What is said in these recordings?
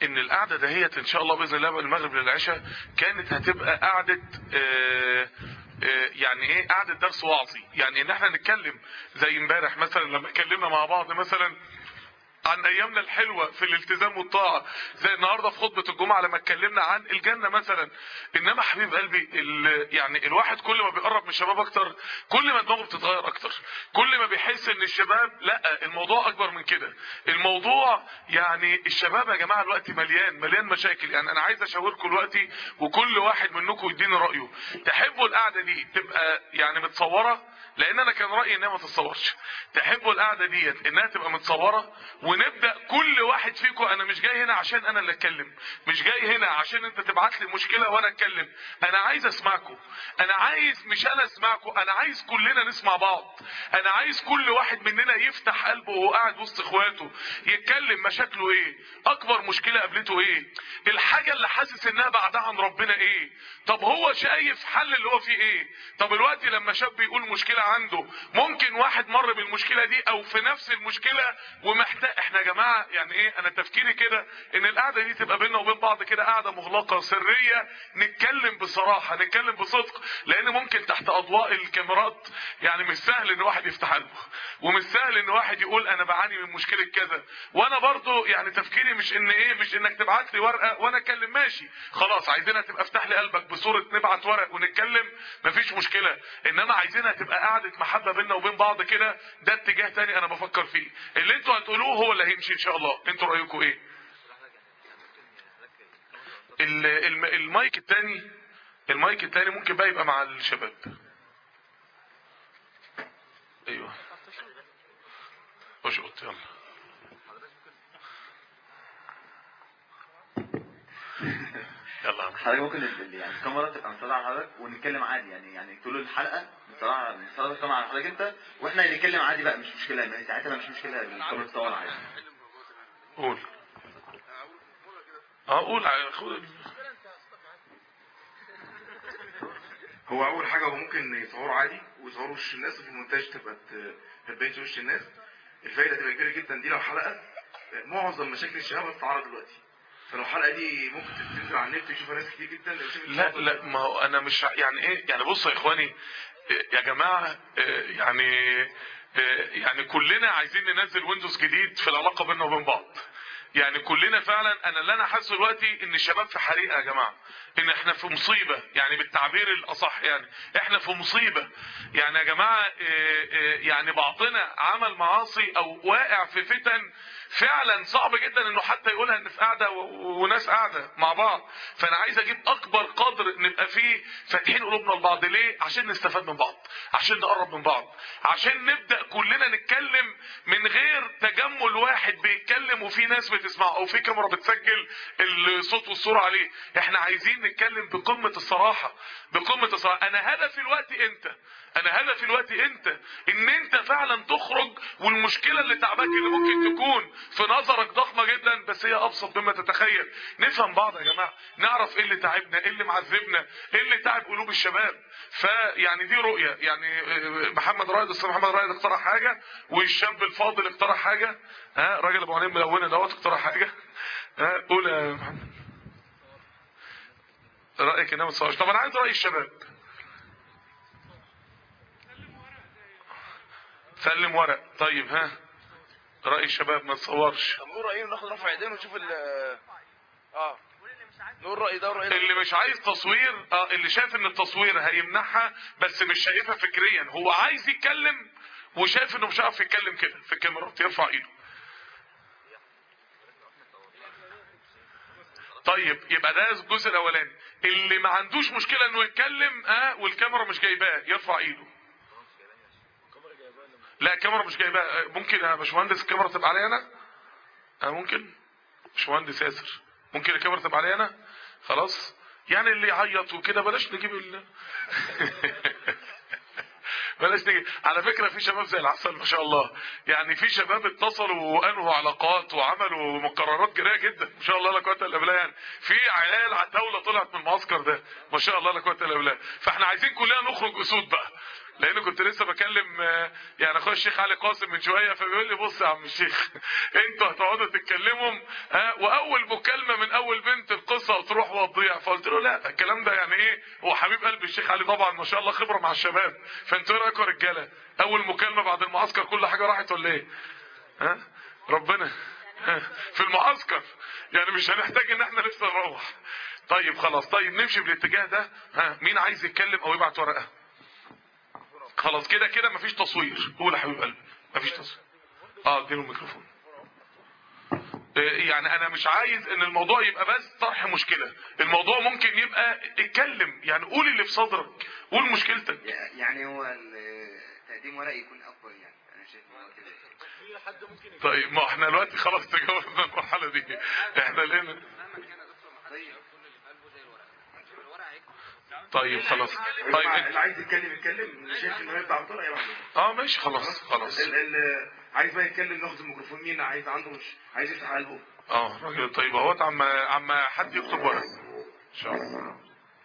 ان القعده دهيت ان شاء الله باذن الله من المغرب للعشاء كانت هتبقى قعده آه آه يعني ايه قعده درس وعظي يعني ان احنا نتكلم زي امبارح مثلا لما اتكلمنا مع بعض مثلا عن ايامنا الحلوة في الالتزام والطاعة زي النهاردة في خطبة الجمعة لما اتكلمنا عن الجنة مثلا انما حبيب قلبي ال يعني الواحد كل ما بيقرب من الشباب اكتر كل ما دماغه بتتغير اكتر كل ما بيحس ان الشباب لا الموضوع اكبر من كده الموضوع يعني الشباب يا جماعة الوقت مليان مليان مشاكل يعني انا عايز اشاوركم دلوقتي وكل واحد منكم يديني رأيه تحبوا القعدة دي تبقى يعني متصورة لان انا كان رايي انها ما تتصورش تحبوا القعده ديت انها تبقى متصوره ونبدا كل واحد فيكم انا مش جاي هنا عشان انا اللي اتكلم مش جاي هنا عشان انت تبعت لي مشكله وانا اتكلم انا عايز اسمعكم انا عايز مش انا اسمعكم انا عايز كلنا نسمع بعض انا عايز كل واحد مننا يفتح قلبه وهو قاعد وسط اخواته يتكلم مشاكله ايه اكبر مشكله قابلته ايه الحاجه اللي حاسس انها بعدها عن ربنا ايه طب هو شايف حل اللي هو فيه ايه طب الوقت لما شاب يقول مشكله عنده ممكن واحد مر بالمشكله دي او في نفس المشكله ومحتاج احنا يا جماعه يعني ايه انا تفكيري كده ان القعده دي تبقى بيننا وبين بعض كده قعده مغلقه سريه نتكلم بصراحه نتكلم بصدق لان ممكن تحت اضواء الكاميرات يعني مش سهل ان واحد يفتح قلبه ومش سهل ان واحد يقول انا بعاني من مشكله كذا وانا برضو يعني تفكيري مش ان ايه مش انك تبعت لي ورقه وانا اتكلم ماشي خلاص عايزينها تبقى افتح لي قلبك بصوره نبعت ورق ونتكلم مفيش مشكله انما عايزينها تبقى قعده محبه بيننا وبين بعض كده ده اتجاه تاني انا بفكر فيه اللي انتوا هتقولوه هو اللي هيمشي ان شاء الله انتوا رايكم ايه ال- الم- المايك التاني المايك التاني ممكن بقى يبقى مع الشباب ايوه اشقط يلا يلا يا عم. حضرتك ممكن ال- ال- يعني الكاميرا تبقى مصورة على حضرتك ونتكلم عادي يعني يعني طول الحلقة مصورة مصورة الكاميرا على حضرتك انت واحنا نتكلم عادي بقى مش مشكلة يعني ساعتها بقى مش مشكلة الكاميرا تصور عادي قول اه قول ع- خد هو اول حاجه هو ممكن يصوروا عادي ويصوروا وش الناس وفي المونتاج تبقى ت- ما تبينش وش الناس الفايده تبقى كبيره جدا دي لو حلقه معظم مشاكل الشباب هتتعرض دلوقتي فلو الحلقه دي ممكن تنزل على النت يشوفها ناس كتير جدا لو شافت لا الموضوع لا ده. ما هو انا مش ع- يعني ايه يعني بصوا يا اخواني إيه، يا جماعه إيه، يعني إيه، يعني كلنا عايزين ننزل ويندوز جديد في العلاقه بيننا وبين بعض يعني كلنا فعلا انا اللي انا حاسه دلوقتي ان الشباب في حريقه يا جماعه ان احنا في مصيبه يعني بالتعبير الاصح يعني احنا في مصيبه يعني يا جماعه إيه، إيه، يعني بعضنا عمل معاصي او واقع في فتن فعلا صعب جدا انه حتى يقولها ان في قاعده و- وناس قاعده مع بعض فانا عايز اجيب اكبر قدر نبقى فيه فاتحين قلوبنا لبعض ليه عشان نستفاد من بعض عشان نقرب من بعض عشان نبدا كلنا نتكلم من غير تجمل واحد بيتكلم وفي ناس بتسمعه او في كاميرا بتسجل الصوت والصوره عليه احنا عايزين نتكلم بقمه الصراحه بقمه الصراحه انا هدفي الوقت انت انا هدفي الوقت انت ان انت فعلا تخرج والمشكله اللي تعباك اللي ممكن تكون في نظرك ضخمه جدا بس هي ابسط مما تتخيل نفهم بعض يا جماعه نعرف ايه اللي تعبنا ايه اللي معذبنا ايه اللي تعب قلوب الشباب فيعني دي رؤيه يعني آه، محمد رائد استاذ محمد رائد اقترح حاجه والشاب الفاضل اقترح حاجه ها راجل ابو عينين ملونه دوت اقترح حاجه ها قول يا محمد رايك انها ما تصورش طب انا عايز راي الشباب سلم ورق طيب ها رأي الشباب ما تصورش طب نقول رأينا ناخد رفع ايدينا ونشوف ال اه نقول رأي ده ورأي ده اللي مش عايز تصوير اه اللي شايف ان التصوير هيمنعها بس مش شايفها فكريا هو عايز يتكلم وشايف انه مش عارف يتكلم كده في الكاميرات يرفع ايده طيب يبقى ده الجزء الاولاني اللي ما عندوش مشكله انه يتكلم اه والكاميرا مش جايباه يرفع ايده لا الكاميرا مش جايباه آه، ممكن يا باشمهندس الكاميرا تبقى عليا انا اه ممكن باشمهندس ياسر ممكن الكاميرا تبقى عليا انا خلاص يعني اللي يعيط وكده بلاش نجيب ال بلاش نجيب على فكرة في شباب زي العسل ما شاء الله يعني في شباب اتصلوا وانهوا علاقات وعملوا مقررات جريئة جدا ما شاء الله لا قوة الا بالله يعني في عيال عتاولة طلعت من المعسكر ده ما شاء الله لا قوة الا بالله فاحنا عايزين كلنا نخرج اسود بقى لان كنت لسه بكلم آه، يعني اخويا الشيخ علي قاسم من شويه فبيقول لي بص يا عم الشيخ انتوا هتقعدوا تتكلموا ها واول مكالمه الفرصه تروح وتضيع فقلت له لا الكلام ده يعني ايه هو حبيب قلبي الشيخ علي طبعا ما شاء الله خبره مع الشباب فانتوا ايه رايكم يا رجاله اول مكالمه بعد المعسكر كل حاجه راحت ولا ايه ها ربنا ها؟ في المعسكر يعني مش هنحتاج ان احنا لسه نروح طيب خلاص طيب نمشي بالاتجاه ده ها مين عايز يتكلم او يبعت ورقه خلاص كده كده مفيش تصوير قول يا حبيب قلبي مفيش تصوير اه اديله الميكروفون إيه يعني انا مش عايز ان الموضوع يبقى بس طرح مشكلة الموضوع ممكن يبقى اتكلم يعني قول اللي في صدرك قول مشكلتك يعني هو ال- تقديم ورق يكون اكبر يعني انا شايف إن هو كده طيب ما احنا دلوقتي خلاص تجاوزنا المرحلة دي احنا لقينا طيب خلاص طيب اللي انت- عايز يتكلم يتكلم اللي شايف انه يطلع بطريقه يبعت اه ماشي خلاص خلاص ال- ال- عايز بقى يتكلم ناخد الميكروفون مين عايز عنده مش عايز يفتح قلبه اه راجل طيب اهوت عم عم حد يكتب ورق ان شاء الله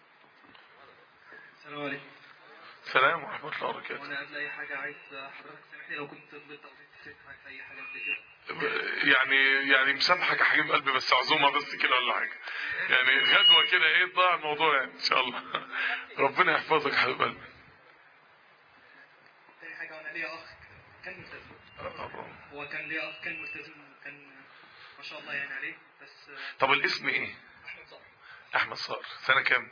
السلام عليكم سلام ورحمة الله وبركاته وانا قبل اي حاجه عايز حضرتك تسامحني لو كنت غلطت او نسيت في اي حاجه قبل كده يعني يعني مسامحك يا حبيب قلبي بس عزومه بس كده ولا حاجه يعني غدوه كده ايه ضاع الموضوع يعني ان شاء الله ربنا يحفظك يا حبيب قلبي تاني حاجه وانا ليا اخ كان ملتزم هو كان ليا اخ كان ملتزم كان ما شاء الله يعني عليه بس آه، طب الاسم ايه احمد صبري احمد صار سنه كام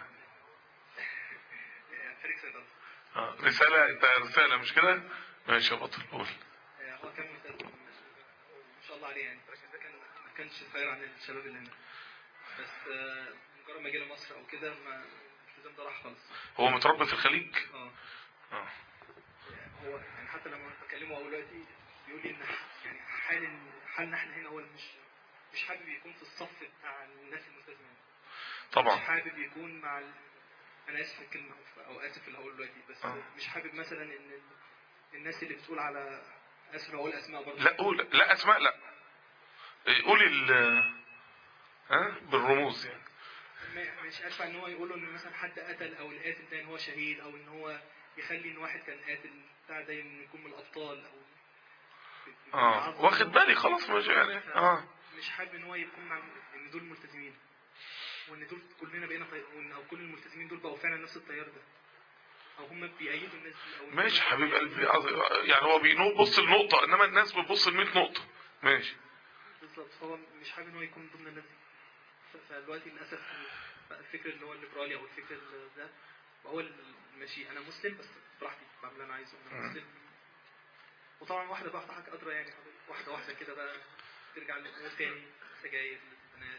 آه، فريق صيدله آه. رساله انت رساله مش كده ماشي يا بطل قول آه، هو كان ملتزم ما شاء الله عليه يعني بس ده كان ما كانش صغير عن الشباب اللي هنا بس آه، مجرد ما جينا مصر او كده ما الالتزام ده راح خالص هو متربي في الخليج اه اه هو يعني حتى لما بكلمه اول دلوقتي بيقول لي ان ح- يعني حال حالنا احنا هنا هو مش مش حابب يكون في الصف بتاع الناس الملتزمين مش طبعا حابب يكون مع ال... انا اسف في الكلمه او اسف في اللي هقوله دلوقتي بس آه. مش حابب مثلا ان ال- الناس اللي بتقول على اسف لو اقول اسماء برضه لا قول لا اسماء لا إيه، قولي ال ها بالرموز يعني ما- مش عارف ان هو يقولوا ان مثلا حد قتل او القاتل ده ان هو شهيد او ان هو يخلي ان واحد كان قاتل بتاع ده إنه يكون من الابطال او اه واخد بالي خلاص مش يعني اه مش حابب ان هو يكون مع ان دول ملتزمين وان دول كلنا بقينا طي... وان او كل الملتزمين دول بقوا فعلا نفس التيار ده او هم بيأيدوا الناس دي او ماشي حبيب قلبي عظ- يعني هو بيبص النقطة انما الناس بتبص ل 100 نقطة ماشي بالظبط فهو مش حابب ان هو يكون ضمن الناس دي ف- فدلوقتي للاسف بقى الفكر اللي هو الليبرالي او الفكر ال- ده هو ماشي انا مسلم بس براحتي بعمل اللي انا عايزه انا مم. مسلم وطبعا واحده بقى حضرتك ادرى يعني واحده واحده كده بقى ترجع للامور تاني سجاير للبنات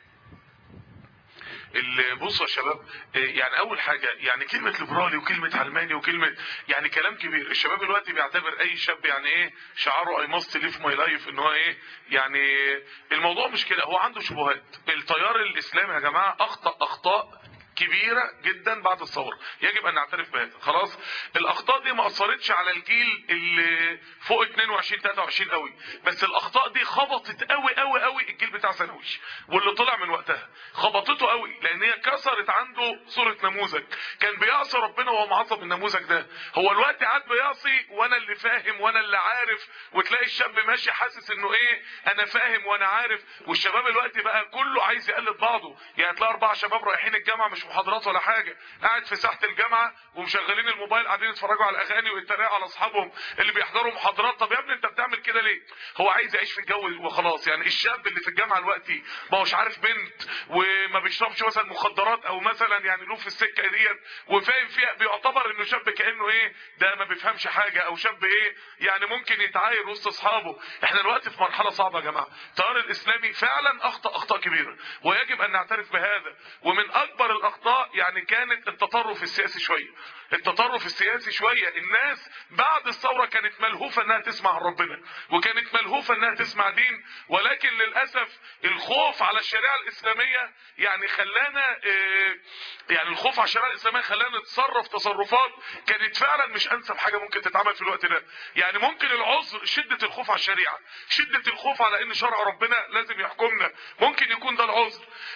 اللي بصوا يا شباب إيه، يعني اول حاجة يعني كلمة ليبرالي وكلمة علماني وكلمة يعني كلام كبير الشباب دلوقتي بيعتبر اي شاب يعني ايه شعاره اي ماست ليف ماي لايف ان هو ايه يعني الموضوع مش كده هو عنده شبهات التيار الاسلامي يا جماعة اخطأ اخطاء كبيرة جدا بعد الثورة يجب ان نعترف بهذا خلاص الاخطاء دي ما اثرتش على الجيل اللي فوق 22 23 قوي بس الاخطاء دي خبطت قوي قوي قوي الجيل بتاع ثانوي واللي طلع من وقتها خبطته قوي لان هي كسرت عنده صورة نموذج كان بيعصي ربنا وهو معصب النموذج ده هو الوقت قاعد بيعصي وانا اللي فاهم وانا اللي عارف وتلاقي الشاب ماشي حاسس انه ايه انا فاهم وانا عارف والشباب الوقت بقى كله عايز يقلد بعضه يعني تلاقي اربع شباب رايحين الجامعه مش محاضرات ولا حاجه قاعد في ساحه الجامعه ومشغلين الموبايل قاعدين يتفرجوا على الاغاني ويتريقوا على اصحابهم اللي بيحضروا محاضرات طب يا ابني انت بتعمل كده ليه هو عايز يعيش في الجو وخلاص يعني الشاب اللي في الجامعه دلوقتي ما هوش عارف بنت وما بيشربش مثلا مخدرات او مثلا يعني له في السكه ديت وفاهم فيها بيعتبر انه شاب كانه ايه ده ما بيفهمش حاجه او شاب ايه يعني ممكن يتعاير وسط اصحابه احنا دلوقتي في مرحله صعبه يا جماعه التيار الاسلامي فعلا اخطا اخطاء كبيره ويجب ان نعترف بهذا ومن اكبر الاخطاء يعني كانت التطرف السياسي شويه التطرف السياسي شويه الناس بعد الثوره كانت ملهوفه انها تسمع عن ربنا وكانت ملهوفه انها تسمع دين ولكن للاسف الخوف على الشريعه الاسلاميه يعني خلانا اه يعني الخوف على الشريعه الاسلاميه خلانا نتصرف تصرفات كانت فعلا مش انسب حاجه ممكن تتعمل في الوقت ده يعني ممكن العذر شده الخوف على الشريعه شده الخوف على ان شرع ربنا لازم يحكمنا ممكن يكون ده العذر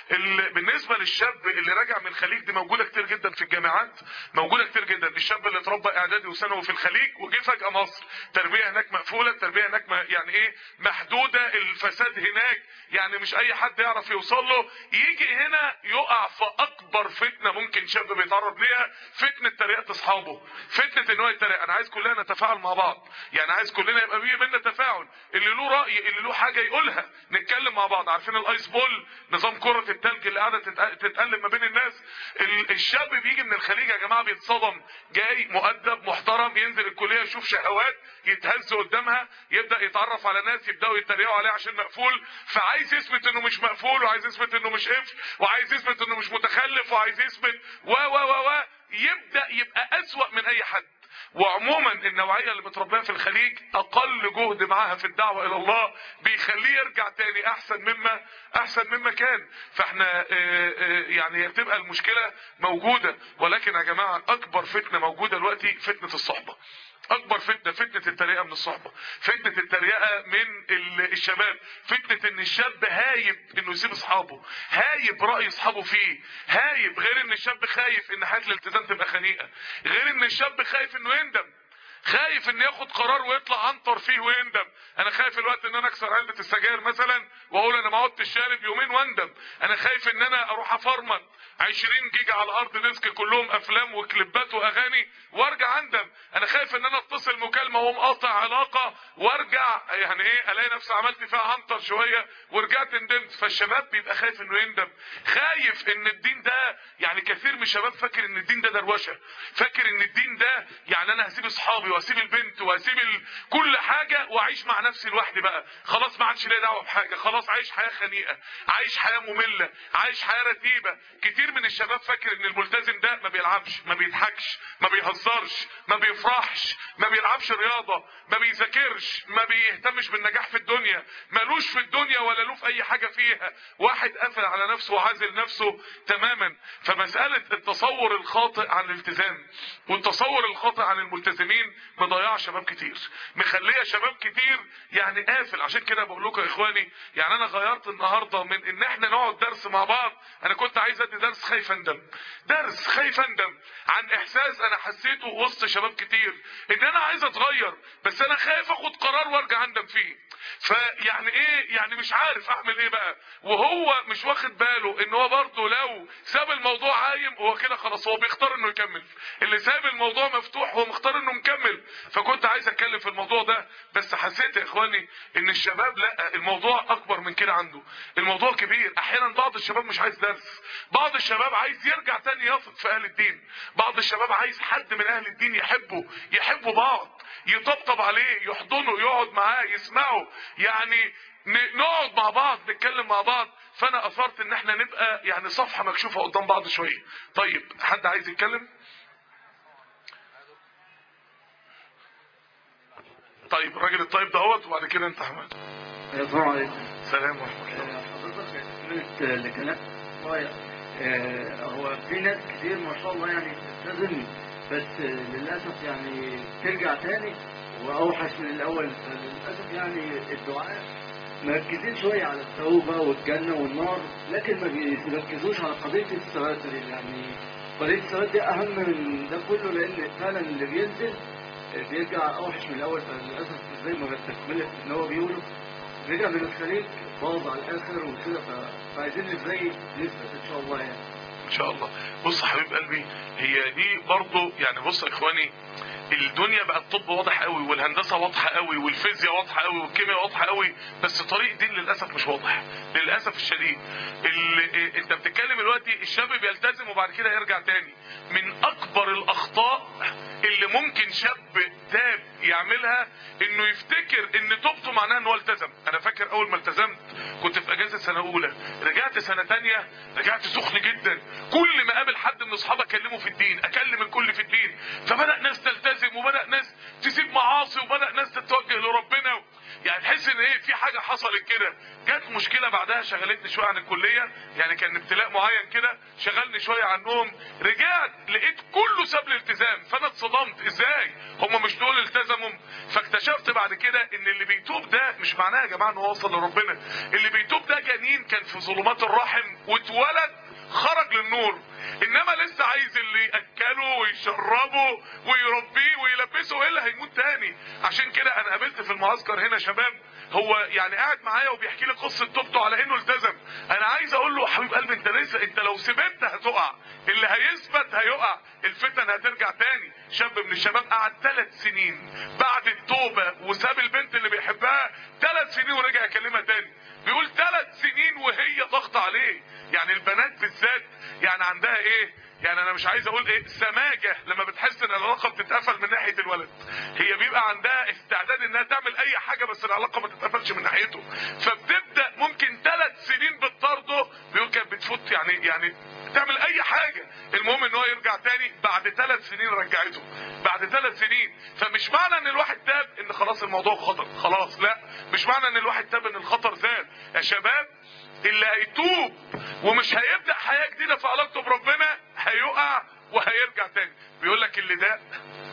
ال- بالنسبه للشاب اللي راجع من الخليج دي موجوده كتير جدا في الجامعات موجوده كتير جدا الشاب اللي اتربى اعدادي وثانوي في الخليج وجه فجاه مصر تربيه هناك مقفوله التربيه هناك ما يعني ايه محدوده الفساد هناك يعني مش اي حد يعرف يوصل له يجي هنا يقع في اكبر فتنه ممكن شاب بيتعرض ليها فتنه تريقه اصحابه فتنه ان هو يتريق انا عايز كلنا نتفاعل مع بعض يعني عايز كلنا يبقى بيه بينا تفاعل اللي له راي اللي له حاجه يقولها نتكلم مع بعض عارفين الايس بول نظام كره التلج اللي قاعده تتق- تتقلب ما بين الناس ال- الشاب بيجي من الخليج يا جماعه بيتصدم جاي مؤدب محترم ينزل الكليه يشوف شهوات يتهز قدامها يبدا يتعرف على ناس يبداوا يتريقوا عليه عشان مقفول فعايز يثبت انه مش مقفول وعايز يثبت انه مش قفل وعايز يثبت انه مش متخلف وعايز يثبت و و و و يبدا يبقى اسوأ من اي حد وعموما النوعية اللي متربية في الخليج اقل جهد معاها في الدعوة الى الله بيخليه يرجع تاني احسن مما احسن مما كان فاحنا آه، آه، يعني بتبقى المشكلة موجودة ولكن يا جماعة اكبر فتنة موجودة دلوقتي فتنة الصحبة اكبر فتنة فتنة التريقة من الصحبة فتنة التريقة من ال- الشباب فتنة ان الشاب هايب انه يسيب اصحابه هايب رأي اصحابه فيه هايب غير ان الشاب خايف ان حياة الالتزام تبقى خنيقة غير ان الشاب خايف انه يندم خايف ان ياخد قرار ويطلع عنطر فيه ويندم انا خايف الوقت ان انا اكسر علبة السجاير مثلا واقول انا ما عدتش شارب يومين واندم انا خايف ان انا اروح افرمط 20 جيجا على الارض ديسك كلهم افلام وكليبات واغاني وارجع اندم انا خايف ان انا اتصل مكالمه واقوم قاطع علاقه وارجع يعني ايه الاقي نفسي عملت فيها عنطر شويه ورجعت ندمت فالشباب بيبقى خايف انه يندم خايف ان الدين ده يعني كثير من الشباب فاكر ان الدين ده دروشه فاكر ان الدين ده يعني انا هسيب اصحابي وهسيب البنت وهسيب ال... كل حاجه واعيش مع نفسي لوحدي بقى خلاص ما عادش ليا دعوه بحاجه خلاص عايش حياه خنيقه عايش حياه ممله عايش حياه رتيبه كتير من الشباب فاكر ان الملتزم ده ما بيلعبش ما بيضحكش ما بيهزرش ما بيفرحش ما بيلعبش رياضه ما بيذاكرش ما بيهتمش بالنجاح في الدنيا ملوش في الدنيا ولا له في اي حاجه فيها واحد قافل على نفسه وعازل نفسه تماما فمساله التصور الخاطئ عن الالتزام والتصور الخاطئ عن الملتزمين مضيعه شباب كتير مخليه شباب كتير يعني قافل عشان كده بقول لكم يا اخواني يعني انا غيرت النهارده من ان احنا نقعد درس مع بعض انا كنت عايز ادي درس خايف اندم درس خايف اندم عن احساس انا حسيته وسط شباب كتير ان انا عايز اتغير بس انا خايف اخد قرار وارجع اندم فيه فيعني ايه يعني مش عارف اعمل ايه بقى وهو مش واخد باله ان هو برضه لو ساب الموضوع عايم هو كده خلاص هو بيختار انه يكمل اللي ساب الموضوع مفتوح هو مختار انه مكمل فكنت عايز اتكلم في الموضوع ده بس حسيت يا اخواني ان الشباب لا الموضوع اكبر من كده عنده الموضوع كبير احيانا بعض الشباب مش عايز درس بعض الشباب عايز يرجع تاني يثق في اهل الدين بعض الشباب عايز حد من اهل الدين يحبه يحبوا بعض يطبطب عليه يحضنه يقعد معاه يسمعه يعني ن- نقعد مع بعض نتكلم مع بعض فانا اثرت ان احنا نبقى يعني صفحة مكشوفة قدام بعض شوية طيب حد عايز يتكلم طيب الراجل الطيب دهوت وبعد كده انت حماد السلام عليكم سلام ورحمة الله آه، حضرتك كملت لكلام رايح آه، هو في ناس كتير ما شاء الله يعني بتلتزم بس آه، للأسف يعني ترجع تاني وأوحش من الأول فللأسف يعني الدعاء مركزين شوية على التوبة والجنة والنار لكن ما بيركزوش على قضية السواتر يعني قضية السواتر دي أهم من ده كله لأن فعلا اللي بينزل آه، بيرجع أوحش من الأول فللأسف زي ما بتكملت إن هو بيقولوا رجع من الخليج باظ على الاخر وكده ف- فعايزين ازاي نثبت ان شاء الله يعني ان شاء الله بص يا حبيب قلبي هي دي برضو يعني بص يا اخواني الدنيا بقى الطب واضح قوي والهندسه واضحه قوي والفيزياء واضحه قوي والكيمياء واضحه قوي بس طريق الدين للاسف مش واضح للاسف الشديد اللي انت بتتكلم دلوقتي الشاب بيلتزم وبعد كده يرجع تاني من اكبر الاخطاء اللي ممكن شاب تاب يعملها انه يفتكر ان توبته معناها ان هو التزم انا فاكر اول ما التزمت كنت في اجازه سنه اولى رجعت سنه تانية رجعت سخن جدا كل ما قابل حد من اصحابي اكلمه في الدين اكلم الكل في الدين فبدا ناس تلتزم وبدا ناس تسيب معاصي وبدا ناس تتوجه لربنا يعني تحس ان ايه في حاجه حصلت كده جت مشكله بعدها شغلتني شويه عن الكليه يعني كان ابتلاء معين كده شغلني شويه عنهم رجعت لقيت كله ساب الالتزام فانا اتصدمت ازاي هم مش دول التزموا فاكتشفت بعد كده ان اللي بيتوب ده مش معناه يا جماعه انه وصل لربنا اللي بيتوب ده جنين كان في ظلمات الرحم واتولد خرج للنور انما لسه عايز اللي ياكله ويشربه ويربيه ويلبسه والا هيموت تاني عشان كده انا قابلت في المعسكر هنا شباب هو يعني قاعد معايا وبيحكي لي قصه توبته على انه التزم انا عايز اقول له حبيب قلبي انت لسه انت لو سبت هتقع اللي هيثبت هيقع الفتن هترجع تاني شاب من الشباب قعد ثلاث سنين بعد التوبه وساب البنت اللي بيحبها ثلاث سنين ورجع يكلمها تاني بيقول ثلاث سنين وهي ضغط عليه يعني البنات بالذات يعني عندها ايه يعني انا مش عايز اقول ايه سماجة لما بتحس ان العلاقة بتتقفل من ناحية الولد هي بيبقى عندها استعداد انها تعمل اي حاجة بس العلاقة ما تتقفلش من ناحيته فبتبدأ ممكن ثلاث سنين بتطارده بيقول كانت بتفوت يعني يعني تعمل اي حاجة المهم ان هو يرجع تاني بعد ثلاث سنين رجعته بعد ثلاث سنين فمش معنى ان الواحد تاب ان خلاص الموضوع خطر خلاص لا مش معنى ان الواحد تاب ان الخطر زاد يا شباب اللي هيتوب ومش هيبدأ حياة جديدة في علاقته بربنا هيقع وهيرجع تاني بيقول لك اللي داق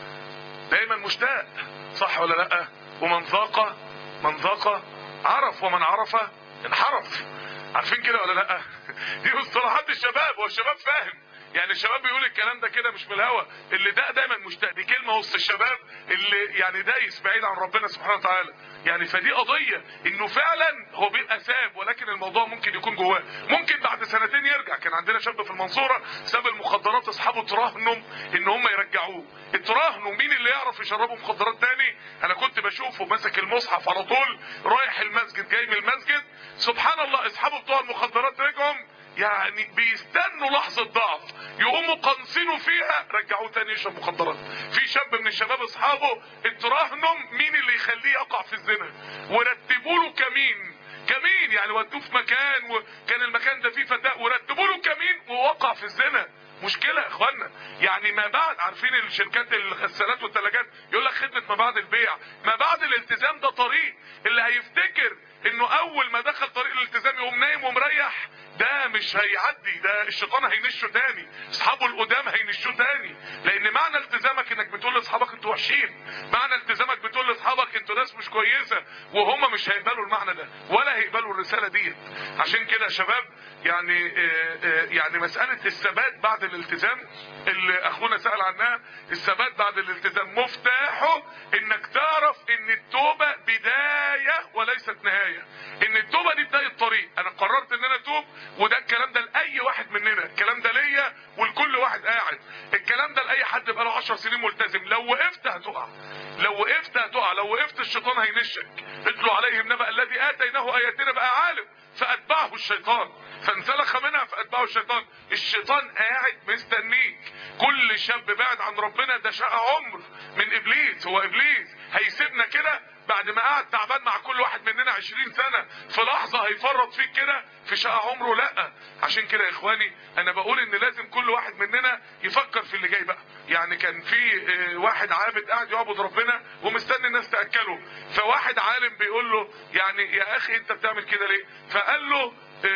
دايما مشتاق صح ولا لا ومن ذاق من ذاق عرف ومن عرف انحرف عارفين كده ولا لا دي مصطلحات الشباب والشباب فاهم يعني الشباب بيقول الكلام ده كده مش من الهوا اللي ده دايما مشتاق دي كلمه وسط الشباب اللي يعني دايس بعيد عن ربنا سبحانه وتعالى يعني فدي قضيه انه فعلا هو بيبقى ساب ولكن الموضوع ممكن يكون جواه ممكن بعد سنتين يرجع كان عندنا شاب في المنصوره ساب المخدرات اصحابه تراهنوا ان هم يرجعوه اتراهنوا مين اللي يعرف يشربوا مخدرات تاني انا كنت بشوفه ماسك المصحف على طول رايح المسجد جاي من المسجد سبحان الله اصحابه بتوع المخدرات رجعوا يعني بيستنوا لحظة ضعف يقوموا قنصينه فيها رجعوه تاني يشرب مخدرات في شاب من الشباب اصحابه اتراهنوا مين اللي يخليه يقع في الزنا ورتبوا له كمين كمين يعني ودوه في مكان وكان المكان ده فيه فتاة ورتبوا له كمين ووقع في الزنا مشكلة يا اخوانا يعني ما بعد عارفين الشركات الغسالات والثلاجات يقول لك خدمة ما بعد البيع ما بعد الالتزام ده طريق اللي هيفتكر انه اول ما دخل طريق الالتزام يقوم نايم ومريح ده مش هيعدي ده الشيطان هينشه تاني اصحابه القدام هينشوه تاني لان معنى التزامك انك بتقول لاصحابك انتوا وحشين معنى التزامك بتقول لاصحابك انتوا ناس مش كويسه وهم مش هيقبلوا المعنى ده ولا هيقبلوا الرساله ديت عشان كده يا شباب يعني آه آه يعني مساله الثبات بعد الالتزام اللي اخونا سال عنها الثبات بعد الالتزام مفتاحه انك تعرف ان التوبه بدايه وليست نهايه ان التوبه دي بدايه طريق انا قررت ان انا اتوب وده الكلام ده لاي واحد مننا الكلام ده ليا ولكل واحد قاعد الكلام ده لاي حد بقاله 10 سنين ملتزم لو وقفت هتقع لو وقفت هتقع لو وقفت الشيطان هينشك اتلو عليهم نبأ الذي اتيناه اياتنا بقى عالم فاتبعه الشيطان فانسلخ منها فاتبعه الشيطان الشيطان قاعد مستنيك كل شاب بعد عن ربنا ده شقى عمر من ابليس هو ابليس هيسيبنا كده بعد ما قعد تعبان مع كل واحد مننا عشرين سنة في لحظة هيفرط فيك كده في شقى عمره لا عشان كده يا اخواني انا بقول ان لازم كل واحد مننا يفكر في اللي جاي بقى يعني كان في واحد عابد قاعد يعبد ربنا ومستني الناس تأكله فواحد عالم بيقول له يعني يا اخي انت بتعمل كده ليه فقال له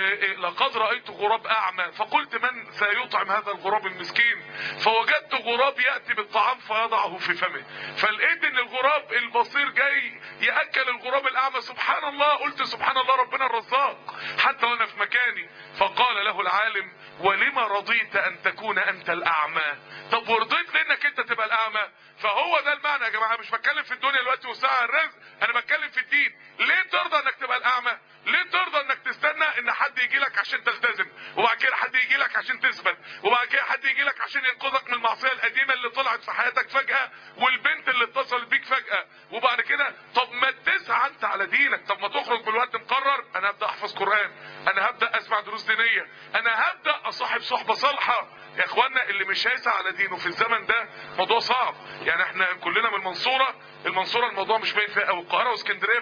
لقد رأيت غراب أعمى فقلت من سيطعم هذا الغراب المسكين فوجدت غراب يأتي بالطعام فيضعه في فمه فلقيت ان الغراب البصير جاي يأكل الغراب الأعمى سبحان الله قلت سبحان الله ربنا الرزاق حتى وانا في مكاني فقال له العالم ولما رضيت ان تكون انت الاعمى طب ورضيت لانك انت تبقى الاعمى فهو ده المعنى يا جماعه مش بتكلم في الدنيا دلوقتي وساعه الرزق انا بتكلم في الدين ليه ترضى انك تبقى الاعمى ليه ترضى انك تستنى ان حد يجي لك عشان تلتزم وبعد كده حد يجي لك عشان تثبت وبعد كده حد يجي لك عشان ينقذك من المعصيه القديمه اللي طلعت في حياتك فجاه والبنت اللي اتصلت بيك فجاه وبعد كده طب ما تسعى انت على دينك طب ما تخرج بالوقت مقرر انا هبدا احفظ قران انا هبدا اسمع دروس دينيه انا هبدا اصاحب صحبه صالحه يا اخوانا اللي مش هيسعى على دينه في الزمن ده موضوع صعب يعني احنا كلنا من المنصوره المنصوره الموضوع مش باين فيها قوي القاهره واسكندريه بقى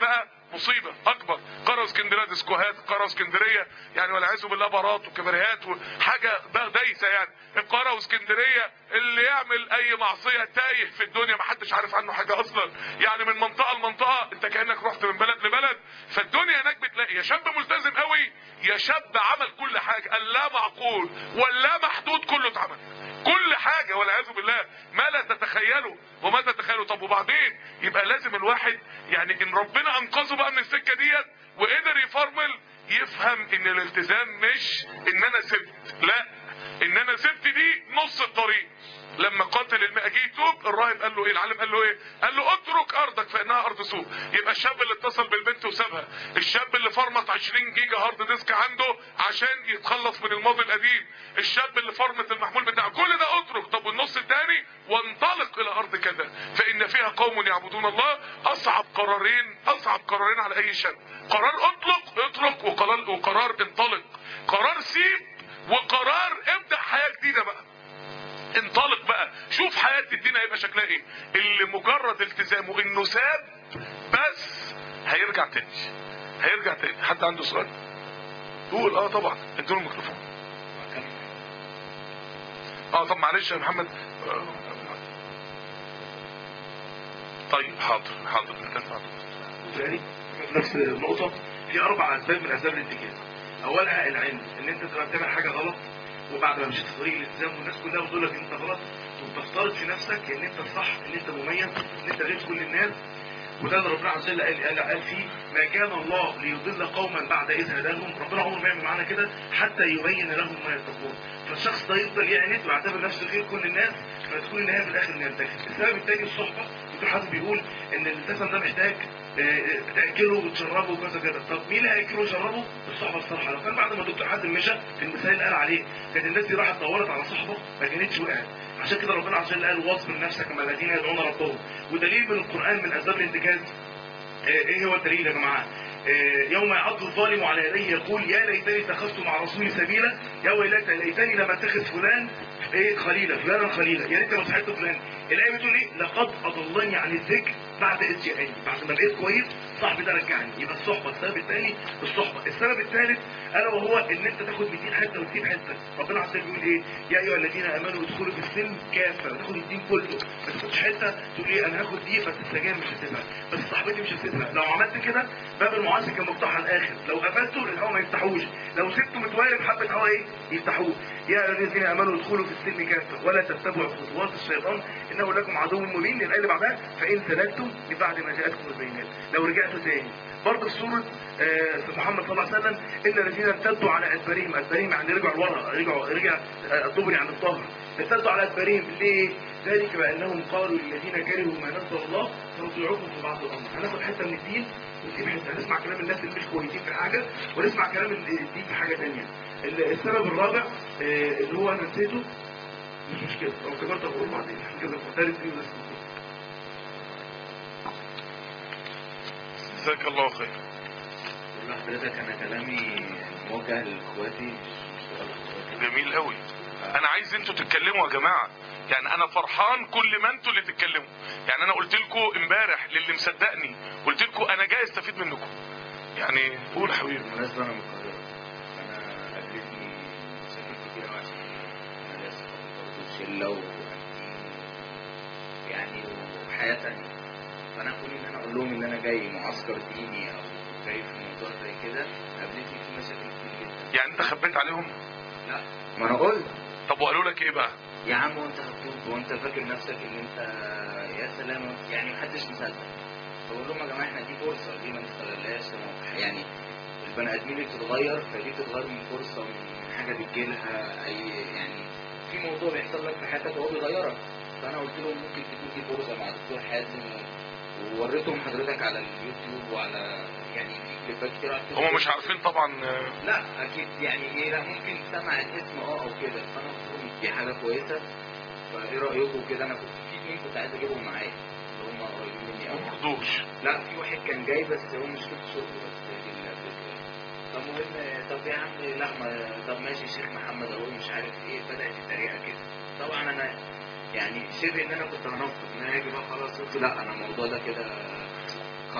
مصيبه اكبر قرى اسكندريه ديسكوهات قرى اسكندريه يعني والعياذ بالله بارات وكباريهات وحاجه ده دايسه يعني القاهره واسكندريه اللي يعمل اي معصيه تايه في الدنيا ما حدش عارف عنه حاجه اصلا يعني من منطقه لمنطقه انت كانك رحت من بلد لبلد فالدنيا هناك بتلاقي يا شاب ملتزم قوي يا شاب عمل كل حاجه اللا معقول واللا محدود كله اتعمل كل حاجة والعياذ بالله ما لا تتخيله وما تتخيله طب وبعدين يبقى لازم الواحد يعني ان ربنا انقذه بقى من السكة ديت وقدر يفرمل يفهم ان الالتزام مش ان انا سبت لا ان انا سبت دي نص الطريق لما قاتل الماء جه يتوب الراهب قال له ايه العالم قال له ايه قال له اترك ارضك فانها ارض سوء يبقى الشاب اللي اتصل بالبنت وسابها الشاب اللي فرمت 20 جيجا هارد ديسك عنده عشان يتخلص من الماضي القديم الشاب اللي فرمت المحمول بتاعه كل ده اترك طب والنص الثاني وانطلق الى ارض كذا فان فيها قوم يعبدون الله اصعب قرارين اصعب قرارين على اي شاب قرار اطلق اترك وقرار وقرار انطلق قرار سيب وقرار ابدا حياه جديده بقى انطلق بقى شوف حياة الدين هيبقى شكلها ايه اللي مجرد التزامه انه ساب بس هيرجع تاني هيرجع تاني حد عنده سؤال قول اه طبعا ادوا له الميكروفون اه طب معلش يا محمد آه. طيب حاضر حاضر تاني نفس النقطة في أربع أسباب من أسباب الانتكاس أولها العلم إن أنت تبقى بتعمل حاجة غلط وبعد ما مشيت في طريق الالتزام والناس كلها بتقول لك أنت غلط وتفترض في نفسك إن أنت الصح إن أنت مميز إن أنت غير كل الناس وده اللي ربنا عز وجل قال, قال, قال فيه ما كان الله ليضل قوما بعد إذ هداهم ربنا عمره ما يعمل معانا كده حتى يبين لهم ما يتقون فالشخص ده يفضل يعند ويعتبر نفسه غير كل الناس فتكون النهايه في الاخر انه ينتكس السبب الثاني الصحبه دكتور حازم بيقول ان الالتزام ده محتاج آه، تاكله وتشربه وكذا كذا طب مين اللي هياكله ويشربه الصحبه الصراحه لو كان بعد ما الدكتور حازم مشى في المثال اللي قال عليه كانت الناس دي راحت دورت على صحبه ما كانتش وقعت عشان كده ربنا عز وجل قال واصبر نفسك مع الذين يدعون ربهم ودليل من القران من اسباب الانتكاس آه، ايه هو الدليل يا جماعه آه، يوم يعض الظالم على يديه يقول يا ليتني اتخذت مع رسولي سبيلا يا ويلتى ليتني لم اتخذ فلان ايه خليلا فلانا خليلا يا ريت ما صحيت فلان الايه بتقول ايه لقد اضلني عن الذكر بعد اذ جاءني بعد ما بقيت كويس صاحبي ده رجعني يبقى الصحبه السبب الثاني الصحبه السبب الثالث الا وهو ان انت تاخد 200 حته وتسيب حته ربنا عز وجل بيقول ايه يا ايها الذين امنوا ادخلوا في السلم كافه تاخد الدين كله ما تاخدش حته تقول ايه انا هاخد دي بس السجاير مش هسيبها بس صاحبتي مش هسيبها لو عملت كده باب المعاصي كان مفتوح على الاخر لو قفلته الهواء ما يفتحوش لو سبته متوارب حبه هواء ايه يفتحوه يا ايها الذين امنوا ادخلوا في السلم كافه ولا تتبعوا خطوات الشيطان انه لكم عدو مبين الايه اللي بعدها فان سلكتم من بعد ما جاءتكم البينات لو رجعتوا تاني برضه في سوره آه، محمد صلى الله عليه وسلم ان الذين ارتدوا على ادبارهم ادبارهم يعني رجعوا لورا رجعوا رجع آه، الدبر عن الظهر ارتدوا على ادبارهم ليه؟ ذلك بانهم قالوا للذين كرهوا ما نزل الله سنطيعكم في بعض الامر هناخد حته من الدين ونسيب حته هنسمع كلام الناس اللي مش كويسين في حاجه ونسمع كلام الدين في حاجه ثانيه السبب الرابع آه، اللي هو انا نسيته مش مشكله لو كبرت بقول بعدين كده ثالث دي بس جزاك الله خير بقول لحضرتك انا كلامي موجه لاخواتي مش سؤال لاخواتي جميل قوي انا عايز انتوا تتكلموا يا جماعه يعني انا فرحان كل ما انتوا اللي تتكلموا يعني انا قلت لكم امبارح للي مصدقني قلت لكم انا جاي استفيد منكم يعني قول يا حبيبي بالمناسبه انا من القاهره انا قابلتني مشاكل كتير قوي عشان انا ليا صحابي برضه شله وانتيم يعني وحياه تانيه فانا كون ان انا اقول لهم ان انا جاي معسكر ديني او جاي في موضوع زي كده قابلتني فيه مشاكل كتير جدا يعني انت خبيت عليهم لا ما انا قلت طب وقالوا لك ايه بقى يا عم وانت هتطوب وانت فاكر نفسك ان انت يا سلام يعني محدش مصدق بقول لهم يا جماعه احنا دي فرصه دي ما نستغلهاش يعني البني ادمين اللي بتتغير فدي تتغير من فرصه من حاجه بتجيلها اي يعني في موضوع بيحصل لك في حياتك وهو بيغيرك فانا قلت لهم ممكن تكون دي فرصه مع دكتور حازم ووريتهم حضرتك على اليوتيوب وعلى يعني في كليبات كتير على الفيسبوك. هم مش عارفين طبعا آه، لا اكيد يعني ايه لا ممكن سمع الاسم اه او كده فانا قلت لهم دي حاجه كويسه فايه رايكم كده انا كنت في اتنين كنت عايز اجيبهم معايا اللي هم قريبين مني ما قوي مرضوش لا في واحد كان جاي بس هو مشكلته شغله بس دي الفكره فالمهم طب يا عم لا ما طب ماشي شيخ محمد اهو مش عارف ايه بدات الطريقه كده طبعا انا يعني شبه ان انا كنت هنفض ان انا هاجي بقى خلاص قلت لا انا الموضوع ده كده خلاص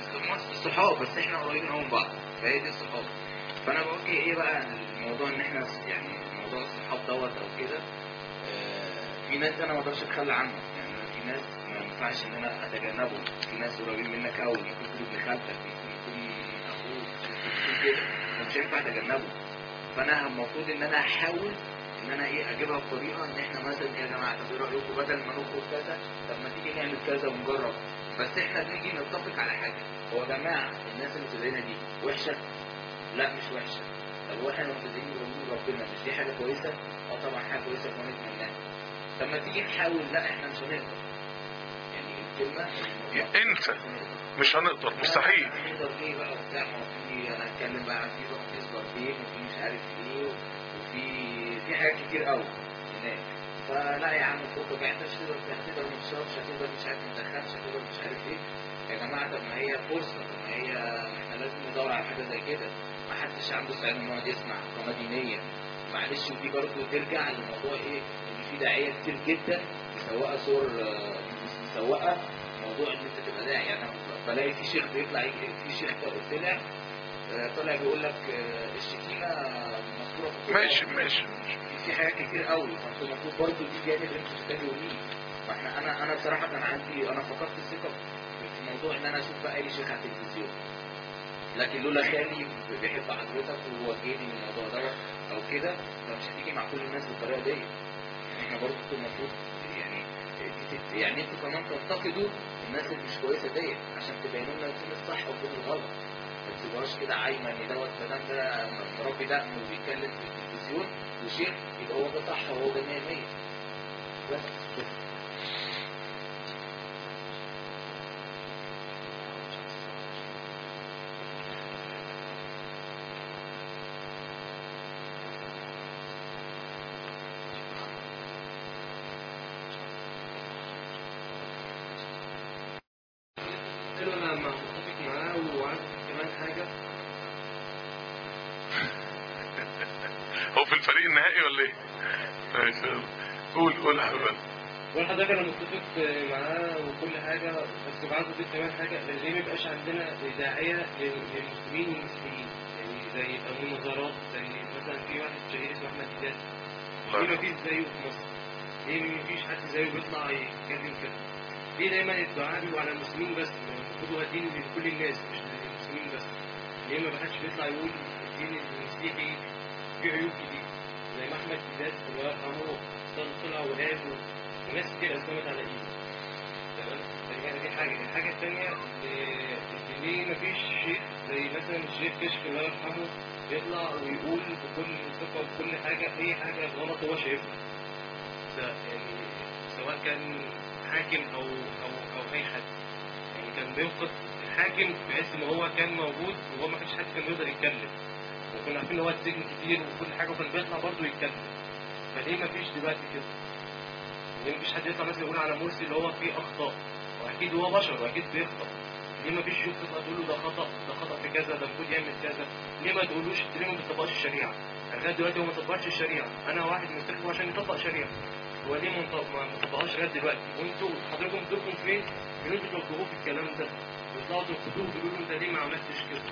الصحاب بس احنا قريبين أوي من بعض فهي دي الصحاب فانا بوجه ايه بقى الموضوع ان احنا يعني موضوع الصحاب دوت او كده آه، في ناس انا ما اقدرش اتخلى عنه يعني أنا في ناس ما ينفعش ان انا اتجنبهم في ناس قريبين منك قوي ممكن يكون ابن خالتك ممكن يكون اخوك ممكن يكون كده فمش هينفع اتجنبه فانا المفروض ان انا احاول ان انا ايه اجيبها بطريقه ان احنا مثلا يا جماعه طب ايه رايكم بدل ما نخرج كذا طب ما تيجي نعمل كذا ونجرب بس احنا بنيجي نتفق على حاجه هو يا جماعه الناس اللي بتدعينا دي وحشه لا مش وحشه طب هو احنا ملتزمين برسول ربنا مش دي حاجه كويسه؟ اه طبعا حاجه كويسه كمان نتمناها طب ما تيجي نحاول لا احنا مش هنقدر يعني الكلمه انسى مش هنقدر مستحيل هنقدر ايه بقى وبتاع ما هو في انا هتكلم بقى عن في بقى في سبارتين وفي مش عارف ايه وفي في حاجات كتير قوي هناك فلا يا عم فوق بقى انت مش هتقدر هتقدر ما تشربش هتقدر مش عارف ما تدخنش هتقدر مش عارف ايه يا جماعه طب ما هي فرصه طب ما هي احنا لازم ندور على حاجه زي كده ما حدش عنده استعداد انه يقعد يسمع قناه دينيه معلش ودي برضه ترجع لموضوع ايه ان في داعيه كتير جدا مسوقه صور آه، مسوقه موضوع ان انت تبقى داعي يعني انا بلاقي في شيخ بيطلع يجي في شيخ طلع آه، طلع بيقول لك آه، الشتيمه مذكوره في القرآن. ماشي ماشي في- في حاجات كتير قوي فانتوا المفروض برضه دي جانب انتوا تتجهوا ليه فاحنا انا انا بصراحه كان عندي انا فقدت الثقه في موضوع ان انا اشوف بقى اي شيخ على التلفزيون لكن لولا خالي بيحب حضرتك ووجهني من الموضوع دوت او كده فمش هتيجي مع كل الناس بالطريقه دي يعني احنا برضه المفروض يعني تت- يعني انتوا كمان تنتقدوا الناس اللي مش كويسه ديت عشان تبينوا لنا فين الصح وفين الغلط ما تسيبوهاش كده عايمه ان دوت ما دام ده مربي دقن وبيتكلم في التلفزيون وشيخ يبقى هو ده صح وهو ده 100 100 بس قلت له انا ما متفق معاه وعايز كمان حاجه هو في الفريق النهائي ولا ايه؟ ماشي قول قول يا حبيبي وانا حضرتك انا متفق معاه وكل حاجه بس عايز اضيف كمان حاجه ليه ما يبقاش عندنا داعيه لل- للمسلمين والمسيحيين يعني زي يبقى مناظرات زي مثلا في واحد شهير اسمه احمد ديدات الله ليه ما يرحمه. فيش زيه في مصر؟ ليه ما فيش حد زيه بيطلع يتكلم كده؟ ليه دايما الدعاء بيبقوا على المسلمين بس؟ المفروض هو الدين لكل الناس مش للمسلمين بس. ليه ما حدش بيطلع يقول الدين المسيحي فيه عيوب كتير؟ زي ما احمد ديدات الله يرحمه طل- طلع وقال و- وناس كتير اسلمت على ايده. تمام؟ يعني دي حاجه، الحاجه الثانيه ليه ما فيش شيخ زي مثلا الشيخ كشك الله يرحمه يطلع ويقول بكل ثقه وبكل حاجه اي حاجه غلط هو شايفها. س- يعني سواء كان حاكم او او او اي حد يعني كان بينقذ الحاكم بحيث ان هو كان موجود وهو ما كانش حد كان بيقدر يتكلم وكنا عارفين ان هو السجن كتير وكل حاجه وكان بيطلع برضه يتكلم فليه ما فيش دلوقتي كده؟ ليه ما فيش حد يطلع مثلا يقول على مرسي اللي هو فيه اخطاء واكيد هو بشر واكيد بيخطأ ليه ما فيش شيوخ تطلع تقول له ده خطأ ده خطأ في كذا ده المفروض يعمل كذا ليه ما تقولوش ليه ما بتطبقش الشريعه؟ يعني لغايه دلوقتي هو ما طبقش الشريعه انا واحد منتخب عشان يطبق شريعه هو ليه ما نط- ما ما طبقهاش لغايه دلوقتي وانتوا حضراتكم دوركم فين؟ ان انتوا توجهوه في الكلام ده وتطلعوا تنقذوه وتقولوا له انت ليه ما عملتش كده؟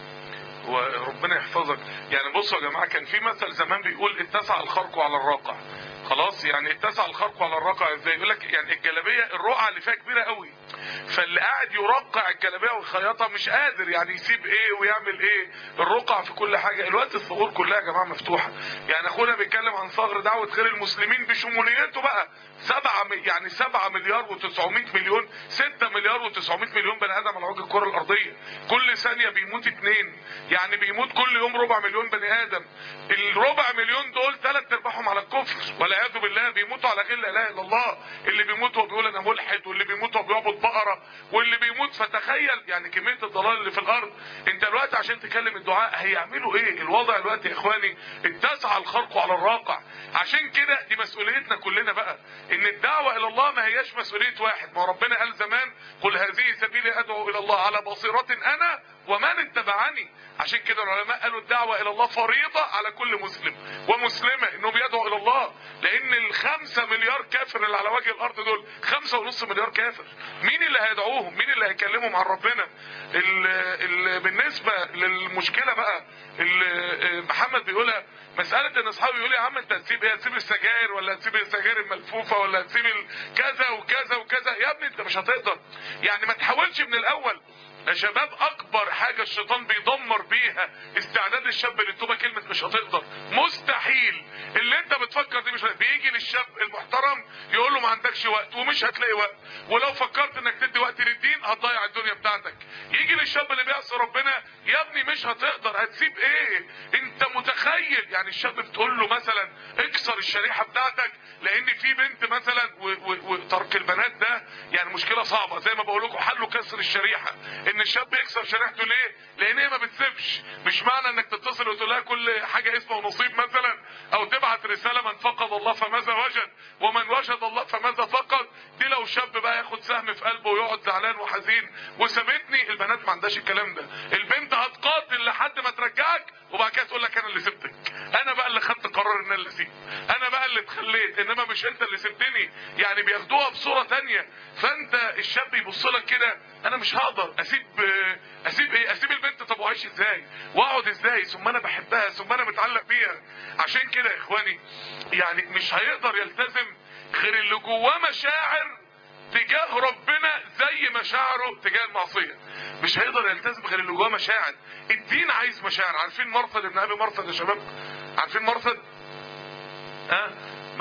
وربنا يحفظك يعني بصوا يا جماعه كان في مثل زمان بيقول اتسع الخرق على الراقع خلاص يعني اتسع الخرق على الراقع ازاي يقول لك يعني الجلابيه الرقعه اللي فيها كبيره قوي فاللي قاعد يرقع الجلابيه ويخيطها مش قادر يعني يسيب ايه ويعمل ايه الرقع في كل حاجه الوقت الثغور كلها يا جماعه مفتوحه يعني اخونا بيتكلم عن ثغر دعوه خير المسلمين بشموليته بقى سبعة م- يعني سبعة مليار و900 مليون ستة مليار و900 مليون بني ادم على وجه الكره الارضيه كل ثانيه بيموت اتنين يعني بيموت كل يوم ربع مليون بني ادم الربع مليون دول ثلاث ارباعهم على الكفر والعياذ بالله بيموتوا على غير لا اله الا الله اللي بيموت وهو بيقول انا ملحد واللي بيموت وهو بيعبد بقره واللي بيموت فتخيل يعني كميه الضلال اللي في الارض انت دلوقتي عشان تكلم الدعاء هيعملوا ايه الوضع دلوقتي يا اخواني اتسع الخلق على الراقع عشان كده دي مسؤوليتنا كلنا بقى ان الدعوه الى الله ما هياش مسؤوليه واحد ما ربنا قال زمان قل هذه سبيلي ادعو الى الله على بصيره انا ومن اتبعني عشان كده العلماء قالوا الدعوة الى الله فريضة على كل مسلم ومسلمة انهم يدعوا الى الله لان الخمسة مليار كافر اللي على وجه الارض دول خمسة ونص مليار كافر مين اللي هيدعوهم مين اللي هيكلمهم عن ربنا ال ال بالنسبة للمشكلة بقى اللي محمد بيقولها مسألة ان اصحابي يقولوا يا عم انت هتسيب ايه هتسيب السجاير ولا هتسيب السجاير الملفوفة ولا هتسيب ال- كذا وكذا وكذا يا ابني انت مش هتقدر يعني ما تحاولش من الاول يا شباب اكبر حاجة الشيطان بيدمر بيها استعداد الشاب للتوبة كلمة مش هتقدر مستحيل اللي انت بتفكر دي مش هت- بيجي للشاب المحترم يقول له ما عندكش وقت ومش هتلاقي وقت ولو فكرت انك تدي وقت للدين هتضيع الدنيا بتاعتك يجي للشاب اللي بيعصي ربنا يا ابني مش هتقدر هتسيب ايه انت متخيل يعني الشاب بتقول له مثلا اكسر الشريحة بتاعتك لان في بنت مثلا و- و- وترك البنات ده يعني مشكلة صعبة زي ما بقول لكم حله كسر الشريحة ان الشاب يكسر شريحته ليه لان هي ما بتسيبش مش معنى انك تتصل وتقول لها كل حاجة اسمه ونصيب مثلا او تبعت رسالة من فقد الله فماذا وجد ومن وجد الله فماذا فقد دي لو شاب بقى ياخد سهم في قلبه ويقعد زعلان وحزين وسابتني البنات ما عندهاش الكلام ده البنت هتقاتل لحد ما ترجعك وبعد كده تقول لك انا اللي سبتك انا بقى اللي خدت قرار ان انا اللي اسيب انا بقى اللي اتخليت انما مش انت اللي سبتني يعني بياخدوها بصوره تانية فانت الشاب يبص لك كده انا مش هقدر اسيب اسيب ايه اسيب البنت طب واعيش ازاي واقعد ازاي ثم انا بحبها ثم انا متعلق بيها عشان كده يا اخواني يعني مش هيقدر يلتزم غير اللي جواه مشاعر تجاه ربنا زي مشاعره تجاه المعصية مش هيقدر يلتزم غير اللي جواه مشاعر الدين عايز مشاعر عارفين مرثد ابن ابي مرثد يا شباب عارفين مرثد ها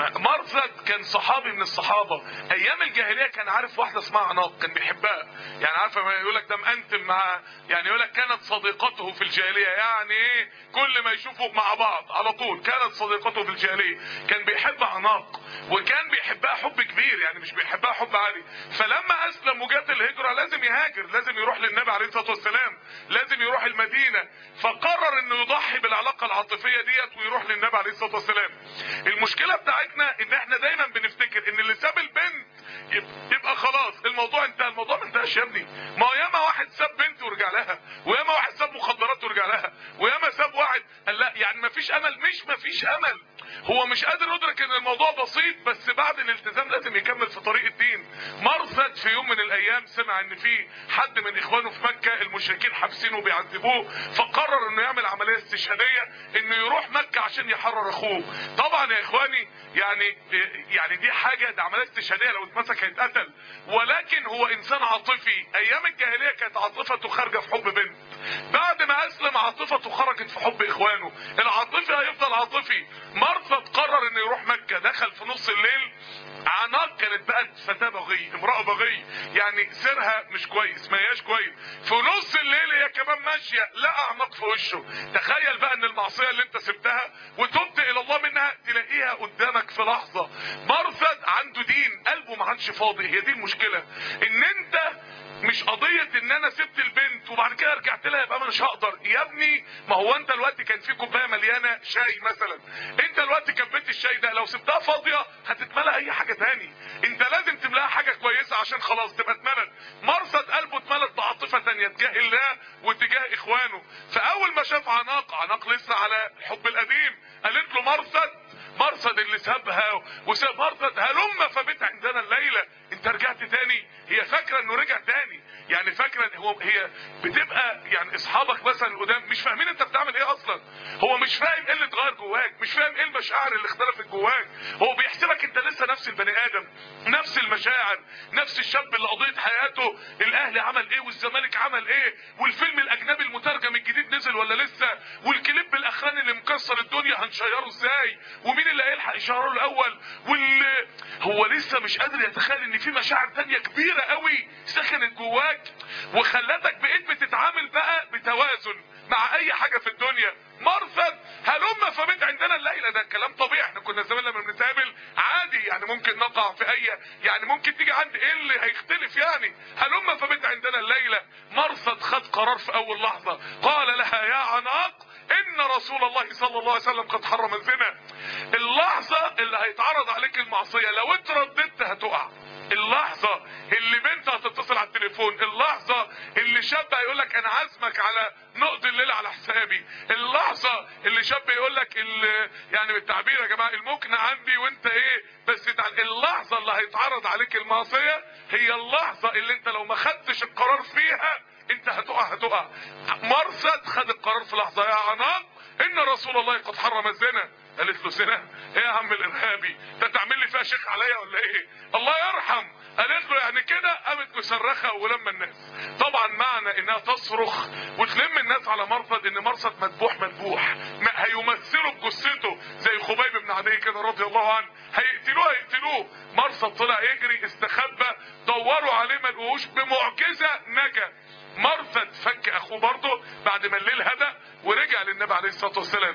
مرثد كان صحابي من الصحابة ايام الجاهلية كان عارف واحدة اسمها عناق كان بيحبها يعني عارفة ما يقول لك ده مأنتم مع يعني يقول لك كانت صديقته في الجاهلية يعني ايه كل ما يشوفوا مع بعض على طول كانت صديقته في الجاهلية كان بيحب عناق وكان بيحبها حب كبير يعني مش بيحبها حب عادي فلما اسلم وجات الهجرة لازم يهاجر لازم يروح للنبي عليه الصلاة والسلام لازم يروح المدينة فقرر انه يضحي بالعلاقة العاطفية ديت ويروح للنبي عليه الصلاة والسلام المشكلة بتاعتنا ان احنا دايما بنفتكر ان اللي ساب البنت يب- يبقى خلاص الموضوع انتهى الموضوع ما انتهاش يا ابني ما هو ياما واحد ساب بنت ورجع لها وياما واحد ساب مخدرات ورجع لها وياما ساب واحد قال لا يعني ما فيش امل مش ما فيش امل هو مش قادر يدرك ان الموضوع بسيط بس بعد الالتزام لازم يكمل في طريق الدين مرثد في يوم من الايام سمع ان في حد من اخوانه في مكة المشركين حابسينه وبيعذبوه فقرر انه يعمل عملية استشهادية انه يروح مكة عشان يحرر اخوه طبعا يا اخواني يعني يعني دي حاجة دي عملية استشهادية لو اتمسك هيتقتل ولكن هو انسان عاطفي ايام الجاهلية كانت عاطفته خارجة في حب بنت بعد ما اسلم عاطفته خرجت في حب اخوانه العاطفي هيفضل عاطفي مرثد قرر انه يروح مكة دخل في نص الليل عناق كانت بقى فتاة بغي امرأة بغي يعني سيرها مش كويس ما هياش كويس في نص الليل هي كمان ماشية لقى عناق في وشه تخيل بقى ان المعصية اللي انت سبتها وتبت الى الله منها تلاقيها قدامك في لحظة مرثد عنده دين قلبه ما عادش فاضي هي دي المشكلة ان انت مش قضية ان انا سبت البنت وبعد كده رجعت لها يبقى انا مش هقدر يا ابني ما هو انت الوقت كان في كوبايه مليانه شاي مثلا انت الوقت كبيت الشاي ده لو سبتها فاضيه هتتملى اي حاجه تاني انت لازم تملاها حاجه كويسه عشان خلاص تبقى اتملت مرصد قلبه اتملت بعاطفه تانية تجاه الله وتجاه اخوانه فاول ما شاف عناق عناق لسه على الحب القديم قالت له مرصد مرصد اللي سابها وساب مرصد هلم فبت عندنا الليله انت رجعت تاني هي فاكره انه رجع تاني يعني فاكره هو هي بتبقى يعني اصحابك مثلا القدام مش فاهمين انت بتعمل ايه اصلا هو مش فاهم ايه اللي اتغير جواك مش فاهم ايه المشاعر اللي اختلفت جواك هو بيحسبك انت لسه نفس البني ادم نفس المشاعر نفس الشاب اللي قضيت حياته الاهلي عمل ايه والزمالك عمل ايه والفيلم الاجنبي المترجم الجديد نزل ولا لسه والكليب الاخراني اللي مكسر الدنيا هنشيره ازاي ومين اللي هيلحق يشيره الاول واللي هو لسه مش قادر يتخيل ان في مشاعر تانية كبيرة قوي سكنت جواك وخلتك بقيت بتتعامل بقى بتوازن مع اي حاجة في الدنيا مرثد هلم فبيت عندنا الليلة ده كلام طبيعي احنا كنا زمان لما بنتقابل عادي يعني ممكن نقع في اي يعني ممكن تيجي عند ايه اللي هيختلف يعني هلم فبيت عندنا الليلة مرثد خد قرار في اول لحظة قال لها يا عناق ان رسول الله صلى الله عليه وسلم قد حرم الزنا اللحظة اللي هيتعرض عليك المعصية لو انت رددت هتقع اللحظة اللي بنت هتتصل على التليفون اللحظة اللي شاب هيقول لك انا عازمك على نقضي الليل على حسابي اللحظة اللي شاب يقول لك ال- يعني بالتعبير يا جماعة المكنة عندي وانت ايه بس تع- اللحظة اللي هيتعرض عليك المعصية هي اللحظة اللي انت لو ما خدتش القرار فيها انت هتقع هتقع مرصد خد القرار في لحظة يا عناق ان رسول الله قد حرم الزنا قالت له زنا ايه يا عم الارهابي انت تعمل لي فيها شيخ عليا ولا ايه الله يرحم قالت له يعني كده قامت مصرخه ولما الناس طبعا معنى انها تصرخ وتلم الناس على مرصد ان مرصد مذبوح مذبوح ما هيمثلوا بجثته زي خبيب بن عدي كده رضي الله عنه هيقتلوه هيقتلوه مرصد طلع يجري استخبى دوروا عليه ما لقوهوش بمعجزه نجا مرصد فك اخوه برضه بعد ما الليل هدى ورجع للنبي عليه الصلاه والسلام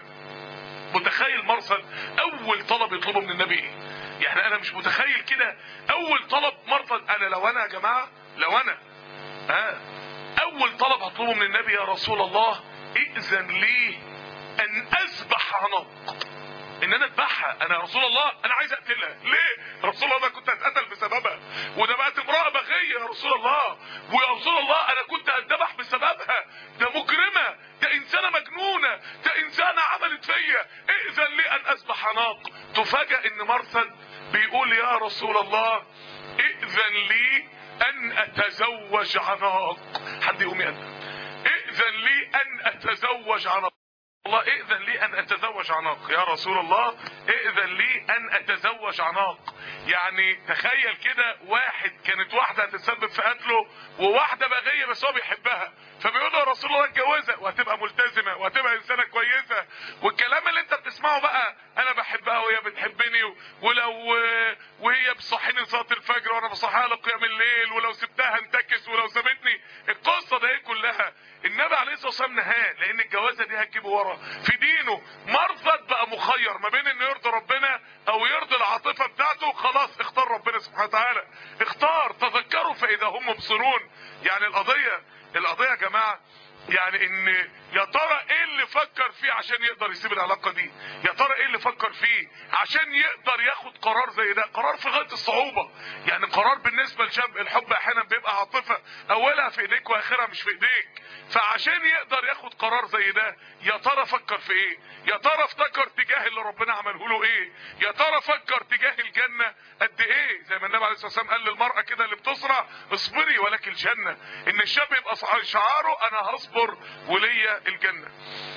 متخيل مرسل اول طلب يطلبه من النبي ايه يعني انا مش متخيل كده اول طلب مرسل انا لو انا يا جماعه لو انا ها اول طلب هطلبه من النبي يا رسول الله ائذن لي ان اذبح عناق ان انا اذبحها انا يا رسول الله انا عايز اقتلها ليه يا رسول الله انا كنت هتقتل بسببها وده بقت امراه بغيه يا رسول الله ويا رسول الله انا كنت هتذبح بسببها ده مجرمه ده انسانه مجنونه ده انسانه عملت فيا ائذن لي ان اذبح عناق تفاجئ ان مرثد بيقول يا رسول الله ائذن لي ان اتزوج عناق حد يقوم يقدم ائذن لي ان اتزوج عناق الله ائذن لي ان اتزوج عناق يا رسول الله ائذن لي ان اتزوج عناق يعني تخيل كده واحد كانت واحدة هتتسبب في قتله وواحدة بغية بس هو بيحبها فبيقول له يا رسول الله اتجوزها وهتبقى ملتزمة وهتبقى انسانة كويسة والكلام اللي انت بتسمعه بقى انا بحبها وهي بتحبني ولو وهي بتصحيني صلاة الفجر وانا بصحيها لقيام الليل ولو سبتها انتكس ولو سابتني القصة ده ايه كلها النبي عليه الصلاة والسلام نهاه لان الجوازة دي هتجيبه ورا في دينه مرفض بقى مخير ما بين انه يرضي ربنا او يرضي العاطفة بتاعته خلاص اختار ربنا سبحانه وتعالى اختار تذكروا فاذا هم مبصرون يعني القضية القضية يا جماعة يعني ان يا ترى ايه اللي فكر فيه عشان يقدر يسيب العلاقة دي يا ترى ايه اللي فكر فيه عشان يقدر ياخد قرار زي ده قرار في غاية الصعوبة يعني قرار بالنسبة لشاب الحب احيانا بيبقى عاطفة اولها في ايديك واخرها مش في ايديك فعشان يقدر ياخد قرار زي ده يا ترى فكر في ايه يا ترى افتكر تجاه اللي ربنا عمله له ايه يا ترى فكر تجاه الجنة قد ايه زي ما النبي عليه الصلاة والسلام قال للمرأة كده اللي بتصرع اصبري ولك الجنة ان الشاب يبقى شعاره انا هصبر وليا الجنة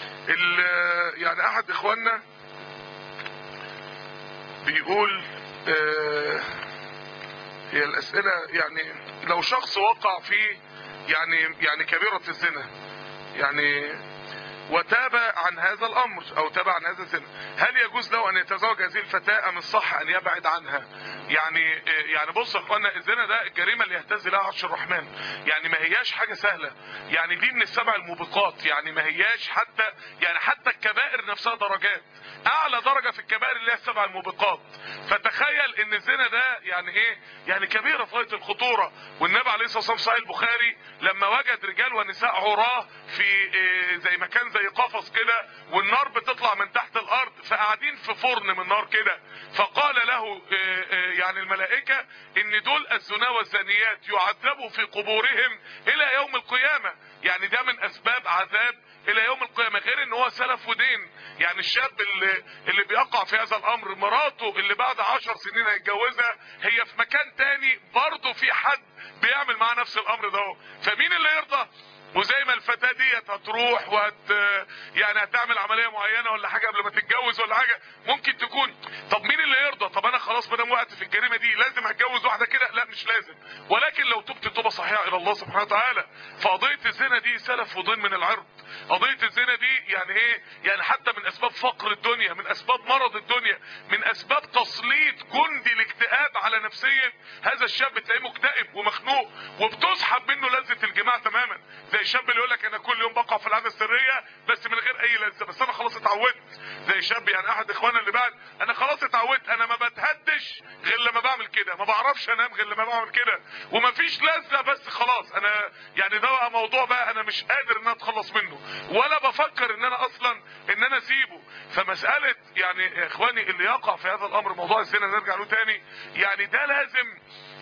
يعني احد اخواننا بيقول آه هي الاسئلة يعني لو شخص وقع في يعني يعني كبيرة الزنا يعني وتاب عن هذا الامر او تاب عن هذا الزنا هل يجوز له ان يتزوج هذه الفتاة ام الصح ان يبعد عنها يعني يعني بص يا اخوانا الزنا ده الجريمه اللي يهتز لها عرش الرحمن يعني ما هياش حاجه سهله يعني دي من السبع الموبقات يعني ما هياش حتى يعني حتى الكبائر نفسها درجات اعلى درجه في الكبائر اللي هي السبع الموبقات فتخيل ان الزنا ده يعني ايه يعني كبيره في غايه الخطوره والنبي عليه الصلاه والسلام صحيح البخاري لما وجد رجال ونساء عراه في إيه زي مكان زي قفص كده والنار بتطلع من تحت الارض فقاعدين في فرن من نار كده فقال له إيه إيه يعني الملائكة ان دول الزنا والزانيات يعذبوا في قبورهم الى يوم القيامة يعني ده من اسباب عذاب الى يوم القيامة غير ان هو سلف ودين يعني الشاب اللي, اللي بيقع في هذا الامر مراته اللي بعد عشر سنين هيتجوزها هي في مكان تاني برضه في حد بيعمل معاه نفس الامر ده فمين اللي يرضى وزي ما الفتاة ديت هتروح وهت يعني هتعمل عملية معينة ولا حاجة قبل ما تتجوز ولا حاجة ممكن تكون طب مين اللي يرضى طب انا خلاص مدام وقت في الجريمة دي لازم هتجوز واحدة كده لا مش لازم ولكن لو تبت توبة صحيحة الى الله سبحانه وتعالى فقضية الزنا دي سلف وضين من العرض قضية الزنا دي يعني ايه يعني حتى من اسباب فقر الدنيا من اسباب مرض الدنيا من اسباب تسليط جندي الاكتئاب على نفسية هذا الشاب تلاقيه مكتئب ومخنوق وبتسحب منه لذة الجماع تماما زي الشاب اللي يقول لك انا كل يوم بقع في العاده السريه بس من غير اي لذه بس انا خلاص اتعودت زي شاب يعني احد اخوانا اللي بعد انا خلاص اتعودت انا ما بتهدش غير لما بعمل كده ما بعرفش انام غير لما بعمل كده ومفيش لذة بس خلاص انا يعني ده بقى موضوع بقى انا مش قادر ان انا اتخلص منه ولا بفكر ان انا اصلا ان انا اسيبه فمسألة يعني يا اخواني اللي يقع في هذا الامر موضوع الزنا نرجع له تاني يعني ده لازم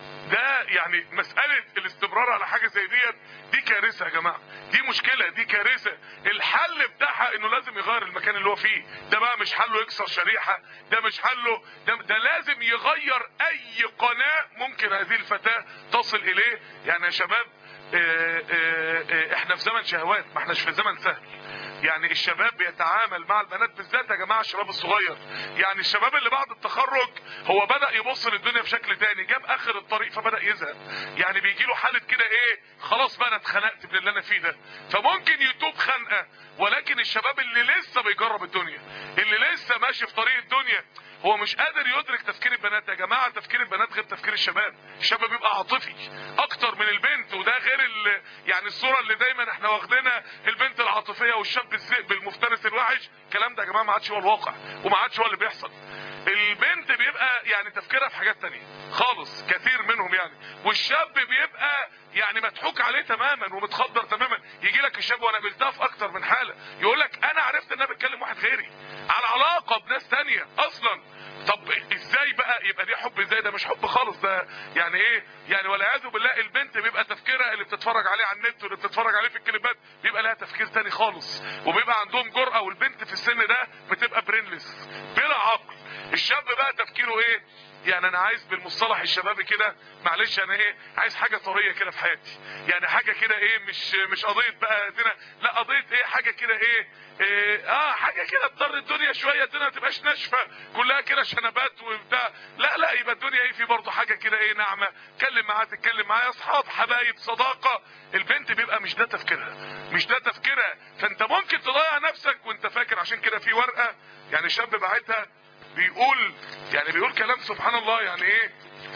ده يعني مسألة الاستمرار على حاجة زي ديت دي كارثة يا جماعة دي مشكلة دي كارثة الحل بتاعها انه لازم يغير المكان اللي هو فيه ده بقى مش حله يكسر شريحة ده مش حله ده, ده لازم يغير اي قناة ممكن هذه الفتاة تصل اليه يعني يا شباب اه اه اه احنا في زمن شهوات ما احناش في زمن سهل يعني الشباب بيتعامل مع البنات بالذات يا جماعه الشباب الصغير يعني الشباب اللي بعد التخرج هو بدا يبص للدنيا بشكل تاني جاب اخر الطريق فبدا يزهق يعني بيجي له حاله كده ايه خلاص بقى انا اتخنقت من اللي انا فيه ده فممكن يتوب خنقه ولكن الشباب اللي لسه بيجرب الدنيا اللي لسه ماشي في طريق الدنيا هو مش قادر يدرك تفكير البنات يا جماعه تفكير البنات غير تفكير الشباب الشباب بيبقى عاطفي اكتر من البنت وده غير ال... يعني الصوره اللي دايما احنا واخدينها البنت العاطفيه والشاب الذئب المفترس الوحش الكلام ده يا جماعه ما عادش هو الواقع وما عادش هو اللي بيحصل البنت بيبقى يعني تفكيرها في حاجات تانية خالص كثير منهم يعني والشاب بيبقى يعني مضحوك عليه تماما ومتخدر تماما يجي لك الشاب وانا قلتها في اكتر من حاله يقول لك انا عرفت ان انا بتكلم واحد غيري على علاقه بناس تانية اصلا طب ازاي بقى يبقى دي حب ازاي ده مش حب خالص ده يعني ايه يعني والعياذ بالله البنت بيبقى تفكيرها اللي بتتفرج عليه على النت واللي بتتفرج عليه في الكليبات بيبقى لها تفكير تاني خالص وبيبقى عندهم جرأة والبنت في السن ده بتبقى برينلس بلا عقل الشاب بقى تفكيره ايه يعني انا عايز بالمصطلح الشبابي كده معلش انا ايه عايز حاجه طريه كده في حياتي يعني حاجه كده ايه مش مش قضيه بقى زنا لا قضيه ايه حاجه كده ايه, إيه اه حاجه كده تضر الدنيا شويه الدنيا ما تبقاش ناشفه كلها كده شنبات وبتاع لا لا يبقى الدنيا ايه في برضه حاجه كده ايه ناعمه اتكلم معاها تتكلم معايا اصحاب حبايب صداقه البنت بيبقى مش ده تفكيرها مش ده تفكيرها فانت ممكن تضيع نفسك وانت فاكر عشان كده في ورقه يعني شاب بعتها بيقول يعني بيقول كلام سبحان الله يعني ايه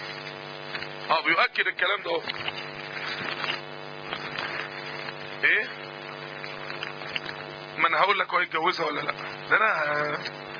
اه بيؤكد الكلام ده اهو ايه ما انا هقول لك هو يتجوزها ولا لا ده انا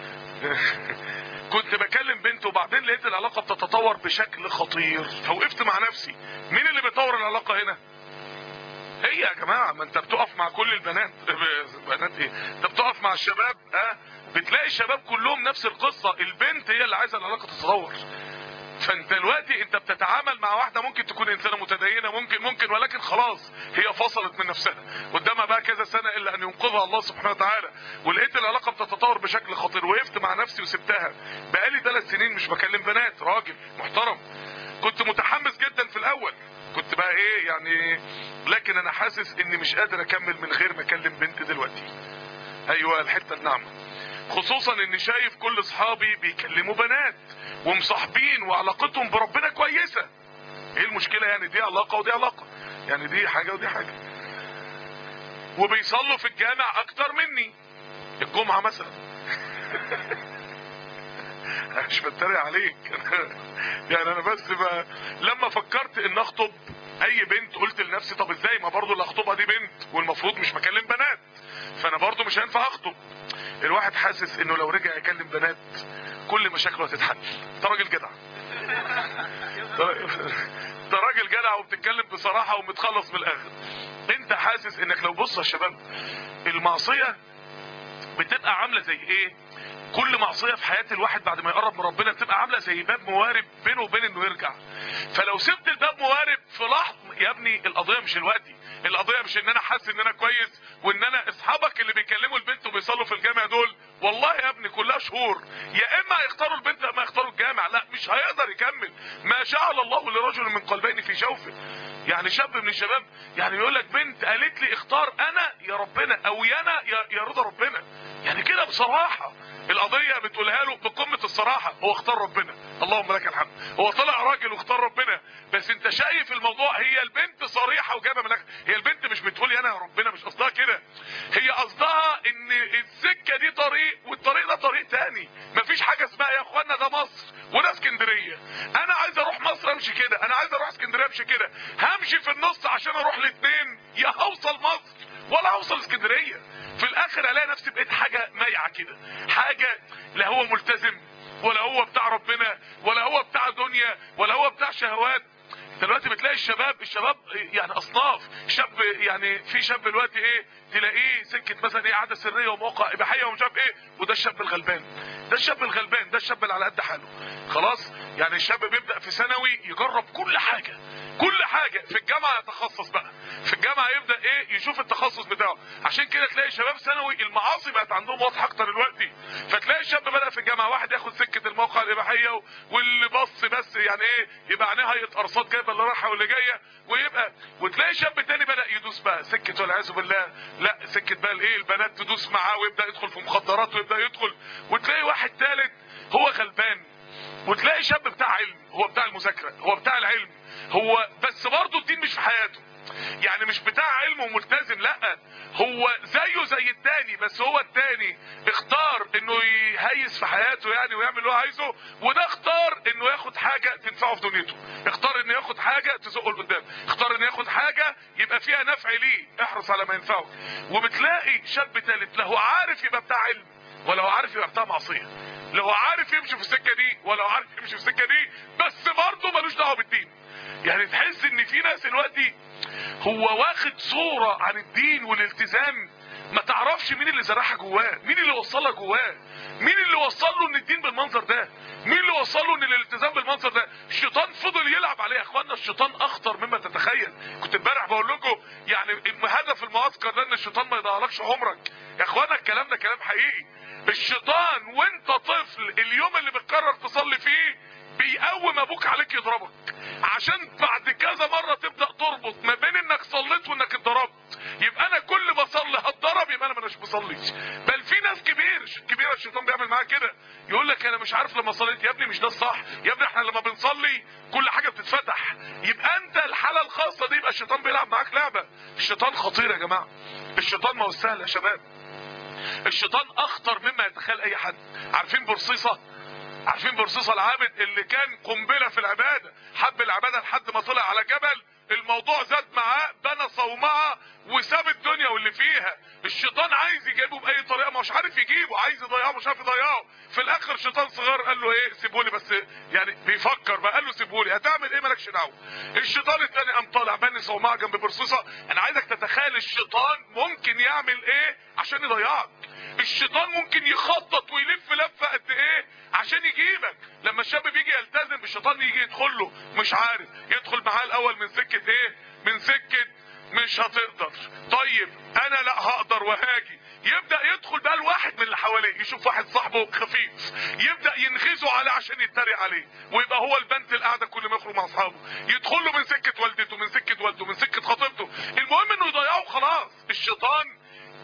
كنت بكلم بنت وبعدين لقيت العلاقة بتتطور بشكل خطير فوقفت مع نفسي مين اللي بيطور العلاقة هنا هي يا جماعة ما انت بتقف مع كل البنات بنات ايه انت بتقف مع الشباب اه بتلاقي الشباب كلهم نفس القصة البنت هي اللي عايزة العلاقة تتطور فانت دلوقتي انت بتتعامل مع واحدة ممكن تكون انسانة متدينة ممكن ممكن ولكن خلاص هي فصلت من نفسها قدامها بقى كذا سنة الا ان ينقذها الله سبحانه وتعالى ولقيت العلاقة بتتطور بشكل خطير وقفت مع نفسي وسبتها بقالي ثلاث سنين مش بكلم بنات راجل محترم كنت متحمس جدا في الاول كنت بقى ايه يعني لكن انا حاسس اني مش قادر اكمل من غير ما اكلم بنت دلوقتي ايوه الحتة الناعمة خصوصا اني شايف كل اصحابي بيكلموا بنات ومصاحبين وعلاقتهم بربنا كويسة ايه المشكلة يعني دي علاقة ودي علاقة يعني دي حاجة ودي حاجة وبيصلوا في الجامع اكتر مني الجمعة مثلا انا مش بتريق عليك يعني انا بس ب... لما فكرت ان اخطب اي بنت قلت لنفسي طب ازاي ما برضو اللي اخطبها دي بنت والمفروض مش بكلم بنات فانا برضو مش هينفع اخطب الواحد حاسس انه لو رجع يكلم بنات كل مشاكله هتتحل انت راجل جدع انت راجل جدع وبتتكلم بصراحة ومتخلص من الاخر انت حاسس انك لو بص يا شباب المعصية بتبقى عاملة زي ايه كل معصية في حياة الواحد بعد ما يقرب من ربنا بتبقى عاملة زي باب موارب بينه وبين انه يرجع فلو سبت الباب موارب في لحظة يا ابني القضية مش الوقتي القضية مش ان انا حاسس ان انا كويس وان انا اصحابك اللي بيكلموا البنت وبيصلوا في الجامع دول والله يا ابني كلها شهور يا اما هيختاروا البنت يا اما هيختاروا الجامع لا مش هيقدر يكمل ما جعل الله لرجل من قلبين في جوفه يعني شاب من الشباب يعني يقول لك بنت قالت لي اختار انا يا ربنا او يانا يا, يا رضا ربنا يعني كده بصراحة القضية بتقولها له بقمة الصراحة هو اختار ربنا اللهم لك الحمد هو طلع راجل واختار ربنا بس انت شايف الموضوع هي البنت صريحة وجابة من هي البنت مش بتقول انا يا ربنا مش قصدها كده هي قصدها ان السكة دي طريق والطريق ده طريق تاني مفيش حاجة اسمها يا اخوانا ده مصر وده اسكندرية انا عايز اروح مصر امشي كده انا عايز اروح اسكندرية امشي كده همشي في النص عشان اروح الاثنين يا هوصل مصر ولا هوصل اسكندرية في الاخر الاقي نفسي بقيت حاجة مايعة كده حاجة لا هو ملتزم ولا هو بتاع ربنا ولا هو بتاع دنيا ولا هو بتاع شهوات دلوقتي بتلاقي الشباب الشباب يعني اصناف شاب يعني في شاب دلوقتي ايه تلاقيه سكه مثلا ايه قعده سريه ومواقع اباحيه ومش عارف ايه وده الشاب الغلبان ده الشاب الغلبان ده الشاب اللي على قد حاله خلاص يعني الشاب بيبدا في ثانوي يجرب كل حاجه كل حاجه في الجامعه يتخصص بقى في الجامعه يبدا ايه يشوف التخصص بتاعه عشان كده تلاقي شباب ثانوي المعاصي بقت عندهم واضحه اكتر دلوقتي فتلاقي الشاب بدا في الجامعه واحد ياخد سكه المواقع الاباحيه و- واللي بص بس يعني ايه يبقى عينيه هيئه ارصاد جايبه اللي رايحه واللي جايه ويبقى وتلاقي شاب تاني بدا يدوس بقى سكه والعياذ بالله لا سكه بقى الايه البنات تدوس معاه ويبدا يدخل في مخدرات ويبدا يدخل وتلاقي واحد ثالث هو غلبان وتلاقي شاب بتاع علم هو بتاع المذاكره هو بتاع العلم هو بس برضه الدين مش في حياته يعني مش بتاع علم وملتزم لا هو زيه زي التاني بس هو التاني اختار انه يهيس في حياته يعني ويعمل اللي هو عايزه وده اختار انه ياخد حاجة تنفعه في دنيته اختار انه ياخد حاجة تزقه لقدام اختار انه ياخد حاجة يبقى فيها نفع ليه احرص على ما ينفعه وبتلاقي شاب تالت لا هو عارف يبقى بتاع علم ولا هو عارف يبقى بتاع معصية لا هو عارف يمشي في السكة دي ولا هو عارف يمشي في السكة دي بس برضه ملوش دعوة بالدين يعني تحس ان في ناس دلوقتي هو واخد صورة عن الدين والالتزام ما تعرفش مين اللي زرعها جواه مين اللي وصلها جواه مين اللي وصل له ان الدين بالمنظر ده مين اللي وصل له ان الالتزام بالمنظر ده الشيطان فضل يلعب عليه يا اخوانا الشيطان اخطر مما تتخيل كنت امبارح بقول لكم يعني هدف المعسكر ده ان الشيطان ما يضيعلكش عمرك يا اخوانا الكلام ده كلام حقيقي الشيطان وانت طفل اليوم اللي بتقرر تصلي فيه بيقوم ابوك عليك يضربك عشان بعد كذا مرة تبدأ تربط ما بين انك صليت وانك اتضربت يبقى انا كل ما اصلي هتضرب يبقى انا مش بصلي بل في ناس كبير كبيرة الشيطان بيعمل معاها كده يقول لك انا مش عارف لما صليت يا ابني مش ده الصح يا ابني احنا لما بنصلي كل حاجة بتتفتح يبقى انت الحالة الخاصة دي يبقى الشيطان بيلعب معاك لعبة الشيطان خطير يا جماعة الشيطان ما هو سهل يا شباب الشيطان اخطر مما يتخيل اي حد عارفين برصيصة عارفين برصيصة العابد اللي كان قنبلة في العبادة حب العبادة لحد ما طلع على جبل الموضوع زاد معاه بنى صومعة وساب الدنيا واللي فيها الشيطان عايز يجيبه باي طريقة مش عارف يجيبه عايز يضيعه مش عارف يضيعه في الاخر شيطان صغير قال له ايه سيبولي بس يعني بيفكر بقى قال له سيبولي هتعمل ايه مالكش دعوه الشيطان التاني قام طالع بني صومعة جنب برصيصة انا عايزك تتخيل الشيطان ممكن يعمل ايه عشان يضيعك الشيطان ممكن يخطط ويلف لفه قد ايه عشان يجيبك لما الشاب بيجي يلتزم الشيطان يجي يدخل له مش عارف يدخل معاه الاول من سكه ايه من سكه مش هتقدر طيب انا لا هقدر وهاجي يبدا يدخل بقى الواحد من اللي حواليه يشوف واحد صاحبه خفيف يبدا ينغزه عليه عشان يتريق عليه ويبقى هو البنت القاعده كل ما يخرج مع اصحابه يدخل له من سكه والدته من سكه والده من سكه خطيبته المهم انه يضيعه خلاص الشيطان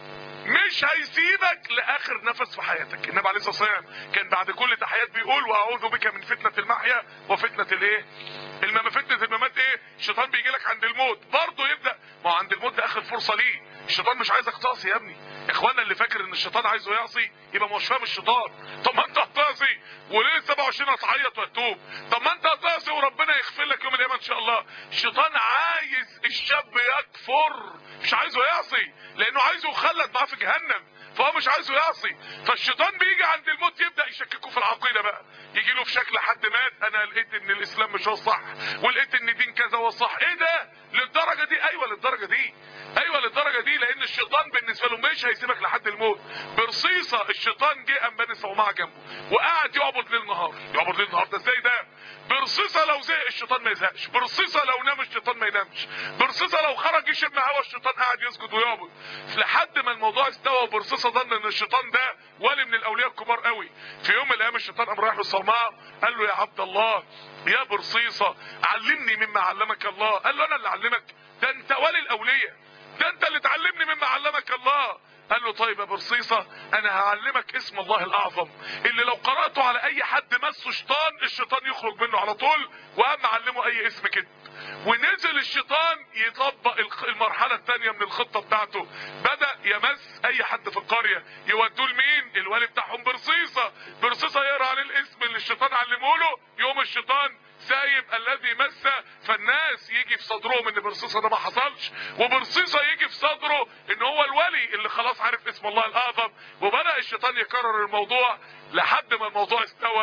مش هيسيبك لاخر نفس في حياتك النبي عليه الصلاه والسلام كان بعد كل تحيات بيقول واعوذ بك من فتنه المحيا وفتنه الايه المما فتنه الممات ايه الشيطان بيجي لك عند الموت برضه يبدا ما هو عند الموت ده اخر فرصه ليه الشيطان مش عايزك تعصي يا ابني اخوانا اللي فاكر ان الشيطان عايزه يعصي يبقى مش فاهم الشيطان طب ما انت هتعصي وليه 27 هتعيط وتتوب طب ما انت هتعصي وربنا يغفر لك يوم القيامه ان شاء الله الشيطان عايز الشاب يكفر مش عايزه يعصي لانه عايزه يخلد معاه في جهنم فهو مش عايزه يعصي فالشيطان بيجي عند الموت يبدا يشككه في العقيده بقى يجي له في شكل حد مات انا لقيت ان الاسلام مش هو الصح ولقيت ان دين كذا هو الصح ايه ده للدرجه دي ايوه للدرجه دي ايوه للدرجه دي لان الشيطان بالنسبه له مش هيسيبك لحد الموت برصيصه الشيطان جه قام بني صومعه جنبه وقعد يعبد ليل نهار يعبد ليل نهار ده ازاي ده برصيصه لو زهق الشيطان ما يزهقش برصيصه لو نام الشيطان ما ينامش برصيصه لو خرج يشم هوا الشيطان قاعد يسجد ويعبد لحد ما الموضوع استوى وبرصيصه ظن ان الشيطان ده ولي من الاولياء الكبار قوي في يوم من الايام الشيطان قام رايح للصومعه قال له يا عبد الله يا برصيصه علمني مما علمك الله قال له انا اللي علمك ده انت ولي الاولياء ده انت اللي تعلمني مما علمك الله قال له طيب يا برصيصة انا هعلمك اسم الله الاعظم اللي لو قرأته على اي حد مسه شيطان الشيطان يخرج منه على طول وقام علمه اي اسم كده ونزل الشيطان يطبق المرحلة الثانية من الخطة بتاعته بدأ يمس اي حد في القرية يودوه لمين الوالي بتاعهم برصيصة برصيصة يقرأ عليه الاسم اللي الشيطان علمه له يوم الشيطان سايب الذي مس فالناس يجي في صدرهم ان برصيصة ده ما حصلش وبرصيصة يجي في صدره ان هو الولي اللي خلاص عارف اسم الله الاعظم وبدأ الشيطان يكرر الموضوع لحد ما الموضوع استوى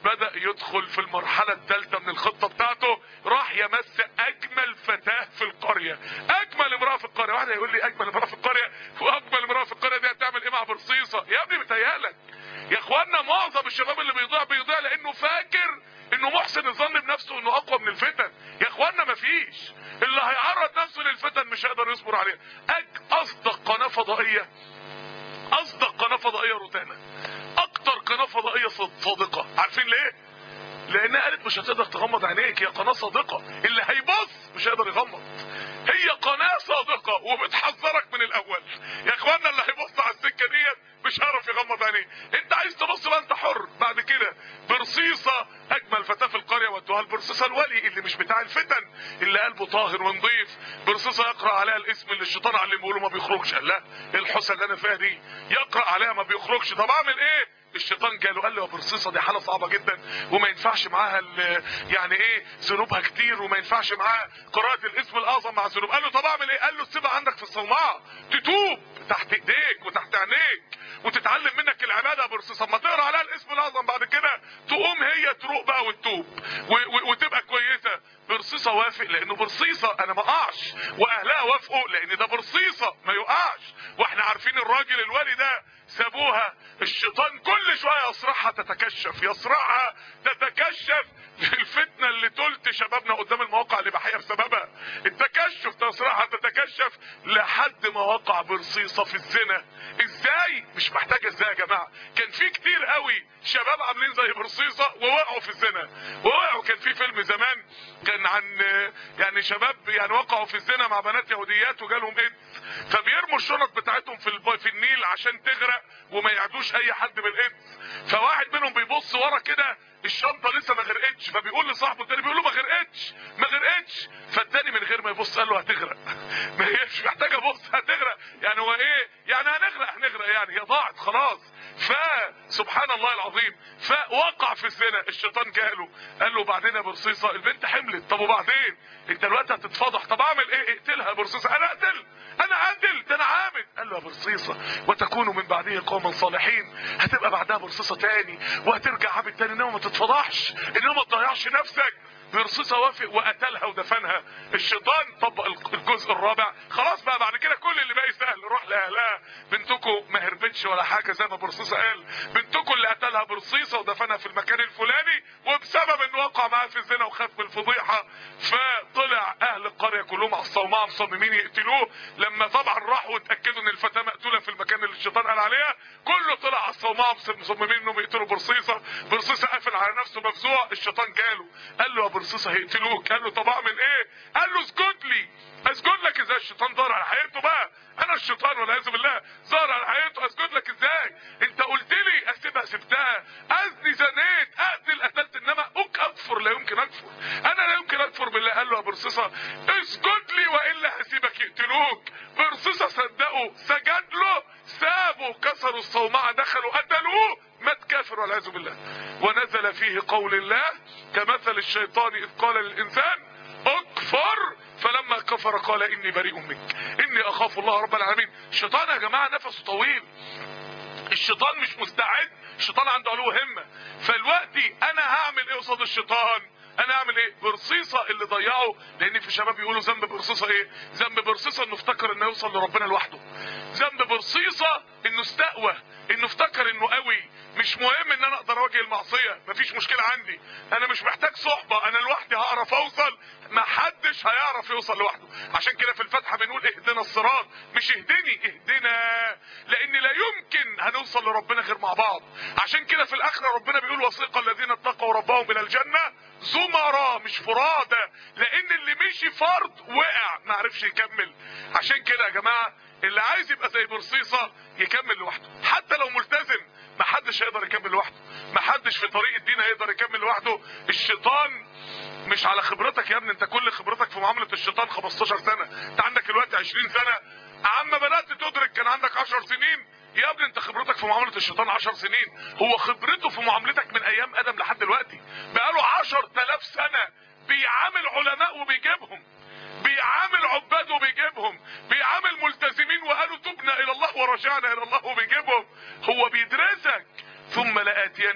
بدأ يدخل في المرحلة الثالثة من الخطة بتاعته راح يمس اجمل فتاة في القرية اجمل امرأة في القرية واحد يقول لي اجمل امرأة في القرية واجمل امرأة في القرية دي هتعمل ايه مع برصيصة يا ابني بتهيألك يا اخوانا معظم الشباب اللي بيضيع بيضيع لانه فاكر انه محسن الظن بنفسه انه اقوى من الفتن يا اخوانا مفيش اللي هيعرض نفسه للفتن مش هيقدر يصبر عليها أج اصدق قناة فضائية اصدق قناة فضائية روتانا اكتر قناة فضائية صد- صادقة عارفين ليه لانها قالت مش هتقدر تغمض عينيك هي قناة صادقة اللي هيبص مش هيقدر يغمض هي قناة صادقة وبتحذرك من الاول يا اخوانا اللي هيبص على السكة ديت مش هيعرف يغمض عينيه انت عايز تبص بقى انت حر بعد كده برصيصة اجمل فتاة في القرية ودوها البرصيصة الولي اللي مش بتاع الفتن اللي قلبه طاهر ونظيف برصيصة يقرأ عليها الاسم اللي الشيطان علمه له ما بيخرجش قال لا ايه الحسن اللي انا فيها دي يقرأ عليها ما بيخرجش طب اعمل ايه الشيطان جاله قال له يا برصيصه دي حاله صعبه جدا وما ينفعش معاها ال- يعني ايه ذنوبها كتير وما ينفعش معاها قراءه الاسم الاعظم مع الذنوب قال له طب اعمل ايه قال له تسيبها عندك في الصومعه تتوب تحت ايديك وتحت عينيك وتتعلم منك العباده يا برصيصه اما تقرا عليها الاسم الاعظم بعد كده تقوم هي تروق بقى وتتوب و- و- وتبقى كويسه برصيصه وافق لانه برصيصه انا ما اقعش واهلها وافقوا لان ده برصيصه ما يقعش واحنا عارفين الراجل الولي ده سابوها الشيطان كل شويه يصرعها تتكشف يصرعها تتكشف الفتنه اللي تلت شبابنا قدام المواقع اللي بحية بسببها التكشف تصرعها تتكشف لحد ما وقع برصيصه في الزنا ازاي مش محتاجه ازاي يا جماعه كان في كتير قوي شباب عاملين زي برصيصه ووقعوا في الزنا ووقعوا كان في فيلم زمان كان عن يعني شباب يعني وقعوا في الزنا مع بنات يهوديات وجالهم ايدز فبيرموا الشنط بتاعتهم في الب- في النيل عشان تغرق وما يعدوش اي حد بالايدز فواحد منهم بيبص ورا كده الشنطه لسه ما غرقتش فبيقول لصاحبه التاني بيقول له ما غرقتش ما غرقتش فالتاني من غير ما يبص قال له هتغرق ما هيش محتاجه بص هتغرق يعني هو ايه يعني هنغرق هنغرق يعني هي ضاعت خلاص فسبحان الله العظيم فوقع في الزنا الشيطان جاله قال له بعدين يا برصيصه البنت حملت طب وبعدين انت دلوقتي هتتفضح طب اعمل ايه اقتلها يا برصيصه انا اقتل انا عادل ده انا عامل قال له يا برصيصه وتكونوا من بعده قوما صالحين هتبقى بعدها برصيصه تاني وهترجع عابد تاني انما ما تتفضحش انما ما تضيعش نفسك برصيصة وافق وقتلها ودفنها الشيطان طبق الجزء الرابع خلاص بقى بعد كده كل اللي باقي سهل روح لاهلها بنتكم ما هربتش ولا حاجه زي ما برصيصه قال بنتكم اللي قتلها برصيصه ودفنها في المكان الفلاني وبسبب انه وقع معاه في الزنا وخاف من الفضيحه فطلع اهل القريه كلهم على الصومعه مصممين يقتلوه لما طبعا راحوا واتاكدوا ان الفتاه مقتوله في المكان اللي الشيطان قال عليها كله طلع على الصومعه مصممين انهم يقتلوا برصيصه برصيصه قافل على نفسه مفزوع الشيطان جاله قال له يا برصيصه هيقتلوك قال له طب اعمل ايه قال له اسجد لي اسجد لك ازاي الشيطان ظهر على حقيقته بقى انا الشيطان والعياذ بالله ظهر على حقيقته اسجد لك ازاي انت قلت لي اسيبها سبتها اذني زنيت اقتل قتلت انما أك اكفر لا يمكن اكفر انا لا يمكن اكفر بالله قال له يا برصيصه اسجد لي والا هسيبك يقتلوك برصيصه صدقوا سجد له سابوا كسروا الصومعه دخلوا قتلوه مات كافر والعياذ بالله ونزل فيه قول الله كمثل الشيطان اذ قال للانسان اكفر فلما كفر قال اني بريء منك اني اخاف الله رب العالمين الشيطان يا جماعه نفسه طويل الشيطان مش مستعد الشيطان عنده علو همه فالوقتي انا هعمل ايه قصاد الشيطان انا اعمل ايه برصيصه اللي ضيعه لان في شباب يقولوا ذنب برصيصه ايه ذنب برصيصه انه افتكر انه يوصل لربنا لوحده ذنب برصيصه انه استقوى انه افتكر انه قوي مش مهم ان انا اقدر اواجه المعصيه مفيش مشكله عندي انا مش محتاج صحبه انا لوحدي هعرف اوصل ما حدش هيعرف يوصل لوحده عشان كده في الفاتحه بنقول اهدنا الصراط مش اهدني اهدنا لان لا يمكن هنوصل لربنا غير مع بعض عشان كده في الاخره ربنا بيقول وثيق الذين اتقوا ربهم الى الجنه زمراء مش فرادى لان اللي مشي فرد وقع ما عرفش يكمل عشان كده يا جماعه اللي عايز يبقى زي برصيصه يكمل لوحده حتى لو ملتزم ما حدش هيقدر يكمل لوحده ما حدش في طريق الدين هيقدر يكمل لوحده الشيطان مش على خبرتك يا ابني انت كل خبرتك في معامله الشيطان 15 سنه انت عندك دلوقتي 20 سنه عما بدات تدرك كان عندك 10 سنين يا ابني انت خبرتك في معامله الشيطان 10 سنين هو خبرته في معاملتك من ايام ادم لحد دلوقتي بقاله 10000 سنه بيعامل علماء وبيجيبهم بيعامل عباد وبيجيبهم بيعامل ملتزمين وقالوا تبنا الى الله ورجعنا الى الله وبيجيبهم هو بيدرسك ثم لآتينهم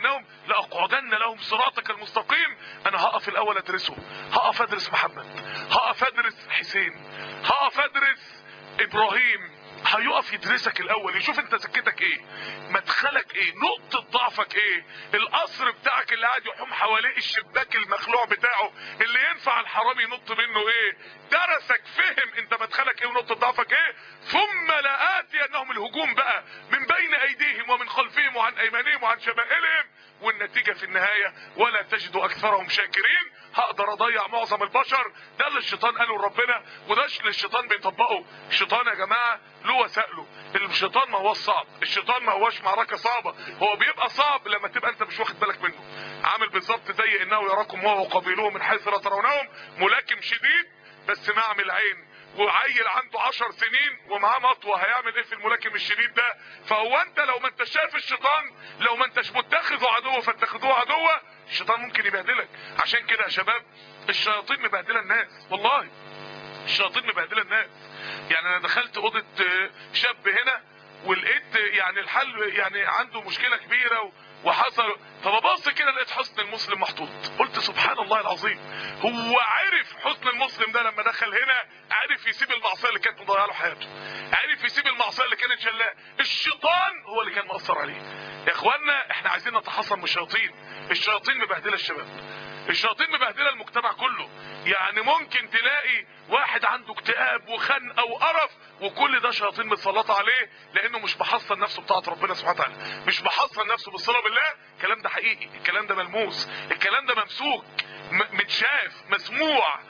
لاقعدن لهم صراطك المستقيم انا هقف الاول ادرسه هقف ادرس محمد هقف ادرس حسين هقف ادرس ابراهيم هيقف يدرسك الاول يشوف انت سكتك ايه مدخلك ايه نقطة ضعفك ايه القصر بتاعك اللي قاعد يحوم حواليه الشباك المخلوع بتاعه اللي ينفع الحرامي ينط منه ايه درسك فهم انت مدخلك ايه ونقطة ضعفك ايه ثم لآتي انهم الهجوم بقى من بين ايديهم ومن خلفهم وعن ايمانهم وعن شمائلهم والنتيجة في النهاية ولا تجد اكثرهم شاكرين هقدر اضيع معظم البشر ده اللي الشيطان قاله لربنا وده اللي الشيطان بيطبقه الشيطان يا جماعة له وسائله الشيطان ما هو صعب الشيطان ما هوش معركة صعبة هو بيبقى صعب لما تبقى انت مش واخد بالك منه عامل بالظبط زي انه يراكم هو وقبيله من حيث لا ترونهم ملاكم شديد بس نعمل عين وعيل عنده عشر سنين ومعاه مطوة هيعمل ايه في الملاكم الشديد ده فهو انت لو ما انت شايف الشيطان لو ما انتش متخذه عدو فاتخذوه عدوة الشيطان ممكن يبهدلك عشان كده يا شباب الشياطين مبهدله الناس والله الشياطين مبهدله الناس يعني انا دخلت اوضه شاب هنا ولقيت يعني الحل يعني عنده مشكله كبيره و... وحصل فببص كده لقيت حسن المسلم محطوط قلت سبحان الله العظيم هو عرف حسن المسلم ده لما دخل هنا عرف يسيب المعصيه اللي كانت مضيعه له حياته عرف يسيب المعصيه اللي كانت شلاه الشيطان هو اللي كان مأثر عليه يا اخوانا احنا عايزين نتحصن من الشياطين الشياطين مبهدله الشباب الشياطين مبهدله المجتمع كله يعني ممكن تلاقي واحد عنده اكتئاب وخنقه وقرف وكل ده شياطين متسلطه عليه لانه مش محصن نفسه بتاعت ربنا سبحانه وتعالى مش محصن نفسه بالصلاه بالله الكلام ده حقيقي الكلام ده ملموس الكلام ده ممسوك م- متشاف مسموع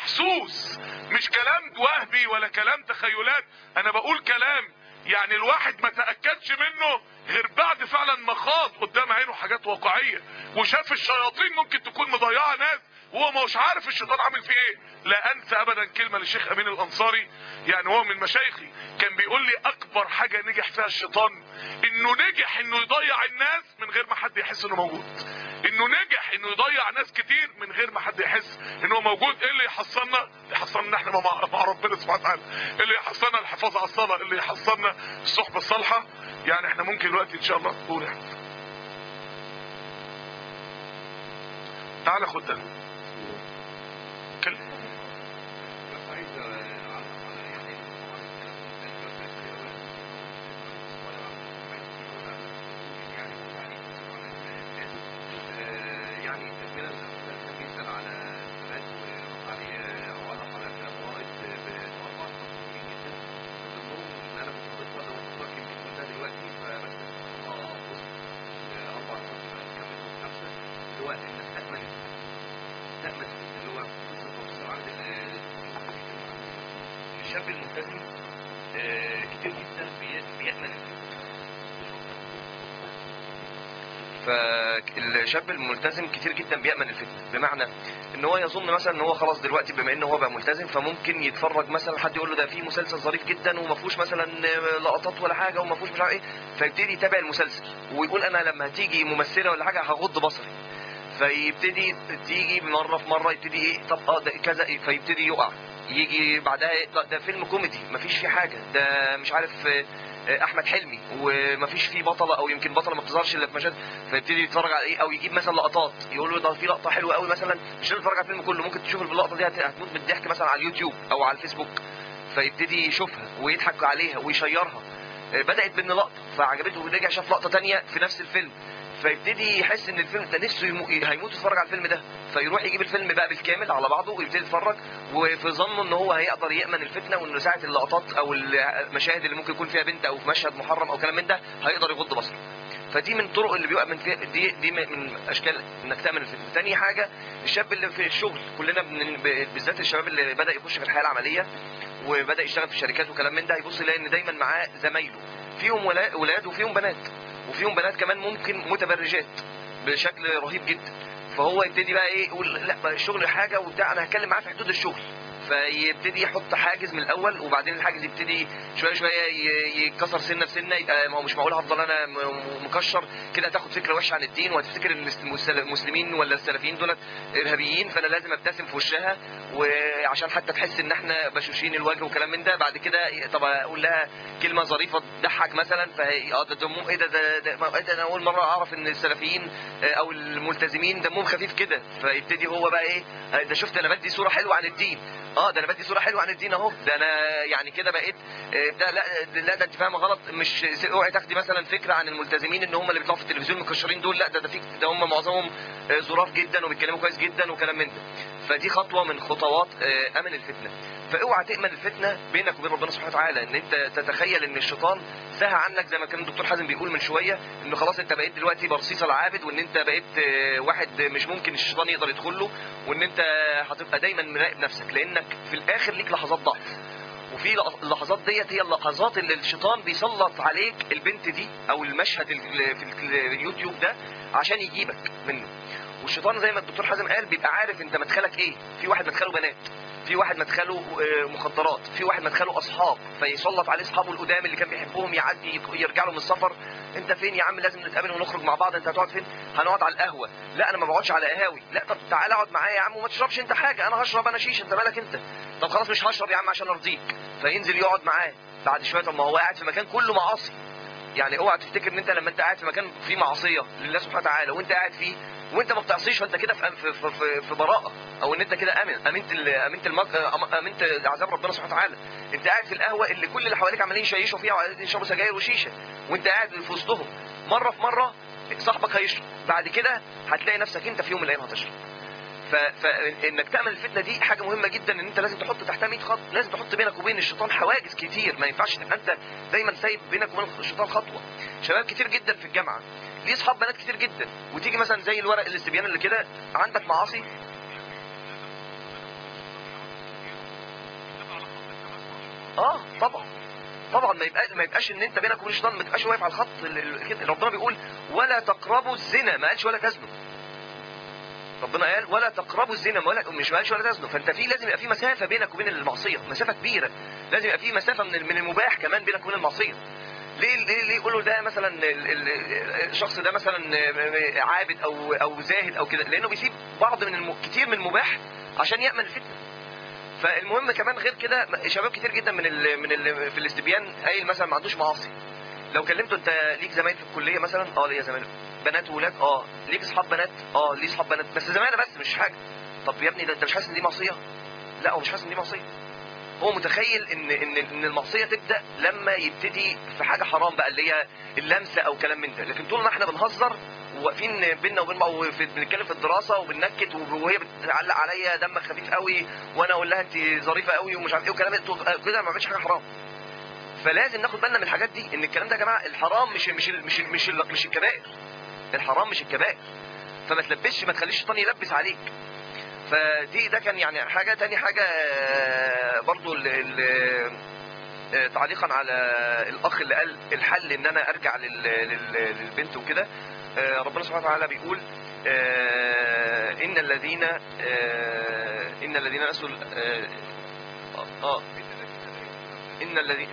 محسوس مش كلام وهبي ولا كلام تخيلات انا بقول كلام يعني الواحد ما تأكدش منه غير بعد فعلا ما خاض قدام عينه حاجات واقعية وشاف الشياطين ممكن تكون مضيعة ناس وهو مش عارف الشيطان عامل فيه ايه لا انسى ابدا كلمة للشيخ امين الانصاري يعني هو من مشايخي كان بيقول لي اكبر حاجة نجح فيها الشيطان انه نجح انه يضيع الناس من غير ما حد يحس انه موجود انه نجح انه يضيع ناس كتير من غير ما حد يحس انه موجود ايه اللي يحصلنا يحصلنا احنا مع, مع ربنا سبحانه وتعالى اللي يحصلنا الحفاظ على الصلاة اللي يحصلنا الصحبة الصالحة يعني احنا ممكن دلوقتي ان شاء الله نقول يا حبيبي. تعالى خد ده كلم بس عايز اعلق على يعني يعني تكملة كان بيسأل على الثبات ورد عليه أو علق على كلام وارد بأربع مهمين جدا ضمنهم إن أنا كنت بضيفها لو متذكر من ده دلوقتي فبس بص أربع كمل خمسة اللي هو إنك تأمن تأمن اللي هو قصة توصل عند ال- الشاب الملتزم آه، كتير جدا بي- بيأمن فالشاب الملتزم كتير جدا بيأمن الفتنة بمعنى ان هو يظن مثلا ان هو خلاص دلوقتي بما ان هو بقى ملتزم فممكن يتفرج مثلا حد يقول له ده في مسلسل ظريف جدا وما فيهوش مثلا لقطات ولا حاجه وما فيهوش مش عارف ايه فيبتدي يتابع المسلسل ويقول انا لما هتيجي ممثله ولا حاجه هغض بصري فيبتدي تيجي مره في مره يبتدي ايه طب اه ده كذا إيه فيبتدي يقع يجي بعدها إيه؟ لا ده فيلم كوميدي مفيش فيه حاجه ده مش عارف آه، آه، احمد حلمي ومفيش فيه بطله او يمكن بطله ما بتظهرش الا في مشاهد فيبتدي يتفرج على ايه او يجيب مثلا لقطات يقول له ده في لقطه حلوه قوي مثلا مش لازم تتفرج على الفيلم كله ممكن تشوف اللقطه دي هت- هتموت من الضحك مثلا على اليوتيوب او على الفيسبوك فيبتدي يشوفها ويضحك عليها ويشيرها آه، بدات بان لقطه فعجبته ورجع شاف لقطه تانية في نفس الفيلم فيبتدي يحس ان الفيلم ده نفسه يمو... هيموت يتفرج على الفيلم ده فيروح يجيب الفيلم بقى بالكامل على بعضه ويبتدي يتفرج وفي ظنه ان هو هيقدر يامن الفتنه وان ساعه اللقطات او المشاهد اللي ممكن يكون فيها بنت او في مشهد محرم او كلام من ده هيقدر يغض بصره فدي من الطرق اللي بيؤمن فيها دي دي من اشكال انك تامن الفتنه تاني حاجه الشاب اللي في الشغل كلنا بن- بالذات الشباب اللي بدا يخش في الحياه العمليه وبدا يشتغل في الشركات وكلام من ده هيبص يلاقي ان دايما معاه زمايله فيهم ولا- ولاد وفيهم بنات وفيهم بنات كمان ممكن متبرجات بشكل رهيب جدا فهو يبتدي بقى ايه يقول لا بقى الشغل حاجه وبتاع انا هتكلم معاه في حدود الشغل فيبتدي يحط حاجز من الاول وبعدين الحاجز يبتدي شويه شويه ي- يتكسر سنه بسنه يبقى ما هو مش معقول هفضل انا م- م- مكشر كده هتاخد فكره وحشه عن الدين وهتفتكر ان الس- المسلمين ولا السلفيين دولت ارهابيين فانا لازم ابتسم في وشها وعشان حتى تحس ان احنا بشوشين الوجه وكلام من ده بعد كده طب اقول لها كلمه ظريفه تضحك مثلا فهي اه ده دمهم ايه ده ده, ده, ما- إيه ده انا اول مره اعرف ان السلفيين آه، او الملتزمين دمهم خفيف كده فيبتدي هو بقى ايه آه، ده شفت انا بدي صوره حلوه عن الدين اه ده انا بدي صوره حلوه عن الدين اهو ده انا يعني كده بقيت آه، ده لا ده- لا ده انت فاهمه غلط مش اوعي تاخدي مثلا فكره عن الملتزمين ان هم اللي بيطلعوا في التلفزيون مكشرين دول لا ده ده في ده هم معظمهم آه، ظراف جدا وبيتكلموا كويس جدا وكلام من ده فدي خطوه من خطوات آه، امن الفتنه فاوعى تامن الفتنه بينك وبين ربنا سبحانه وتعالى ان انت تتخيل ان الشيطان سهى عنك زي ما كان الدكتور حازم بيقول من شويه انه خلاص انت بقيت دلوقتي برصيصه العابد وان انت بقيت آه، واحد مش ممكن الشيطان يقدر يدخل له وان انت هتبقى دايما مراقب نفسك لانك في الاخر ليك لحظات ضعف وفي لح- اللحظات ديت هي اللحظات اللي الشيطان بيسلط عليك البنت دي او المشهد ال- في ال- اليوتيوب ده عشان يجيبك منه والشيطان زي ما الدكتور حازم قال بيبقى عارف انت مدخلك ايه في واحد مدخله بنات في واحد مدخله آه، مخدرات في واحد مدخله اصحاب فيسلط عليه اصحابه القدام اللي كان بيحبهم يعدي يك- يرجع له من السفر انت فين يا عم لازم نتقابل ونخرج مع بعض انت هتقعد فين هنقعد على القهوه لا انا ما بقعدش على قهاوي لا طب تعالى اقعد معايا يا عم وما تشربش انت حاجه انا هشرب انا شيشه انت مالك انت طب خلاص مش هشرب يا عم عشان ارضيك فينزل يقعد معاه بعد شويه طب ما هو قاعد في مكان كله معاصي يعني اوعى تفتكر ان انت لما انت قاعد في مكان فيه معصيه لله سبحانه وتعالى وانت قاعد فيه وانت ما بتعصيش فانت كده في في في, في, في براءه او ان انت كده امن امنت ال- امنت المك... أم- امنت عذاب ربنا سبحانه وتعالى انت قاعد في القهوه اللي كل اللي حواليك عمالين يشيشوا فيها وعمالين يشربوا سجاير وشيشه وانت قاعد في وسطهم مره في مره صاحبك هيشرب بعد كده هتلاقي نفسك انت في يوم من الايام هتشرب ف... فانك تعمل الفتنه دي حاجه مهمه جدا ان انت لازم تحط تحتها 100 خط لازم تحط بينك وبين الشيطان حواجز كتير ما ينفعش تبقى انت دايما سايب بينك وبين الشيطان خطوه شباب كتير جدا في الجامعه ليه اصحاب بنات كتير جدا وتيجي مثلا زي الورق الاستبيان اللي كده عندك معاصي اه طبعا طبعا ما يبقى ما يبقاش ان انت بينك وبين الشيطان ما تبقاش واقف على الخط ال- ال- كده ربنا بيقول ولا تقربوا الزنا ما قالش ولا تزنوا ربنا قال ولا تقربوا الزنا ما ولا مش ما قالش ولا تزنوا فانت في لازم يبقى في مسافه بينك وبين المعصيه مسافه كبيره لازم يبقى في مسافه من من المباح كمان بينك وبين المعصيه ليه ليه ليه يقولوا ده مثلا ال- ال- الشخص ده مثلا عابد او او زاهد او كده لانه بيسيب بعض من الم... كتير من المباح عشان يامن الفتنه فالمهم كمان غير كده شباب كتير جدا من ال من ال في الاستبيان قايل مثلا ما عندوش معاصي لو كلمته انت ليك زمايل في الكليه مثلا اه ليا زمايل بنات وولاد اه ليك اصحاب بنات اه ليه اصحاب بنات بس زمايله بس مش حاجه طب يا ابني ده انت مش حاسس ان دي معصيه لا هو مش حاسس ان دي معصيه هو متخيل ان ان ان المعصيه تبدا لما يبتدي في حاجه حرام بقى اللي هي اللمسه او كلام من ده لكن طول ما احنا بنهزر وواقفين بينا وبين بعض وفي- بنتكلم في الدراسه وبننكت وب- وهي بتعلق عليا دمك خفيف قوي وانا اقول لها انت ظريفه قوي ومش عارف ايه وكلام انتوا كده ما بعملش حاجه حرام فلازم ناخد بالنا من الحاجات دي ان الكلام ده يا جماعه الحرام مش مش مش مش, مش الكبائر الحرام مش الكبائر فما تلبسش ما تخليش الشيطان يلبس عليك فدي ده كان يعني حاجه تاني حاجه آه، برضو ال ال آه، تعليقا على الاخ اللي قال الحل ان انا ارجع لل- لل- للبنت وكده آه، ربنا سبحانه وتعالى بيقول آه، ان الذين آه، ان الذين نسوا ال- اه آه، ان الذين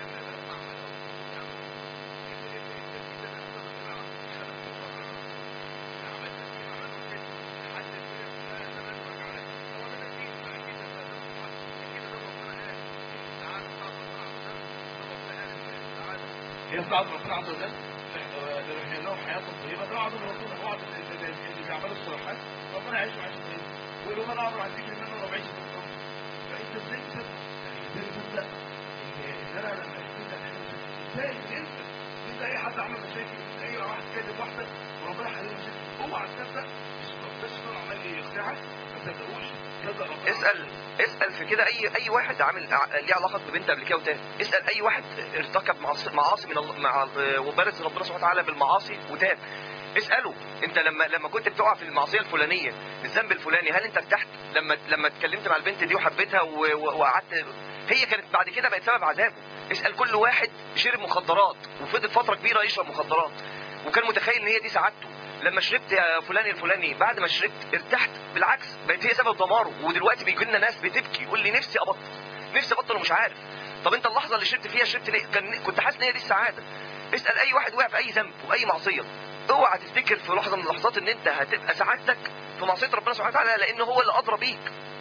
هي بتاعت ربنا عز وجل لما لهم حياه طيبه ده عظم ربنا هو عظم اللي بيعملوا الصالحات ربنا يعيش معيشه طيبه ويقول لهم انا امر عن ذكر ان انا بعيش بالطبع فانت ازاي تصدق يعني ازاي تصدق ان ان انا لما يكون لك حاجه مشاكل ازاي انت انت اي حد عمل مشاكل انت اي واحد كاتب واحده وربنا حل مشاكل اوعى تصدق بس الشيطان عمال يخدعك ما تصدقوش صدق ربنا اسال اسال في كده اي اي واحد عامل ع- ليه علاقه ببنت قبل كده وتاب اسال اي واحد ارتكب معاصي معاصي من الله مع وبارز ربنا سبحانه وتعالى بالمعاصي وتاب اساله انت لما لما كنت بتقع في المعصيه الفلانيه الذنب الفلاني هل انت ارتحت لما لما اتكلمت مع البنت دي وحبيتها و- و- وقعدت هي كانت بعد كده بقت سبب عذابه اسال كل واحد شرب مخدرات وفضل فتره كبيره يشرب مخدرات وكان متخيل ان هي دي سعادته لما شربت يا فلان الفلاني بعد ما شربت ارتحت بالعكس بقت هي سبب دماره ودلوقتي بيجي لنا ناس بتبكي يقول لي نفسي ابطل نفسي ابطل ومش عارف طب انت اللحظه اللي شربت فيها شربت ليه كان كنت حاسس ان هي دي السعاده اسال اي واحد وقع في اي ذنب واي معصيه اوعى تفتكر في لحظه من اللحظات ان انت هتبقى سعادتك في معصيه ربنا سبحانه وتعالى لان هو اللي ادرى بيك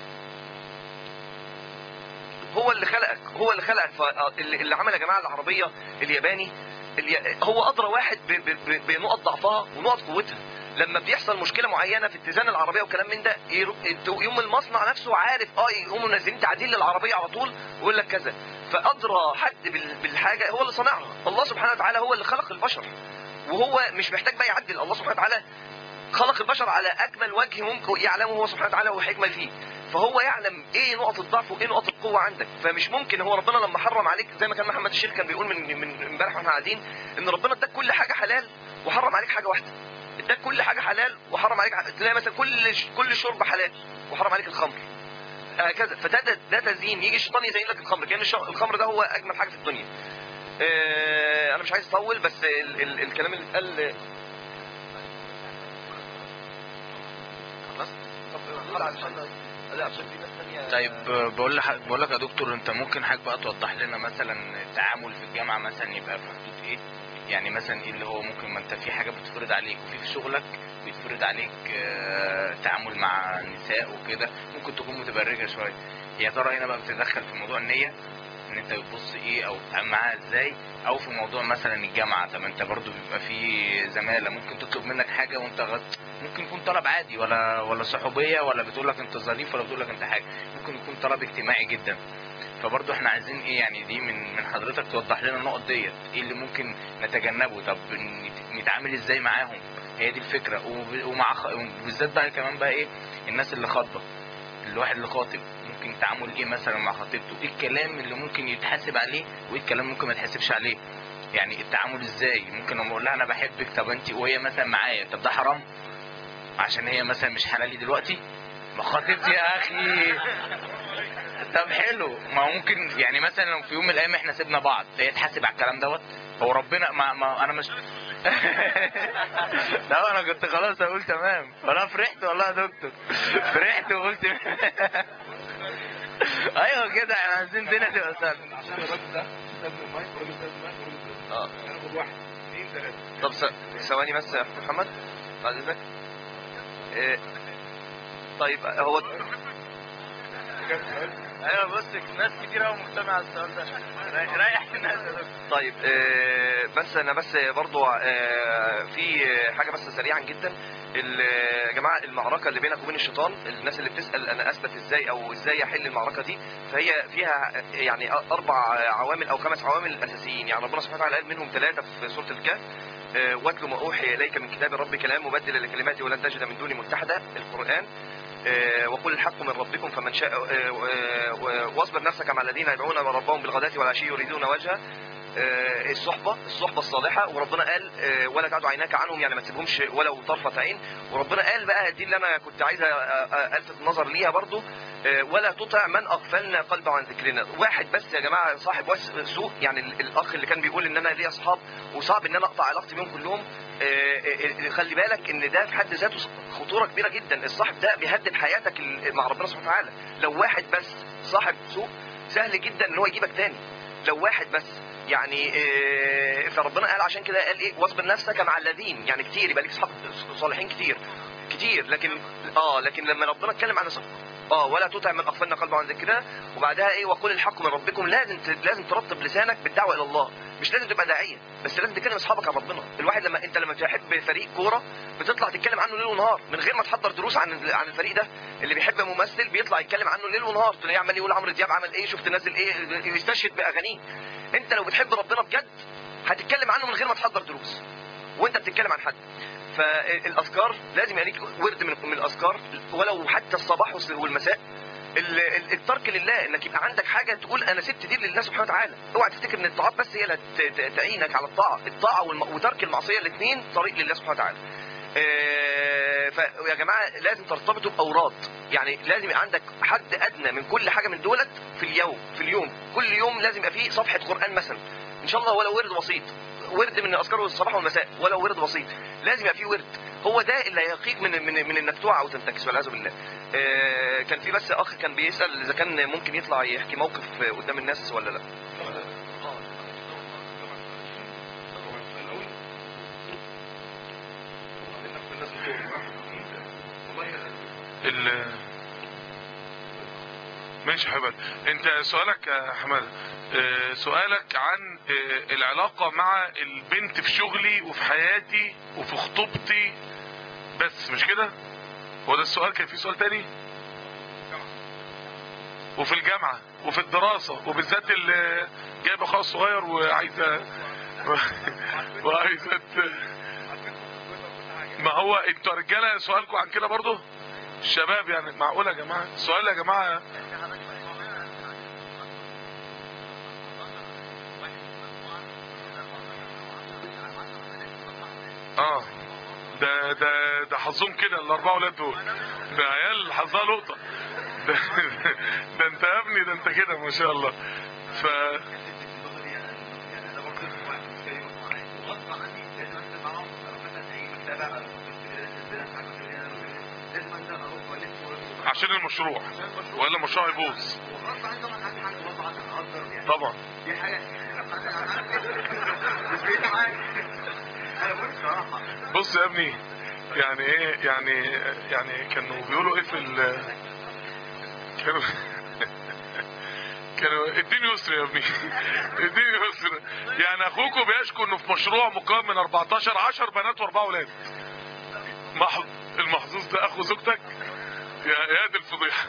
هو اللي خلقك هو اللي خلقك فاللي اللي عمل يا جماعه العربيه الياباني الي... هو ادرى واحد ب... ب... ب... بنقط ضعفها ونقط قوتها لما بيحصل مشكله معينه في اتزان العربيه وكلام من ده يرو- انتوا- يوم المصنع نفسه عارف اه يقوموا منزلين تعديل للعربيه على طول ويقول لك كذا فادرى حد بال- بالحاجه هو اللي صنعها الله سبحانه وتعالى هو اللي خلق البشر وهو مش محتاج بقى يعدل الله سبحانه وتعالى خلق البشر على اكمل وجه ممكن يعلمه هو سبحانه وتعالى وحكمه فيه فهو يعلم ايه نقط الضعف وايه نقط القوه عندك فمش ممكن هو ربنا لما حرم عليك زي ما كان محمد الشيخ كان بيقول من من امبارح واحنا قاعدين ان ربنا اداك كل حاجه حلال وحرم عليك حاجه واحده اداك كل حاجه حلال وحرم عليك ع- تلاقي مثلا كل ش- كل شرب حلال وحرم عليك الخمر هكذا فده ده, ده تزيين يجي الشيطان يزين لك الخمر كان الش- الخمر ده هو اجمل حاجه في الدنيا آه، انا مش عايز اطول بس ال ال الكلام اللي اتقال خلاص طب عشان لا عشان في ناس تانية طيب بقول لك بقول لك يا دكتور انت ممكن حضرتك بقى توضح لنا مثلا التعامل في الجامعه مثلا يبقى في حدود ايه؟ يعني مثلا ايه اللي هو ممكن ما انت في حاجه بتفرض عليك وفي في شغلك بيتفرض عليك آه، تعامل مع النساء وكده ممكن تكون متبرجه شويه يا ترى هنا بقى بتتدخل في موضوع النيه ان انت بتبص ايه او تتعامل معاها ازاي او في موضوع مثلا الجامعه طب انت برضو بيبقى في زماله ممكن تطلب منك حاجه وانت غد... ممكن يكون طلب عادي ولا ولا صحوبيه ولا بتقول لك انت ظريف ولا بتقول لك انت حاجه ممكن يكون طلب اجتماعي جدا فبرضه احنا عايزين ايه يعني دي من من حضرتك توضح لنا النقط ديت ايه اللي ممكن نتجنبه طب نت- نتعامل ازاي معاهم هي دي الفكره وب- ومع خ- وبالذات بقى كمان بقى ايه الناس اللي خاطبه الواحد اللي خاطب ممكن تعامل ايه مثلا مع خطيبته ايه الكلام اللي ممكن يتحاسب عليه وايه الكلام ممكن ما يتحاسبش عليه يعني التعامل ازاي ممكن لما اقول لها انا بحبك طب انت وهي مثلا معايا طب ده حرام عشان هي مثلا مش حلالي دلوقتي ما خطيبتي يا اخي طب حلو ما هو ممكن يعني مثلا لو في يوم من الايام احنا سيبنا بعض هي تحاسب على الكلام دوت هو ربنا ما, ما انا مش لا انا كنت خلاص اقول تمام وانا فرحت والله يا دكتور فرحت وقلت ايوه كده احنا عايزين الدنيا تبقى سهله عشان الراجل ده ساب المايك والراجل ساب المايك والراجل ساب اه المايك هناخد واحد اثنين ثلاثه طب س- ثواني بس يا محمد بعد اذنك إيه، طيب هو ايوه بص ناس كتير قوي مجتمعه على السؤال ده ريح الناس يا دكتور طيب آه، بس انا بس برضو آه، في حاجه بس سريعا جدا ال- يا جماعه المعركه اللي بينك وبين الشيطان الناس اللي بتسال انا اثبت ازاي او ازاي احل المعركه دي فهي فيها يعني اربع عوامل او خمس عوامل اساسيين يعني ربنا سبحانه وتعالى قال منهم ثلاثه في سوره الكهف آه، واتل ما اوحي اليك من كتاب ربك لا مبدل لكلماته ولن تجد من دونه ملتحدا القران آه، وقل الحق من ربكم فمن شاء آه، آه، واصبر نفسك مع الذين يدعون ربهم بالغداة والعشي يريدون وجهه آه، الصحبة الصحبة الصالحة وربنا قال آه، ولا تعد عيناك عنهم يعني ما تسيبهمش ولو طرفة عين وربنا قال بقى دي اللي انا كنت عايز أ- أ- الفت النظر ليها برضو آه، ولا تطع من اغفلنا قلبه عن ذكرنا واحد بس يا جماعة صاحب وس- سوء يعني ال- الاخ اللي كان بيقول ان انا ليا اصحاب وصعب ان انا اقطع علاقتي بيهم كلهم آه، آه، آه، خلي بالك ان ده في حد ذاته خطورة كبيرة جدا الصاحب ده بيهدد حياتك ال- مع ربنا سبحانه وتعالى لو واحد بس صاحب سوء سهل جدا ان هو يجيبك تاني لو واحد بس يعني آه، فربنا قال عشان كده قال ايه واصبر نفسك مع الذين يعني كتير يبقى ليك اصحاب صالحين كتير كتير لكن اه لكن لما ربنا اتكلم عن الص- اه ولا تطع من اغفلنا قلبه عن ذكرنا وبعدها ايه وقل الحق من ربكم لازم ت- لازم ترطب لسانك بالدعوه الى الله مش لازم تبقى داعيه بس لازم تكلم اصحابك عن ربنا الواحد لما انت لما تحب فريق كوره بتطلع تتكلم عنه ليل ونهار من غير ما تحضر دروس عن ال- عن الفريق ده اللي بيحب ممثل بيطلع يتكلم عنه ليل ونهار تلاقيه عمال يقول عمرو دياب عمل ايه شفت نازل ايه يستشهد باغانيه انت لو بتحب ربنا بجد هتتكلم عنه من غير ما تحضر دروس وانت بتتكلم عن حد فالاذكار لازم يبقى ليك ورد من من الاذكار ولو حتى الصباح والس- والمساء ال- ال- الترك لله انك يبقى عندك حاجه تقول انا سبت دي لله سبحانه وتعالى اوعى تفتكر ان الطاعات بس هي اللي هت- ت- تعينك على الطاعه الطاعه والم- وترك المعصيه الاثنين طريق لله سبحانه وتعالى آه، فيا جماعه لازم ترتبطوا باوراد يعني لازم يبقى عندك حد ادنى من كل حاجه من دولت في اليوم في اليوم كل يوم لازم يبقى فيه صفحه قران مثلا ان شاء الله ولو ورد بسيط ورد من الاذكار الصباح والمساء ولو ورد بسيط لازم يبقى فيه ورد هو ده اللي هيقيك من من من انك تقع او تنتكس والعياذ بالله آه، كان في بس اخ كان بيسال اذا كان ممكن يطلع يحكي موقف قدام الناس ولا لا ال ماشي يا حبيبي انت سؤالك يا حماده اه، سؤالك عن اه، العلاقة مع البنت في شغلي وفي حياتي وفي خطوبتي بس مش كده هو ده السؤال كان في سؤال تاني وفي الجامعة وفي الدراسة وبالذات اللي جايب اخوها الصغير وعايزة وعايزة ت- ما هو انتوا رجالة سؤالكم عن كده برضو الشباب يعني معقولة يا جماعة السؤال يا جماعة اه ده ده ده حظهم كده الاربعه ولاد دول ده عيال حظها لقطه ده, ده انت يا ابني ده انت كده ما شاء الله ف عشان المشروع ولا المشروع يبوظ طبعا دي حاجة مش بيت حاجة انا بقول الصراحة بص يا ابني يعني ايه يعني يعني كانوا بيقولوا ايه في ال كانوا كانوا اديني يسر يا ابني اديني يسر يعني اخوكم بيشكو انه في مشروع مكون من 14 10 بنات واربعه اولاد محظ المحظوظ ده اخو زوجتك يا يا دي الفضيحه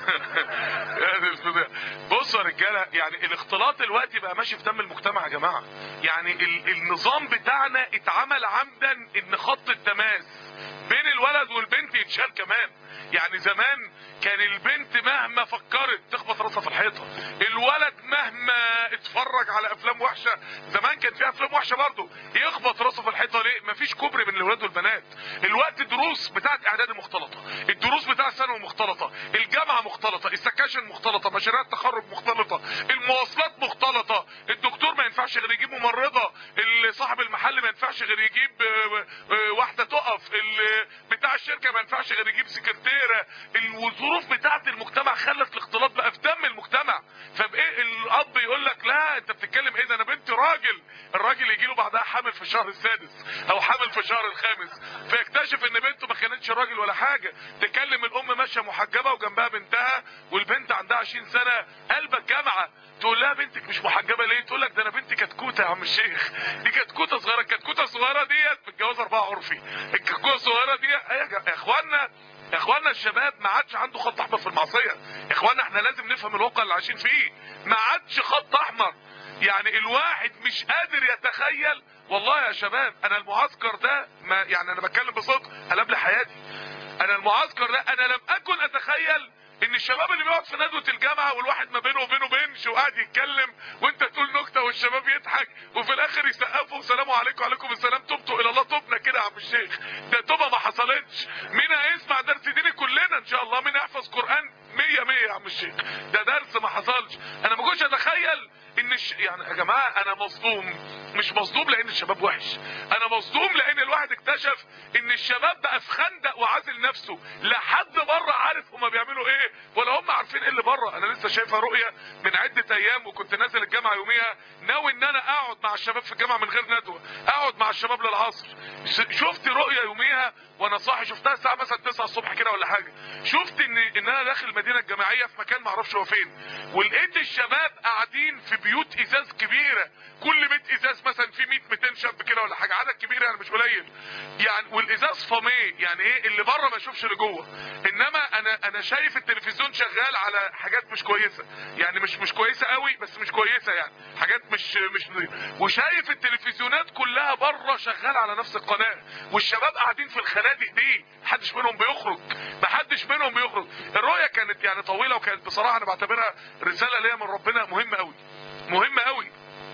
يا دي الفضيحه بصوا يا رجاله يعني الاختلاط دلوقتي بقى ماشي في دم المجتمع يا جماعه يعني ال النظام بتاعنا اتعمل عمدا ان خط التماس بين الولد والبنت يتشال كمان يعني زمان كان البنت مهما فكرت تخبط راسها في الحيطه الولد مهما اتفرج على افلام وحشه زمان كان في افلام وحشه برضه يخبط راسه في الحيطه ليه مفيش كوبري بين الولاد والبنات الوقت دروس بتاعت اعدادي مختلطه الدروس بتاعت ثانوي مختلطه الجامعه مختلطه السكاشن مختلطه مشاريع التخرج مختلطه المواصلات مختلطه الدكتور ما ينفعش غير يجيب ممرضه اللي صاحب المحل ما ينفعش غير يجيب آه، آه، واحده تقف اللي بتاع الشركه ما ينفعش غير يجيب سكرتيره الظروف بتاعت المجتمع خلت الاختلاط بقى في دم المجتمع فبايه الاب يقول لك لا انت بتتكلم ايه ده انا بنتي راجل الراجل يجي له بعدها حامل في الشهر السادس او حامل في الشهر الخامس فيكتشف ان بنته ما كانتش راجل ولا حاجه تكلم الام ماشيه محجبه وجنبها بنتها والبنت عندها 20 سنه قلبك جامعه تقول لها بنتك مش محجبه ليه تقول لك ده انا بنتي كتكوته يا عم الشيخ دي كتكوته صغيره الكتكوته الصغيره ديت متجوزه اربعه عرفي الكتكوته الصغيره دي يا جا- يا اخوانا يا اخوانا الشباب ما عادش عنده خط احمر في المعصيه يا اخوانا احنا لازم نفهم الواقع اللي عايشين فيه ما عادش خط احمر يعني الواحد مش قادر يتخيل والله يا شباب انا المعسكر ده ما يعني انا بتكلم بصدق قلب لي حياتي انا المعسكر ده انا لم اكن اتخيل ان الشباب اللي بيقعد في ندوة الجامعة والواحد ما بينه وبينه بنش وقاعد يتكلم وانت تقول نكتة والشباب يضحك وفي الاخر يسقفوا سلام عليكم وعليكم السلام تبتوا الى الله تبنا كده يا عم الشيخ ده توبة ما حصلتش مين هيسمع درس ديني كلنا ان شاء الله مين هيحفظ قرآن مية مية يا عم الشيخ ده درس ما حصلش انا ما كنتش اتخيل ان الش... يعني يا جماعة انا مصدوم مش مصدوم لان الشباب وحش انا مصدوم لان الواحد اكتشف ان الشباب بقى في خندق وعازل نفسه لا حد بره عارف هما بيعملوا ايه ولا هم عارفين ايه اللي بره انا لسه شايفها رؤيه من عده ايام وكنت نازل الجامعه يوميها ناوي ان انا اقعد مع الشباب في الجامعه من غير ندوه اقعد مع الشباب للعصر ش- شفت رؤيه يوميها وانا صاحي شفتها الساعه مثلا 9 الصبح كده ولا حاجه شفت ان ان انا داخل المدينه الجامعيه في مكان ما اعرفش هو فين ولقيت الشباب قاعدين في بيوت ازاز كبيره كل بيت ازاز مثلا فيه 100 200 شاب كده ولا حاجه عدد كبير يعني مش قليل يعني والازاز فاميه يعني ايه اللي بره ما يشوفش اللي جوه انما انا انا شايف التلفزيون شغال على حاجات مش كويسه يعني مش مش كويسه قوي بس مش كويسه يعني حاجات مش مش وشايف التلفزيونات كلها بره شغال على نفس القناه والشباب قاعدين في الخنادق دي محدش منهم بيخرج محدش منهم بيخرج الرؤيه كانت يعني طويله وكانت بصراحه انا بعتبرها رساله ليا من ربنا مهمه قوي مهمه قوي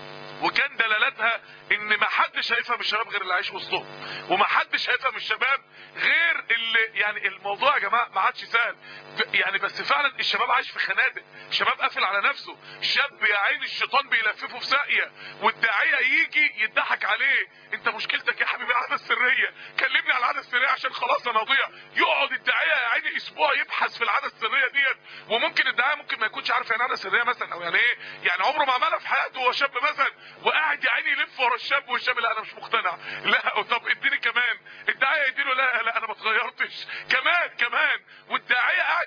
وكان دلالتها ان ما حدش هيفهم الشباب غير اللي عايش وسطهم وما حدش هيفهم الشباب غير اللي يعني الموضوع يا جماعه ما عادش سهل يعني بس فعلا الشباب عايش في خنادق الشباب قافل على نفسه شاب يا عيني الشيطان بيلففه في ساقيه والداعيه يجي يضحك عليه انت مشكلتك يا حبيبي العاده السريه كلمني على العاده السريه عشان خلاص انا اضيع يقعد الداعيه يا عيني اسبوع يبحث في العاده السريه ديت وممكن الداعيه ممكن ما يكونش عارف يعني عاده سريه مثلا او يعني ايه يعني عمره ما عملها في حياته وهو شاب مثلا وقاعد يا عيني يلف ورا الشاب والشاب لا انا مش مقتنع لا طب اديني كمان الداعيه يديله لا لا انا ما اتغيرتش كمان كمان والداعيه قاعد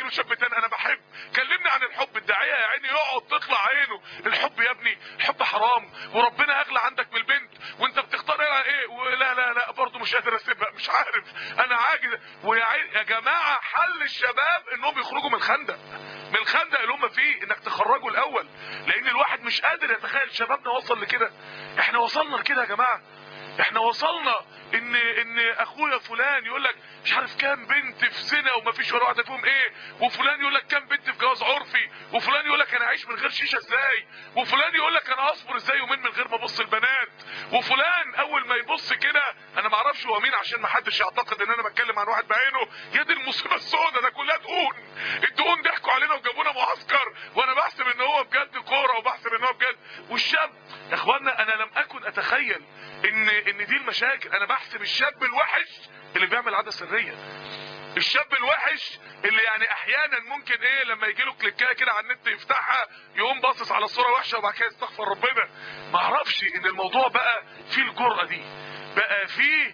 عينه شاب تاني انا بحب كلمني عن الحب الداعيه يا عيني يقعد تطلع عينه الحب يا ابني الحب حرام وربنا اغلى عندك من البنت وانت بتختار لها ايه ولا لا لا برضه مش قادر اسيبها مش عارف انا عاجز ويا عين يا جماعه حل الشباب انهم يخرجوا من الخندق من الخندق اللي هم فيه انك تخرجوا الاول لان الواحد مش قادر يتخيل شبابنا وصل لكده احنا وصلنا لكده يا جماعه احنا وصلنا ان ان اخويا فلان يقول لك مش عارف كام بنت في سنه وما فيش ولا واحده فيهم ايه وفلان يقول لك كام بنت في جواز عرفي وفلان يقول لك انا اعيش من غير شيشه ازاي وفلان يقول لك انا اصبر ازاي يومين من غير ما ابص البنات وفلان اول ما يبص كده انا ما اعرفش هو مين عشان ما حدش يعتقد ان انا بتكلم عن واحد بعينه يا دي المصيبه السوداء ده كلها دقون الدقون ضحكوا علينا وجابونا معسكر وانا بحسب ان هو بجد كوره وبحسب ان هو بجد والشاب يا اخوانا انا لم اكن اتخيل ان ان دي المشاكل انا بحسب الشاب الوحش اللي بيعمل عاده سريه الشاب الوحش اللي يعني احيانا ممكن ايه لما يجي له كليكايه كده على النت يفتحها يقوم باصص على الصوره وحشه وبعد كده يستغفر ربنا ما اعرفش ان الموضوع بقى فيه الجرأه دي بقى فيه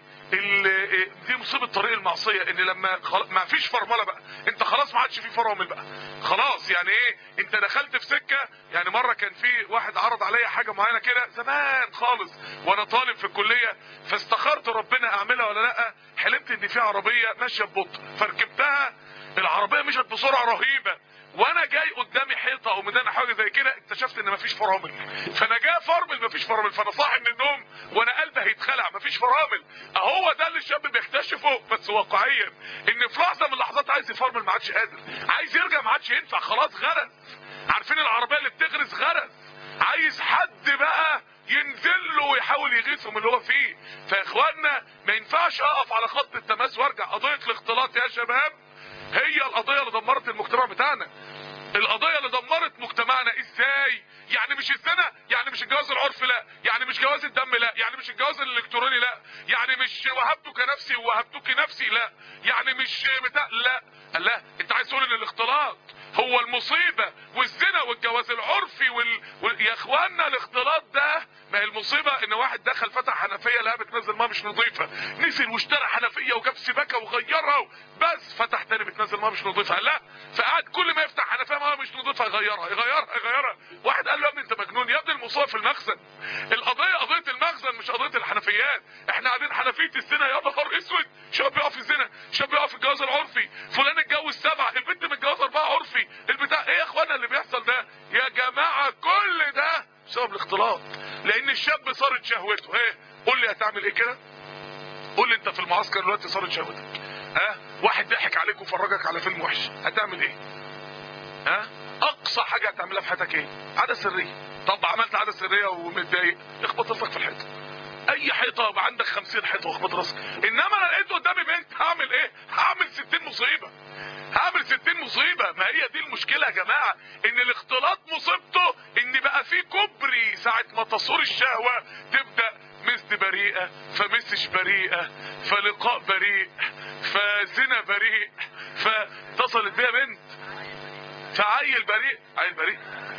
ال- دي مصيبه طريق المعصيه ان لما خل... ما فيش فرمله بقى انت خلاص ما عادش في فرامل بقى خلاص يعني ايه انت دخلت في سكه يعني مره كان في واحد عرض عليا حاجه معينه كده زمان خالص وانا طالب في الكليه فاستخرت ربنا اعملها ولا لا حلمت ان في عربيه ماشيه ببطء فركبتها العربيه مشت بسرعه رهيبه وانا جاي قدامي حيطه او ميدان حاجه زي كده اكتشفت ان مفيش فرامل فانا جاي فرمل مفيش فرامل فانا صاحي من النوم وانا قلبي هيتخلع مفيش فرامل اهو ده اللي الشاب بيكتشفه بس واقعيا ان في لحظه من اللحظات عايز يفرمل ما عادش قادر عايز يرجع ما عادش ينفع خلاص غرز عارفين العربيه اللي بتغرز غرز عايز حد بقى ينزل له ويحاول يغيثه من اللي هو فيه فيا اخوانا ما ينفعش اقف على خط التماس وارجع قضيه الاختلاط يا شباب هي القضيه اللي دمرت المجتمع بتاعنا القضيه اللي دمرت مجتمعنا ازاي يعني مش الزنا يعني مش الجواز العرفي لا يعني مش جواز الدم لا يعني مش الجواز الالكتروني لا يعني مش وهبتك نفسي ووهبتك نفسي لا يعني مش بتاع لا لا انت عايز تقول ان الاختلاط هو المصيبة والزنا والجواز العرفي وال... وال... يا اخوانا الاختلاط ده ما هي المصيبة ان واحد دخل فتح حنفية لا بتنزل ميه مش نظيفة نزل واشترى حنفية وجاب سباكة وغيرها بس فتح تاني بتنزل ميه مش نظيفة لا فقعد كل ما يفتح حنفية ميه مش نظيفة يغيرها يغيرها يغيرها واحد قال له يا ابني انت مجنون يا ابني المصيبة في المخزن القضية قضية المخزن مش قضية الحنفيات احنا قاعدين حنفية الزنا يا نهار اسود شباب بيقع في الزنا شباب بيقع في الجواز العرفي فلان اتجوز سبعة البنت متجوزة اربعة عرفي البتاع ايه يا اخوانا اللي بيحصل ده يا جماعة كل ده بسبب الاختلاط لان الشاب صارت شهوته ايه قول لي هتعمل ايه كده قول لي انت في المعسكر دلوقتي صارت شهوتك ها واحد ضحك عليك وفرجك على فيلم وحش هتعمل ايه ها اقصى حاجه هتعملها في حياتك ايه عاده سريه طب عملت عاده سريه ومتضايق اخبط راسك في الحيطه اي حيطه يبقى عندك 50 حيطه واخبط راسك انما انا لقيت قدامي بنت هعمل ايه هعمل 60 مصيبه هعمل 60 مصيبه ما هي دي المشكله يا جماعه ان الاختلاط مصيبته ان بقى في كوبري ساعه ما تصور الشهوه تبدا مثل بريئه فمسش بريئه فلقاء بريء فزنا بريء فاتصلت بيها بنت فعيل بريء عيل بريء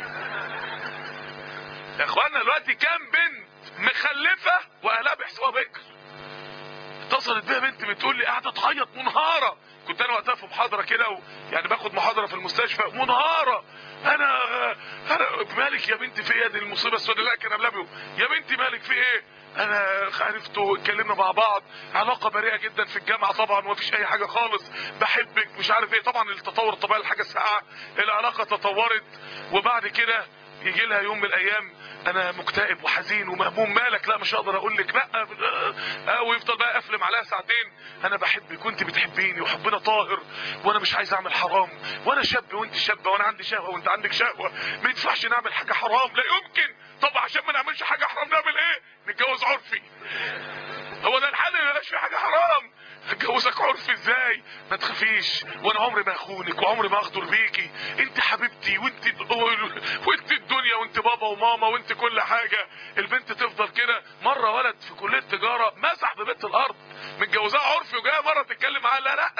يا اخوانا دلوقتي كام بنت مخلفه واهلها بيحسبوها بكر اتصلت بيها بنت بتقول لي قاعده تعيط منهاره كنت انا وقتها في محاضره كده و... يعني باخد محاضره في المستشفى منهاره انا انا مالك يا بنتي في ايه دي المصيبه السوداء لا كان قبلها بيوم يا بنتي مالك في ايه انا عرفته اتكلمنا مع بعض علاقه بريئه جدا في الجامعه طبعا ومفيش اي حاجه خالص بحبك مش عارف ايه طبعا التطور الطبيعي الحاجه الساعه العلاقه تطورت وبعد كده يجي لها يوم من الايام انا مكتئب وحزين ومهموم مالك لا مش هقدر اقول لك لا اه ويفضل بقى افلم عليها ساعتين انا بحبك وانت بتحبيني وحبنا طاهر وانا مش عايز اعمل حرام وانا شاب وانت شابه وانا عندي شهوه وانت عندك شهوه ما ينفعش نعمل حاجه حرام لا يمكن طب عشان ما نعملش حاجه حرام نعمل ايه نتجوز عرفي هو ده الحل ما يبقاش في حاجه حرام اتجوزك عرفي ازاي ما تخافيش وانا عمري ما اخونك وعمري ما اغدر بيكي انت حبيبتي وانت وانت الدنيا وانت بابا وماما وانت كل حاجه البنت تفضل كده مره ولد في كليه تجاره مسح ببيت الارض متجوزاها عرفي وجايه مره تتكلم معاه لا لا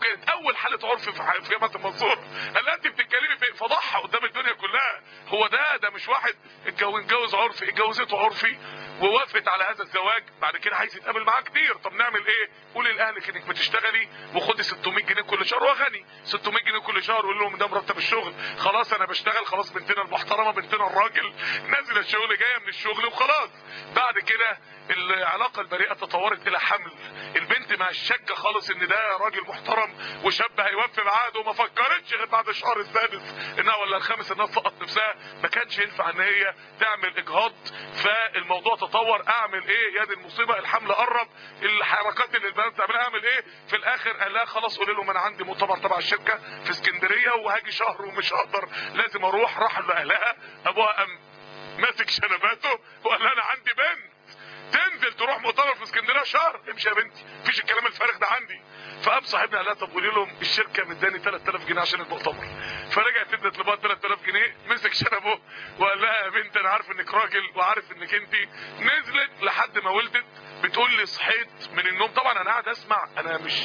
وكانت اول حاله عرف في ح- في جامعه المنصوره قال لها انت بتتكلمي في إيه؟ فضحها قدام الدنيا كلها هو ده ده مش واحد اتجوز اتجوز عرفي اتجوزته عرفي ووافقت على هذا الزواج بعد كده عايز يتقابل معاه كتير طب نعمل ايه قولي لاهلك انك بتشتغلي وخدي 600 جنيه كل شهر وغني 600 جنيه كل شهر قول لهم ده مرتب الشغل خلاص انا بشتغل خلاص بنتنا المحترمه بنتنا الراجل نازله الشغل جايه من الشغل وخلاص بعد كده العلاقه البريئه تطورت الى حمل البنت ما شاكه خالص ان ده راجل محترم وشاب هيوفي بعهده وما فكرتش غير بعد الشهر السادس انها ولا الخامس انها تسقط نفسها ما كانش ينفع ان هي تعمل اجهاض فالموضوع تطور اعمل ايه يد المصيبه الحمل قرب الحركات اللي البنات بتعملها اعمل ايه في الاخر قال لها خلاص قولي لهم انا عندي مؤتمر تبع الشركه في اسكندريه وهاجي شهر ومش هقدر لازم اروح راح لاهلها ابوها قام ماسك شنباته وقال لها انا عندي بنت تنزل تروح مؤتمر في اسكندريه شهر امشي يا بنتي مفيش الكلام الفارغ ده عندي فقام صاحبنا قال لها طب قولي لهم الشركه مداني 3000 جنيه عشان المؤتمر فرجعت ادت لبعض 3000 جنيه مسك شنبه وقال لها يا بنت انا عارف انك راجل وعارف انك انت نزلت لحد ما ولدت بتقول لي صحيت من النوم طبعا انا قاعد اسمع انا مش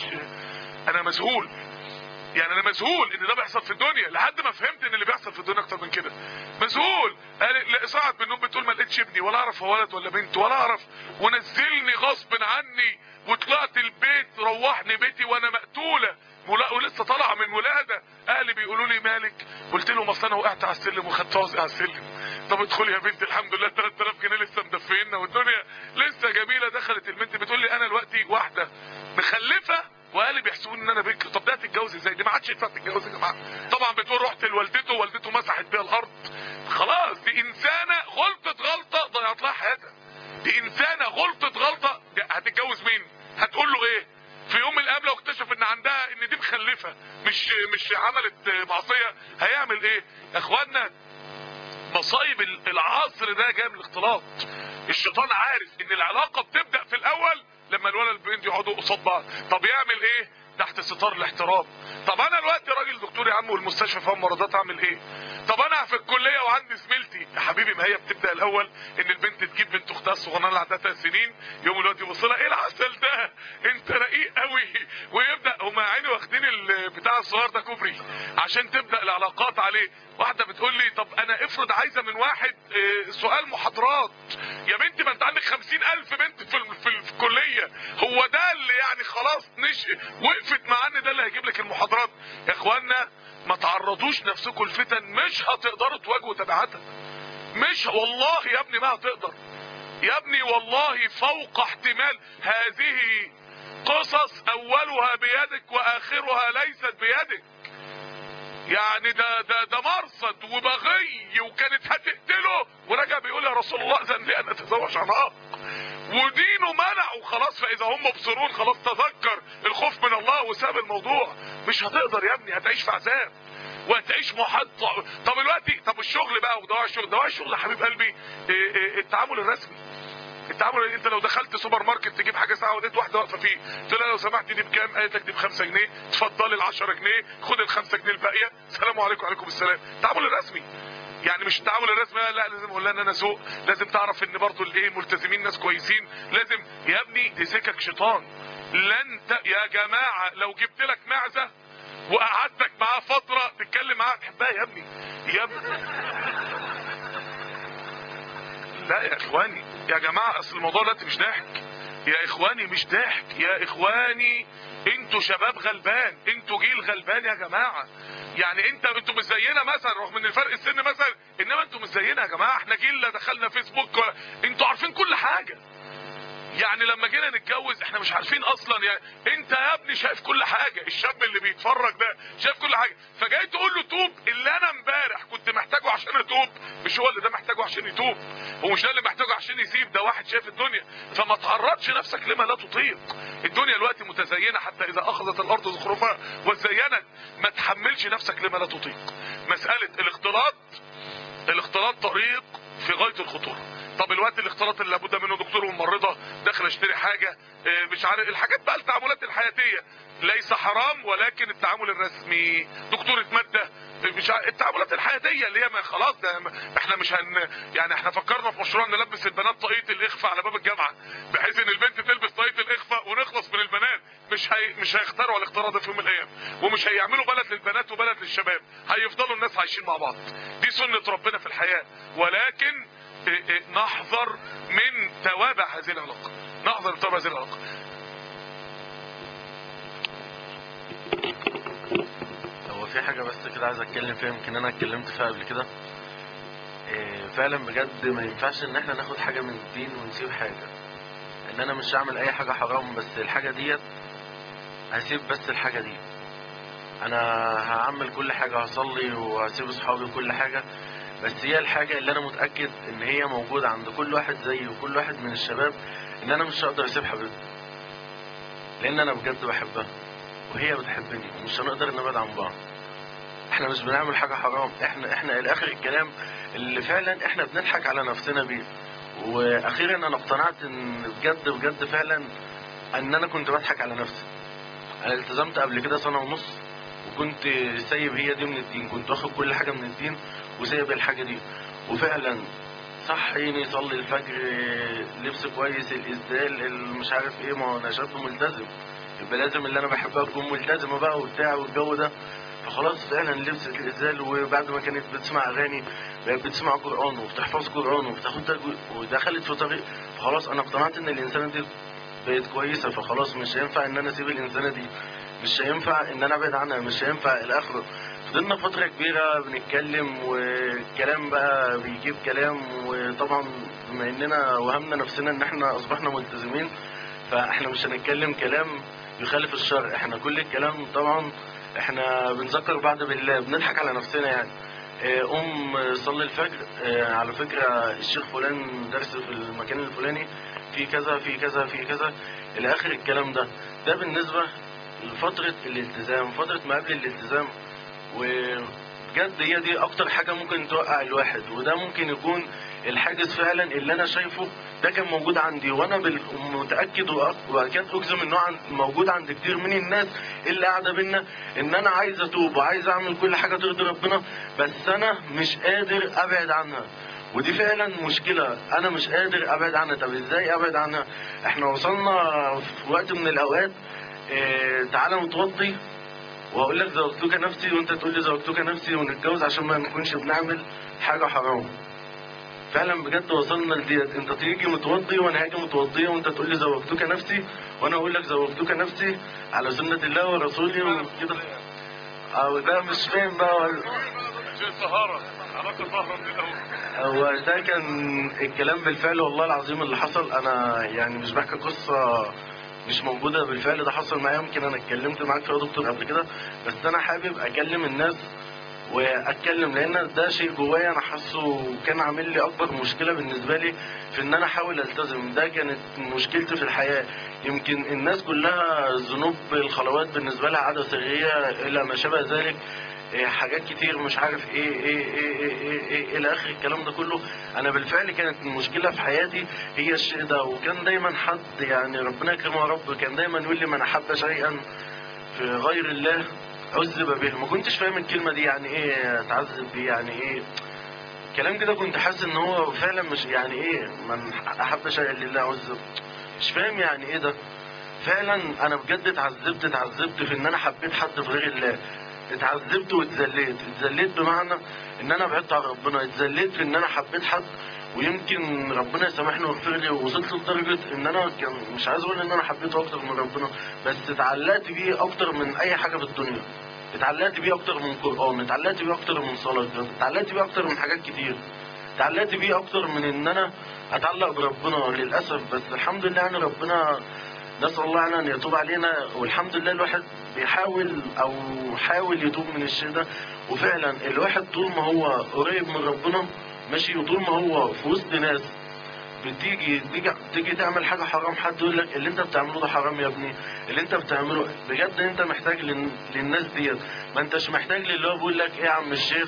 انا مذهول يعني انا مذهول ان ده بيحصل في الدنيا لحد ما فهمت ان اللي بيحصل في الدنيا اكتر من كده مذهول قال لا صعد من النوم بتقول ما لقيتش ابني ولا اعرف هو ولد ولا بنت ولا اعرف ونزلني غصب عني وطلعت البيت روحني بيتي وانا مقتوله ولا- ولسه طالعه من ولاده اهلي بيقولوا لي مالك قلت لهم اصل انا وقعت على السلم وخدت عزق على السلم طب ادخلي يا بنتي الحمد لله 3000 جنيه لسه مدفينا والدنيا لسه جميله دخلت البنت بتقول لي انا دلوقتي واحده مخلفه واهلي بيحسبوني ان انا بكر طب ده هتتجوز ازاي دي ما عادش ينفع تتجوز يا جماعه طبعا بتقول رحت لوالدته والدته مسحت بيها الارض خلاص دي انسانه غلطت غلطه ضيعت لها حياتها دي انسانه غلطت غلطه دي هتتجوز مين هتقول له ايه في يوم من القبل واكتشف ان عندها ان دي مخلفه مش مش عملت معصيه هيعمل ايه يا اخوانا مصايب ال- العصر ده جاي من الاختلاط الشيطان عارف ان العلاقه بتبدا في الاول لما الولد والبنت يقعدوا قصاد بعض طب يعمل ايه تحت ستار الاحترام طب انا دلوقتي راجل دكتور يا عم والمستشفى فيها ممرضات اعمل ايه طب انا في الكليه وعندي زميلتي يا حبيبي ما هي بتبدا الاول ان البنت تجيب بنت اختها الصغننه اللي عندها ثلاث سنين يوم الوقت يبص لها ايه العسل ده انت رقيق قوي ويبدا هما عيني واخدين ال- بتاع الصغير ده كوبري عشان تبدا العلاقات عليه واحده بتقول لي طب انا افرض عايزه من واحد آه، سؤال محاضرات يا بنتي ما انت عندك خمسين الف بنت في, ال- في, ال- في الكليه هو ده اللي يعني خلاص نش وقفت معاه ان ده اللي هيجيب لك المحاضرات يا اخوانا ما تعرضوش نفسكم الفتن مش هتقدروا تواجهوا تبعاتها مش والله يا ابني ما هتقدر يا ابني والله فوق احتمال هذه قصص اولها بيدك واخرها ليست بيدك يعني ده ده ده مرصد وبغي وكانت هتقتله ورجع بيقول يا رسول الله اذن لي ان اتزوج عناق ودينه منع وخلاص فاذا هم مبصرون خلاص تذكر الخوف من الله وساب الموضوع مش هتقدر يا ابني هتعيش في عذاب وهتعيش محط طب دلوقتي طب الشغل بقى ودواء الشغل دواء الشغل يا حبيب قلبي إيه إيه التعامل الرسمي التعامل انت لو دخلت سوبر ماركت تجيب حاجه ساعه وديت واحده واقفه فيه قلت لها لو سمحت دي بكام قالت لك دي ب 5 جنيه اتفضلي ال 10 جنيه خد ال 5 جنيه الباقيه السلام عليكم وعليكم السلام التعامل الرسمي يعني مش التعامل الرسمي لا لازم اقول لها ان انا سوق لازم تعرف ان برضو الايه ملتزمين ناس كويسين لازم يا ابني دي سكك شيطان لن ت... يا جماعه لو جبت لك معزه وقعدتك معاه فتره تتكلم معاها تحبها يا ابني يا ابني لا يا اخواني يا جماعة اصل الموضوع دلوقتي مش ضحك يا اخواني مش ضحك يا اخواني انتوا شباب غلبان انتوا جيل غلبان يا جماعة يعني انت انتوا مش زينا مثلا رغم ان الفرق السن مثلا انما انتوا مش زينا يا جماعة احنا جيل لا دخلنا فيسبوك ولا انتوا عارفين كل حاجة يعني لما جينا نتجوز احنا مش عارفين اصلا يعني انت يا ابني شايف كل حاجة الشاب اللي بيتفرج ده شايف كل حاجة فجاي تقول له توب اللي انا امبارح كنت محتاجه عشان اتوب مش هو اللي ده محتاجه عشان يتوب هو مش ده اللي محتاجه عشان يسيب ده واحد شايف الدنيا فما تعرضش نفسك لما لا تطيق الدنيا دلوقتي متزينة حتى اذا اخذت الارض زخرفها وزينت ما تحملش نفسك لما لا تطيق مسألة الاختلاط الاختلاط طريق في غاية الخطورة طب الوقت الاختلاط اللي لابد منه دكتور وممرضه داخل اشتري حاجه آه، مش عارف الحاجات بقى التعاملات الحياتيه ليس حرام ولكن التعامل الرسمي دكتوره ماده مش ع- التعاملات الحياتيه اللي هي ما خلاص ده م- احنا مش هن يعني احنا فكرنا في مشروع نلبس البنات طاقيه الاخفاء على باب الجامعه بحيث ان البنت تلبس طاقيه الاخفاء ونخلص من البنات مش هي مش هيخترعوا الاختراع ده في يوم من الايام ومش هيعملوا بلد للبنات وبلد للشباب هيفضلوا الناس عايشين مع بعض دي سنه ربنا في الحياه ولكن إيه إيه نحذر من توابع هذه العلاقه نحذر من توابع هذه العلاقه هو في حاجة بس كده عايز اتكلم فيها يمكن انا اتكلمت فيها قبل كده إيه، فعلا بجد ما ينفعش ان احنا ناخد حاجة من الدين ونسيب حاجة ان انا مش هعمل اي حاجة حرام بس الحاجة ديت هسيب بس الحاجة دي انا هعمل كل حاجة هصلي وهسيب اصحابي وكل حاجة بس هي الحاجة اللي انا متأكد ان هي موجودة عند كل واحد زيي وكل واحد من الشباب ان انا مش هقدر اسيب حبيبتي لان انا بجد بحبها وهي بتحبني ومش هنقدر نبعد عن بعض احنا مش بنعمل حاجة حرام احنا احنا الاخر الكلام اللي فعلا احنا بنضحك على نفسنا بيه واخيرا انا اقتنعت ان بجد بجد فعلا ان انا كنت بضحك على نفسي انا التزمت قبل كده سنة ونص وكنت سايب هي دي من الدين كنت واخد كل حاجة من الدين وسايب الحاجة دي وفعلا صحيني صلي الفجر لبس كويس الاسدال ال- مش عارف ايه ما هو انا شاب ملتزم يبقى لازم اللي انا بحبها تكون ملتزمه بقى وبتاع والجو ده فخلاص فعلا لبست الازدال وبعد ما كانت بتسمع اغاني بقت بتسمع قران وبتحفظ قران وبتاخد تجويد ودخلت في طريق فخلاص انا اقتنعت ان الانسانه دي بقت كويسه فخلاص مش هينفع ان انا اسيب الانسانه دي مش هينفع ان انا ابعد عنها مش هينفع الى اخره فضلنا فتره كبيره بنتكلم والكلام بقى بيجيب كلام وطبعا بما اننا وهمنا نفسنا ان احنا اصبحنا ملتزمين فاحنا مش هنتكلم كلام يخالف الشرع احنا كل الكلام طبعا احنا بنذكر بعض بالله بنضحك على نفسنا يعني اه، قوم صلي الفجر اه، على فكرة الشيخ فلان درس في المكان الفلاني في كذا في كذا في كذا الى اخر الكلام ده ده بالنسبة لفترة الالتزام فترة ما قبل الالتزام وبجد هي دي اكتر حاجة ممكن توقع الواحد وده ممكن يكون الحاجز فعلا اللي انا شايفه ده كان موجود عندي وانا بال- متاكد وأك- واكاد اجزم انه عن- موجود عند كتير من الناس اللي قاعده بينا ان انا عايز اتوب وعايز اعمل كل حاجه ترضي ربنا بس انا مش قادر ابعد عنها ودي فعلا مشكلة أنا مش قادر أبعد عنها طب إزاي أبعد عنها إحنا وصلنا في وقت من الأوقات إيه تعالى نتوضي وأقول لك زوجتك نفسي وأنت تقول لي زوجتك نفسي ونتجوز عشان ما نكونش بنعمل حاجة حرام فعلا بجد وصلنا لديت انت تيجي متوضي وانا هاجي متوضيه وانت تقول لي زوجتك نفسي وانا اقول لك زوجتك نفسي على سنه الله ورسوله وكده او ده مش فاهم بقى ولا- شيء طهارة علاقة طهرة من الأول هو ده كان الكلام بالفعل والله العظيم اللي حصل انا يعني مش بحكي قصه مش موجوده بالفعل ده حصل معايا يمكن انا اتكلمت معاك فيها يا دكتور قبل كده بس انا حابب اكلم الناس واتكلم لان ده شيء جوايا انا حاسه كان عامل لي اكبر مشكله بالنسبه لي في ان انا احاول التزم ده كانت مشكلتي في الحياه يمكن الناس كلها ذنوب الخلوات بالنسبه لها عاده سريه الى ما شابه ذلك إيه، حاجات كتير مش عارف ايه ايه ايه ايه ايه, إيه الى اخر الكلام ده كله انا بالفعل كانت المشكله في حياتي هي الشيء ده وكان دايما حد يعني ربنا يكرمه يا رب كان دايما يقول لي من احب شيئا في غير الله عذب به ما كنتش فاهم الكلمه دي يعني ايه تعذب بيه يعني ايه كلام كده كنت حاسس ان هو فعلا مش يعني ايه من احب شيئا لله عذب مش فاهم يعني ايه ده فعلا انا بجد اتعذبت اتعذبت في ان انا حبيت حد في غير الله اتعذبت واتذليت اتذليت بمعنى ان انا بعدت عن ربنا اتذليت في ان انا حبيت حد ويمكن ربنا يسامحني ويغفر لي ووصلت لدرجه ان انا كان مش عايز اقول ان انا حبيته اكتر من ربنا بس اتعلقت بيه اكتر من اي حاجه في الدنيا اتعلقت بيه اكتر من قران اتعلقت بيه اكتر من صلاه اتعلقت بيه اكتر من حاجات كتير اتعلقت بيه اكتر من ان انا اتعلق بربنا للاسف بس الحمد لله يعني ربنا نسال الله يعني ان يتوب علينا والحمد لله الواحد بيحاول او حاول يتوب من الشيء ده وفعلا الواحد طول ما هو قريب من ربنا ماشي وطول ما هو في وسط ناس بتيجي تيجي تيجي تعمل حاجه حرام حد يقول لك اللي انت بتعمله ده حرام يا ابني اللي انت بتعمله بجد انت محتاج لل- للناس ديت ما انتش محتاج للي هو بيقول لك ايه يا عم الشيخ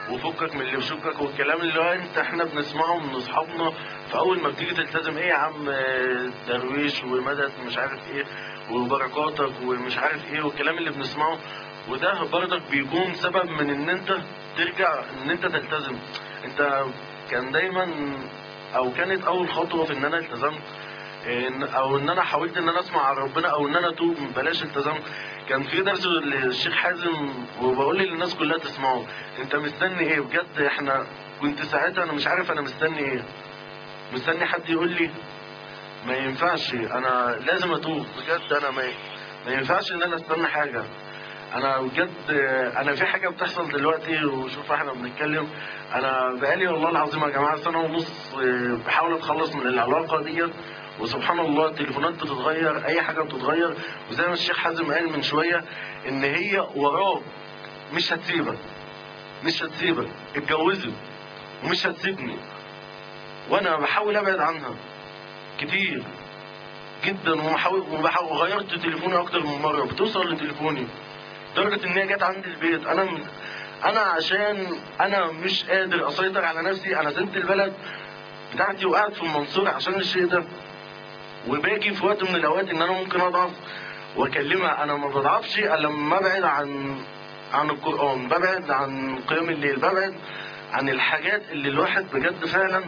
وفكك من اللي بشكك والكلام اللي هو انت احنا بنسمعه من اصحابنا فاول ما بتيجي تلتزم ايه يا عم آه، درويش ومدد مش عارف ايه وبركاتك ومش عارف ايه والكلام اللي بنسمعه وده برضك بيكون سبب من ان انت ترجع ان انت تلتزم انت كان دايما او كانت اول خطوه في ان انا التزمت إن- او ان انا حاولت ان انا اسمع عن ربنا او ان انا اتوب بلاش التزمت كان في درس للشيخ حازم وبقول للناس كلها تسمعه انت مستني ايه بجد احنا كنت ساعتها انا مش عارف انا مستني ايه مستني حد يقول لي ما ينفعش انا لازم اتوب بجد انا ما ما ينفعش ان انا استنى حاجه انا بجد انا في حاجه بتحصل دلوقتي وشوف احنا بنتكلم انا بقالي والله العظيم يا جماعه سنه ونص اه، بحاول اتخلص من العلاقه ديت وسبحان الله التليفونات بتتغير اي حاجه بتتغير وزي ما الشيخ حازم قال من شويه ان هي وراك مش هتسيبك مش هتسيبك اتجوزت ومش هتسيبني وانا بحاول ابعد عنها كتير جدا وبحاول وبحاول وغيرت تليفوني اكتر من مره بتوصل لتليفوني لدرجه ان هي جت عندي البيت انا من انا عشان انا مش قادر اسيطر على نفسي انا سبت البلد بتاعتي وقعت في المنصورة عشان الشيء ده وباجي في وقت من الاوقات ان انا ممكن اضعف واكلمها انا ما بضعفش الا لما ابعد عن عن القران ببعد عن قيام الليل ببعد عن الحاجات اللي الواحد بجد فعلا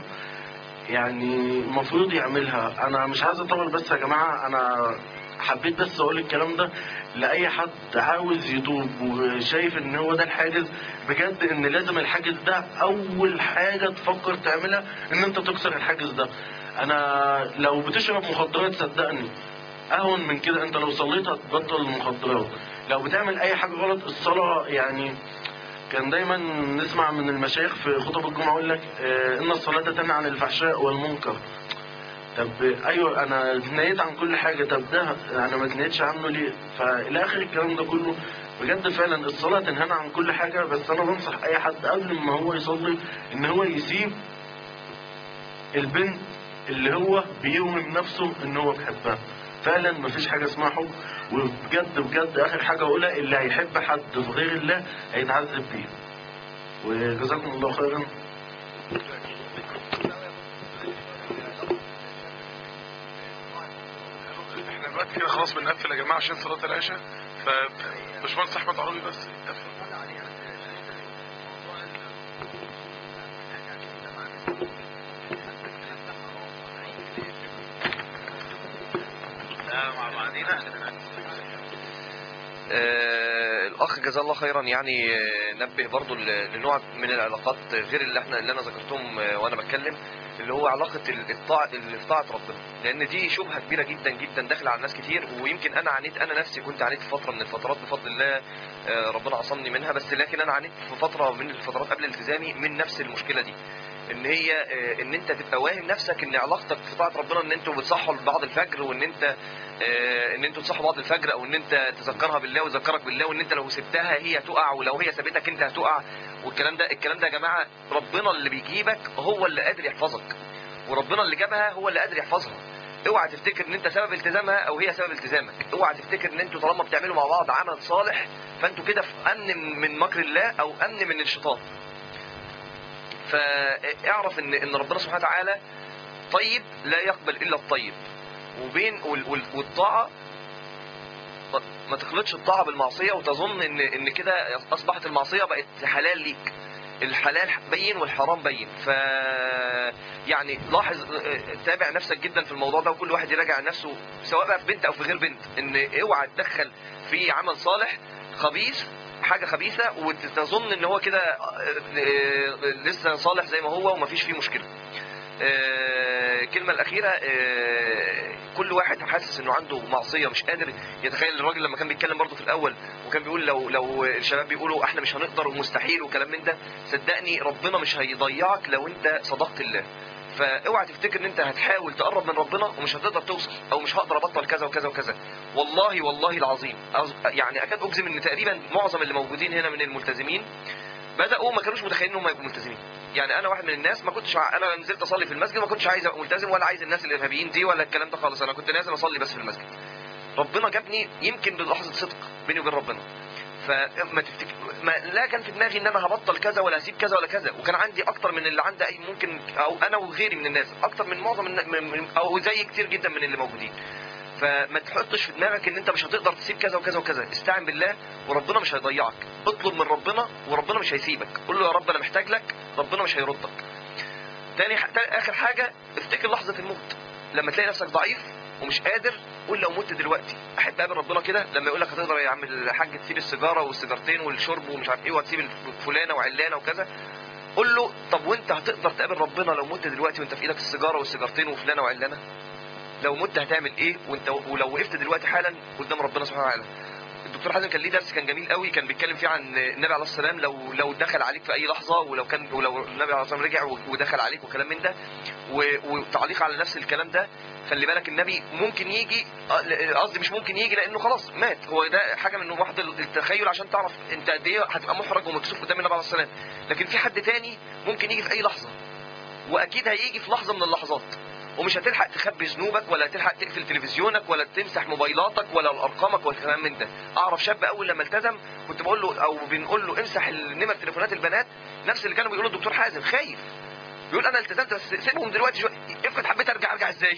يعني المفروض يعملها انا مش عايز اطول بس يا جماعه انا حبيت بس اقول الكلام ده لاي حد عاوز يتوب وشايف ان هو ده الحاجز بجد ان لازم الحاجز ده اول حاجه تفكر تعملها ان انت تكسر الحاجز ده انا لو بتشرب مخدرات صدقني اهون من كده انت لو صليت هتبطل المخدرات لو بتعمل اي حاجه غلط الصلاه يعني كان دايما نسمع من المشايخ في خطب الجمعه يقول لك آه، ان الصلاه تنهى عن الفحشاء والمنكر طب ايوه انا اتنهيت عن كل حاجه طب ده انا ما اتنهيتش عنه ليه فالى اخر الكلام ده كله بجد فعلا الصلاه تنهانا عن كل حاجه بس انا بنصح اي حد قبل ما هو يصلي ان هو يسيب البنت اللي هو بيوهم نفسه ان هو بيحبها فعلا مفيش حاجه اسمها حب وبجد بجد اخر حاجه اقولها اللي هيحب حد في غير الله هيتعذب بيه وجزاكم الله خيرا احنا دلوقتي كده خلاص بنقفل يا جماعه عشان صلاه العشاء فباشمهندس احمد عربي بس يقفل. مع بعضينا آه، الاخ جزاه الله خيرا يعني آه، نبه برضو ل- لنوع من العلاقات غير اللي احنا اللي انا ذكرتهم آه، وانا بتكلم اللي هو علاقه ال- الطاعه اللي في طاعه ربنا لان دي شبهه كبيره جدا جدا داخله على ناس كتير ويمكن انا عانيت انا نفسي كنت عانيت في فتره من الفترات بفضل الله آه، ربنا عصمني منها بس لكن انا عانيت في فتره من الفترات قبل التزامي من نفس المشكله دي ان هي آه، ان انت تبقى واهم نفسك ان علاقتك في طاعه ربنا ان انتوا بتصحوا لبعض الفجر وان انت آه، ان انتوا تصحوا بعض الفجر او ان انت تذكرها بالله وتذكرك بالله وان انت لو سبتها هي تقع ولو هي سابتك انت هتقع والكلام ده الكلام ده يا جماعه ربنا اللي بيجيبك هو اللي قادر يحفظك وربنا اللي جابها هو اللي قادر يحفظها اوعى تفتكر ان انت سبب التزامها او هي سبب التزامك اوعى تفتكر ان انتوا طالما بتعملوا مع بعض عمل صالح فانتوا كده في امن من مكر الله او امن من الشيطان فاعرف ان ان ربنا سبحانه وتعالى طيب لا يقبل الا الطيب وبين وال- وال- والطاعه ما- ما تخلطش الطاعه بالمعصيه وتظن ان ان كده اصبحت المعصيه بقت حلال ليك الحلال بين والحرام بين ف يعني لاحظ اه، تابع نفسك جدا في الموضوع ده وكل واحد يراجع نفسه سواء بقى في بنت او في غير بنت ان اوعى تدخل في عمل صالح خبيث حاجه خبيثه وتظن ان هو كده اه، اه، لسه صالح زي ما هو ومفيش فيه مشكله آه، الكلمة الأخيرة آه، كل واحد حاسس إنه عنده معصية مش قادر يتخيل الراجل لما كان بيتكلم برضه في الأول وكان بيقول لو لو الشباب بيقولوا إحنا مش هنقدر ومستحيل وكلام من ده صدقني ربنا مش هيضيعك لو أنت صدقت الله فاوعى تفتكر ان انت هتحاول تقرب من ربنا ومش هتقدر توصل او مش هقدر ابطل كذا وكذا وكذا والله والله العظيم أز- يعني اكاد اجزم ان تقريبا معظم اللي موجودين هنا من الملتزمين بداوا ما كانوش متخيلين انهم يبقوا ملتزمين يعني انا واحد من الناس ما كنتش ع- انا نزلت اصلي في المسجد ما كنتش عايز ابقى ملتزم ولا عايز الناس الارهابيين دي ولا الكلام ده خالص انا كنت نازل اصلي بس في المسجد ربنا جابني يمكن بلحظه صدق بيني وبين ربنا فما تفتكر ما لا كان في دماغي ان انا هبطل كذا ولا هسيب كذا ولا كذا وكان عندي اكتر من اللي عندي اي ممكن او انا وغيري من الناس اكتر من معظم النا- من من- او زي كتير جدا من اللي موجودين فما تحطش في دماغك ان انت مش هتقدر تسيب كذا وكذا وكذا استعن بالله وربنا مش هيضيعك اطلب من ربنا وربنا مش هيسيبك قول له يا رب انا محتاج لك ربنا مش هيردك تاني ح... تاني اخر حاجه افتكر لحظه الموت لما تلاقي نفسك ضعيف ومش قادر قول لو مت دلوقتي احب اقابل ربنا كده لما يقول لك هتقدر يا عم الحاج تسيب السيجاره والسيجارتين والشرب ومش عارف ايه وهتسيب فلانه وعلانه وكذا قول له طب وانت هتقدر تقابل ربنا لو مت دلوقتي وانت في ايدك السيجاره والسيجارتين وفلانه وعلانه لو مت هتعمل ايه وانت ولو وقفت دلوقتي حالا قدام ربنا سبحانه وتعالى الدكتور حازم كان ليه درس كان جميل قوي كان بيتكلم فيه عن النبي عليه السلام لو لو دخل عليك في اي لحظه ولو كان ولو النبي عليه السلام رجع ودخل عليك وكلام من ده و- وتعليق على نفس الكلام ده خلي بالك النبي ممكن يجي آه، قصدي مش ممكن يجي لانه خلاص مات هو ده حاجه من واحد التخيل عشان تعرف انت قد ايه هتبقى محرج ومكسوف قدام النبي عليه السلام لكن في حد تاني ممكن يجي في اي لحظه واكيد هيجي في لحظه من اللحظات ومش هتلحق تخبي ذنوبك ولا هتلحق تقفل تلفزيونك ولا تمسح موبايلاتك ولا ارقامك ولا كلام من ده اعرف شاب اول لما التزم كنت بقول له او بنقول له امسح النمر تليفونات البنات نفس اللي كانوا بيقولوا الدكتور حازم خايف بيقول انا التزمت بس سيبهم دلوقتي شويه افرض حبيت ارجع ارجع ازاي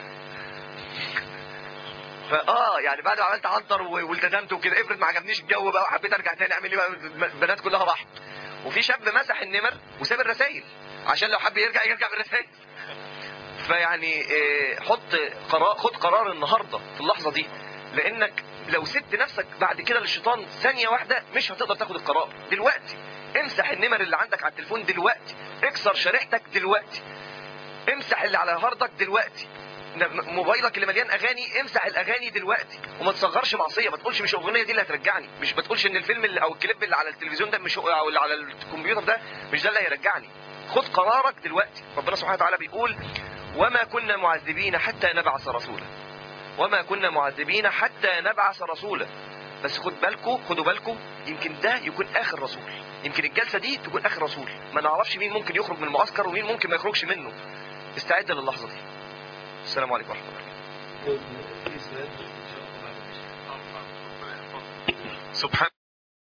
فاه يعني بعد ما عملت عنتر و- والتزمت وكده افرض ما عجبنيش الجو بقى وحبيت ارجع تاني اعمل ايه بقى البنات كلها راحت وفي شاب مسح النمر وساب الرسائل عشان لو حب يرجع يرجع بالرسائل فيعني آه، حط قرار خد قرار النهارده في اللحظه دي لانك لو سبت نفسك بعد كده للشيطان ثانيه واحده مش هتقدر تاخد القرار دلوقتي امسح النمر اللي عندك على التليفون دلوقتي اكسر شريحتك دلوقتي امسح اللي على هاردك دلوقتي ن- موبايلك اللي مليان اغاني امسح الاغاني دلوقتي وما تصغرش معصيه ما تقولش مش الاغنيه دي اللي هترجعني مش ما تقولش ان الفيلم اللي او الكليب اللي على التلفزيون ده مش او اللي على الكمبيوتر ده مش ده اللي هيرجعني خد قرارك دلوقتي ربنا سبحانه وتعالى بيقول وما كنا معذبين حتى نبعث رسولا وما كنا معذبين حتى نبعث رسولا بس خد بالكم خدوا بالكم يمكن ده يكون اخر رسول يمكن الجلسه دي تكون اخر رسول ما نعرفش مين ممكن يخرج من المعسكر ومين ممكن ما يخرجش منه استعد للحظه دي السلام عليكم ورحمه الله سبحان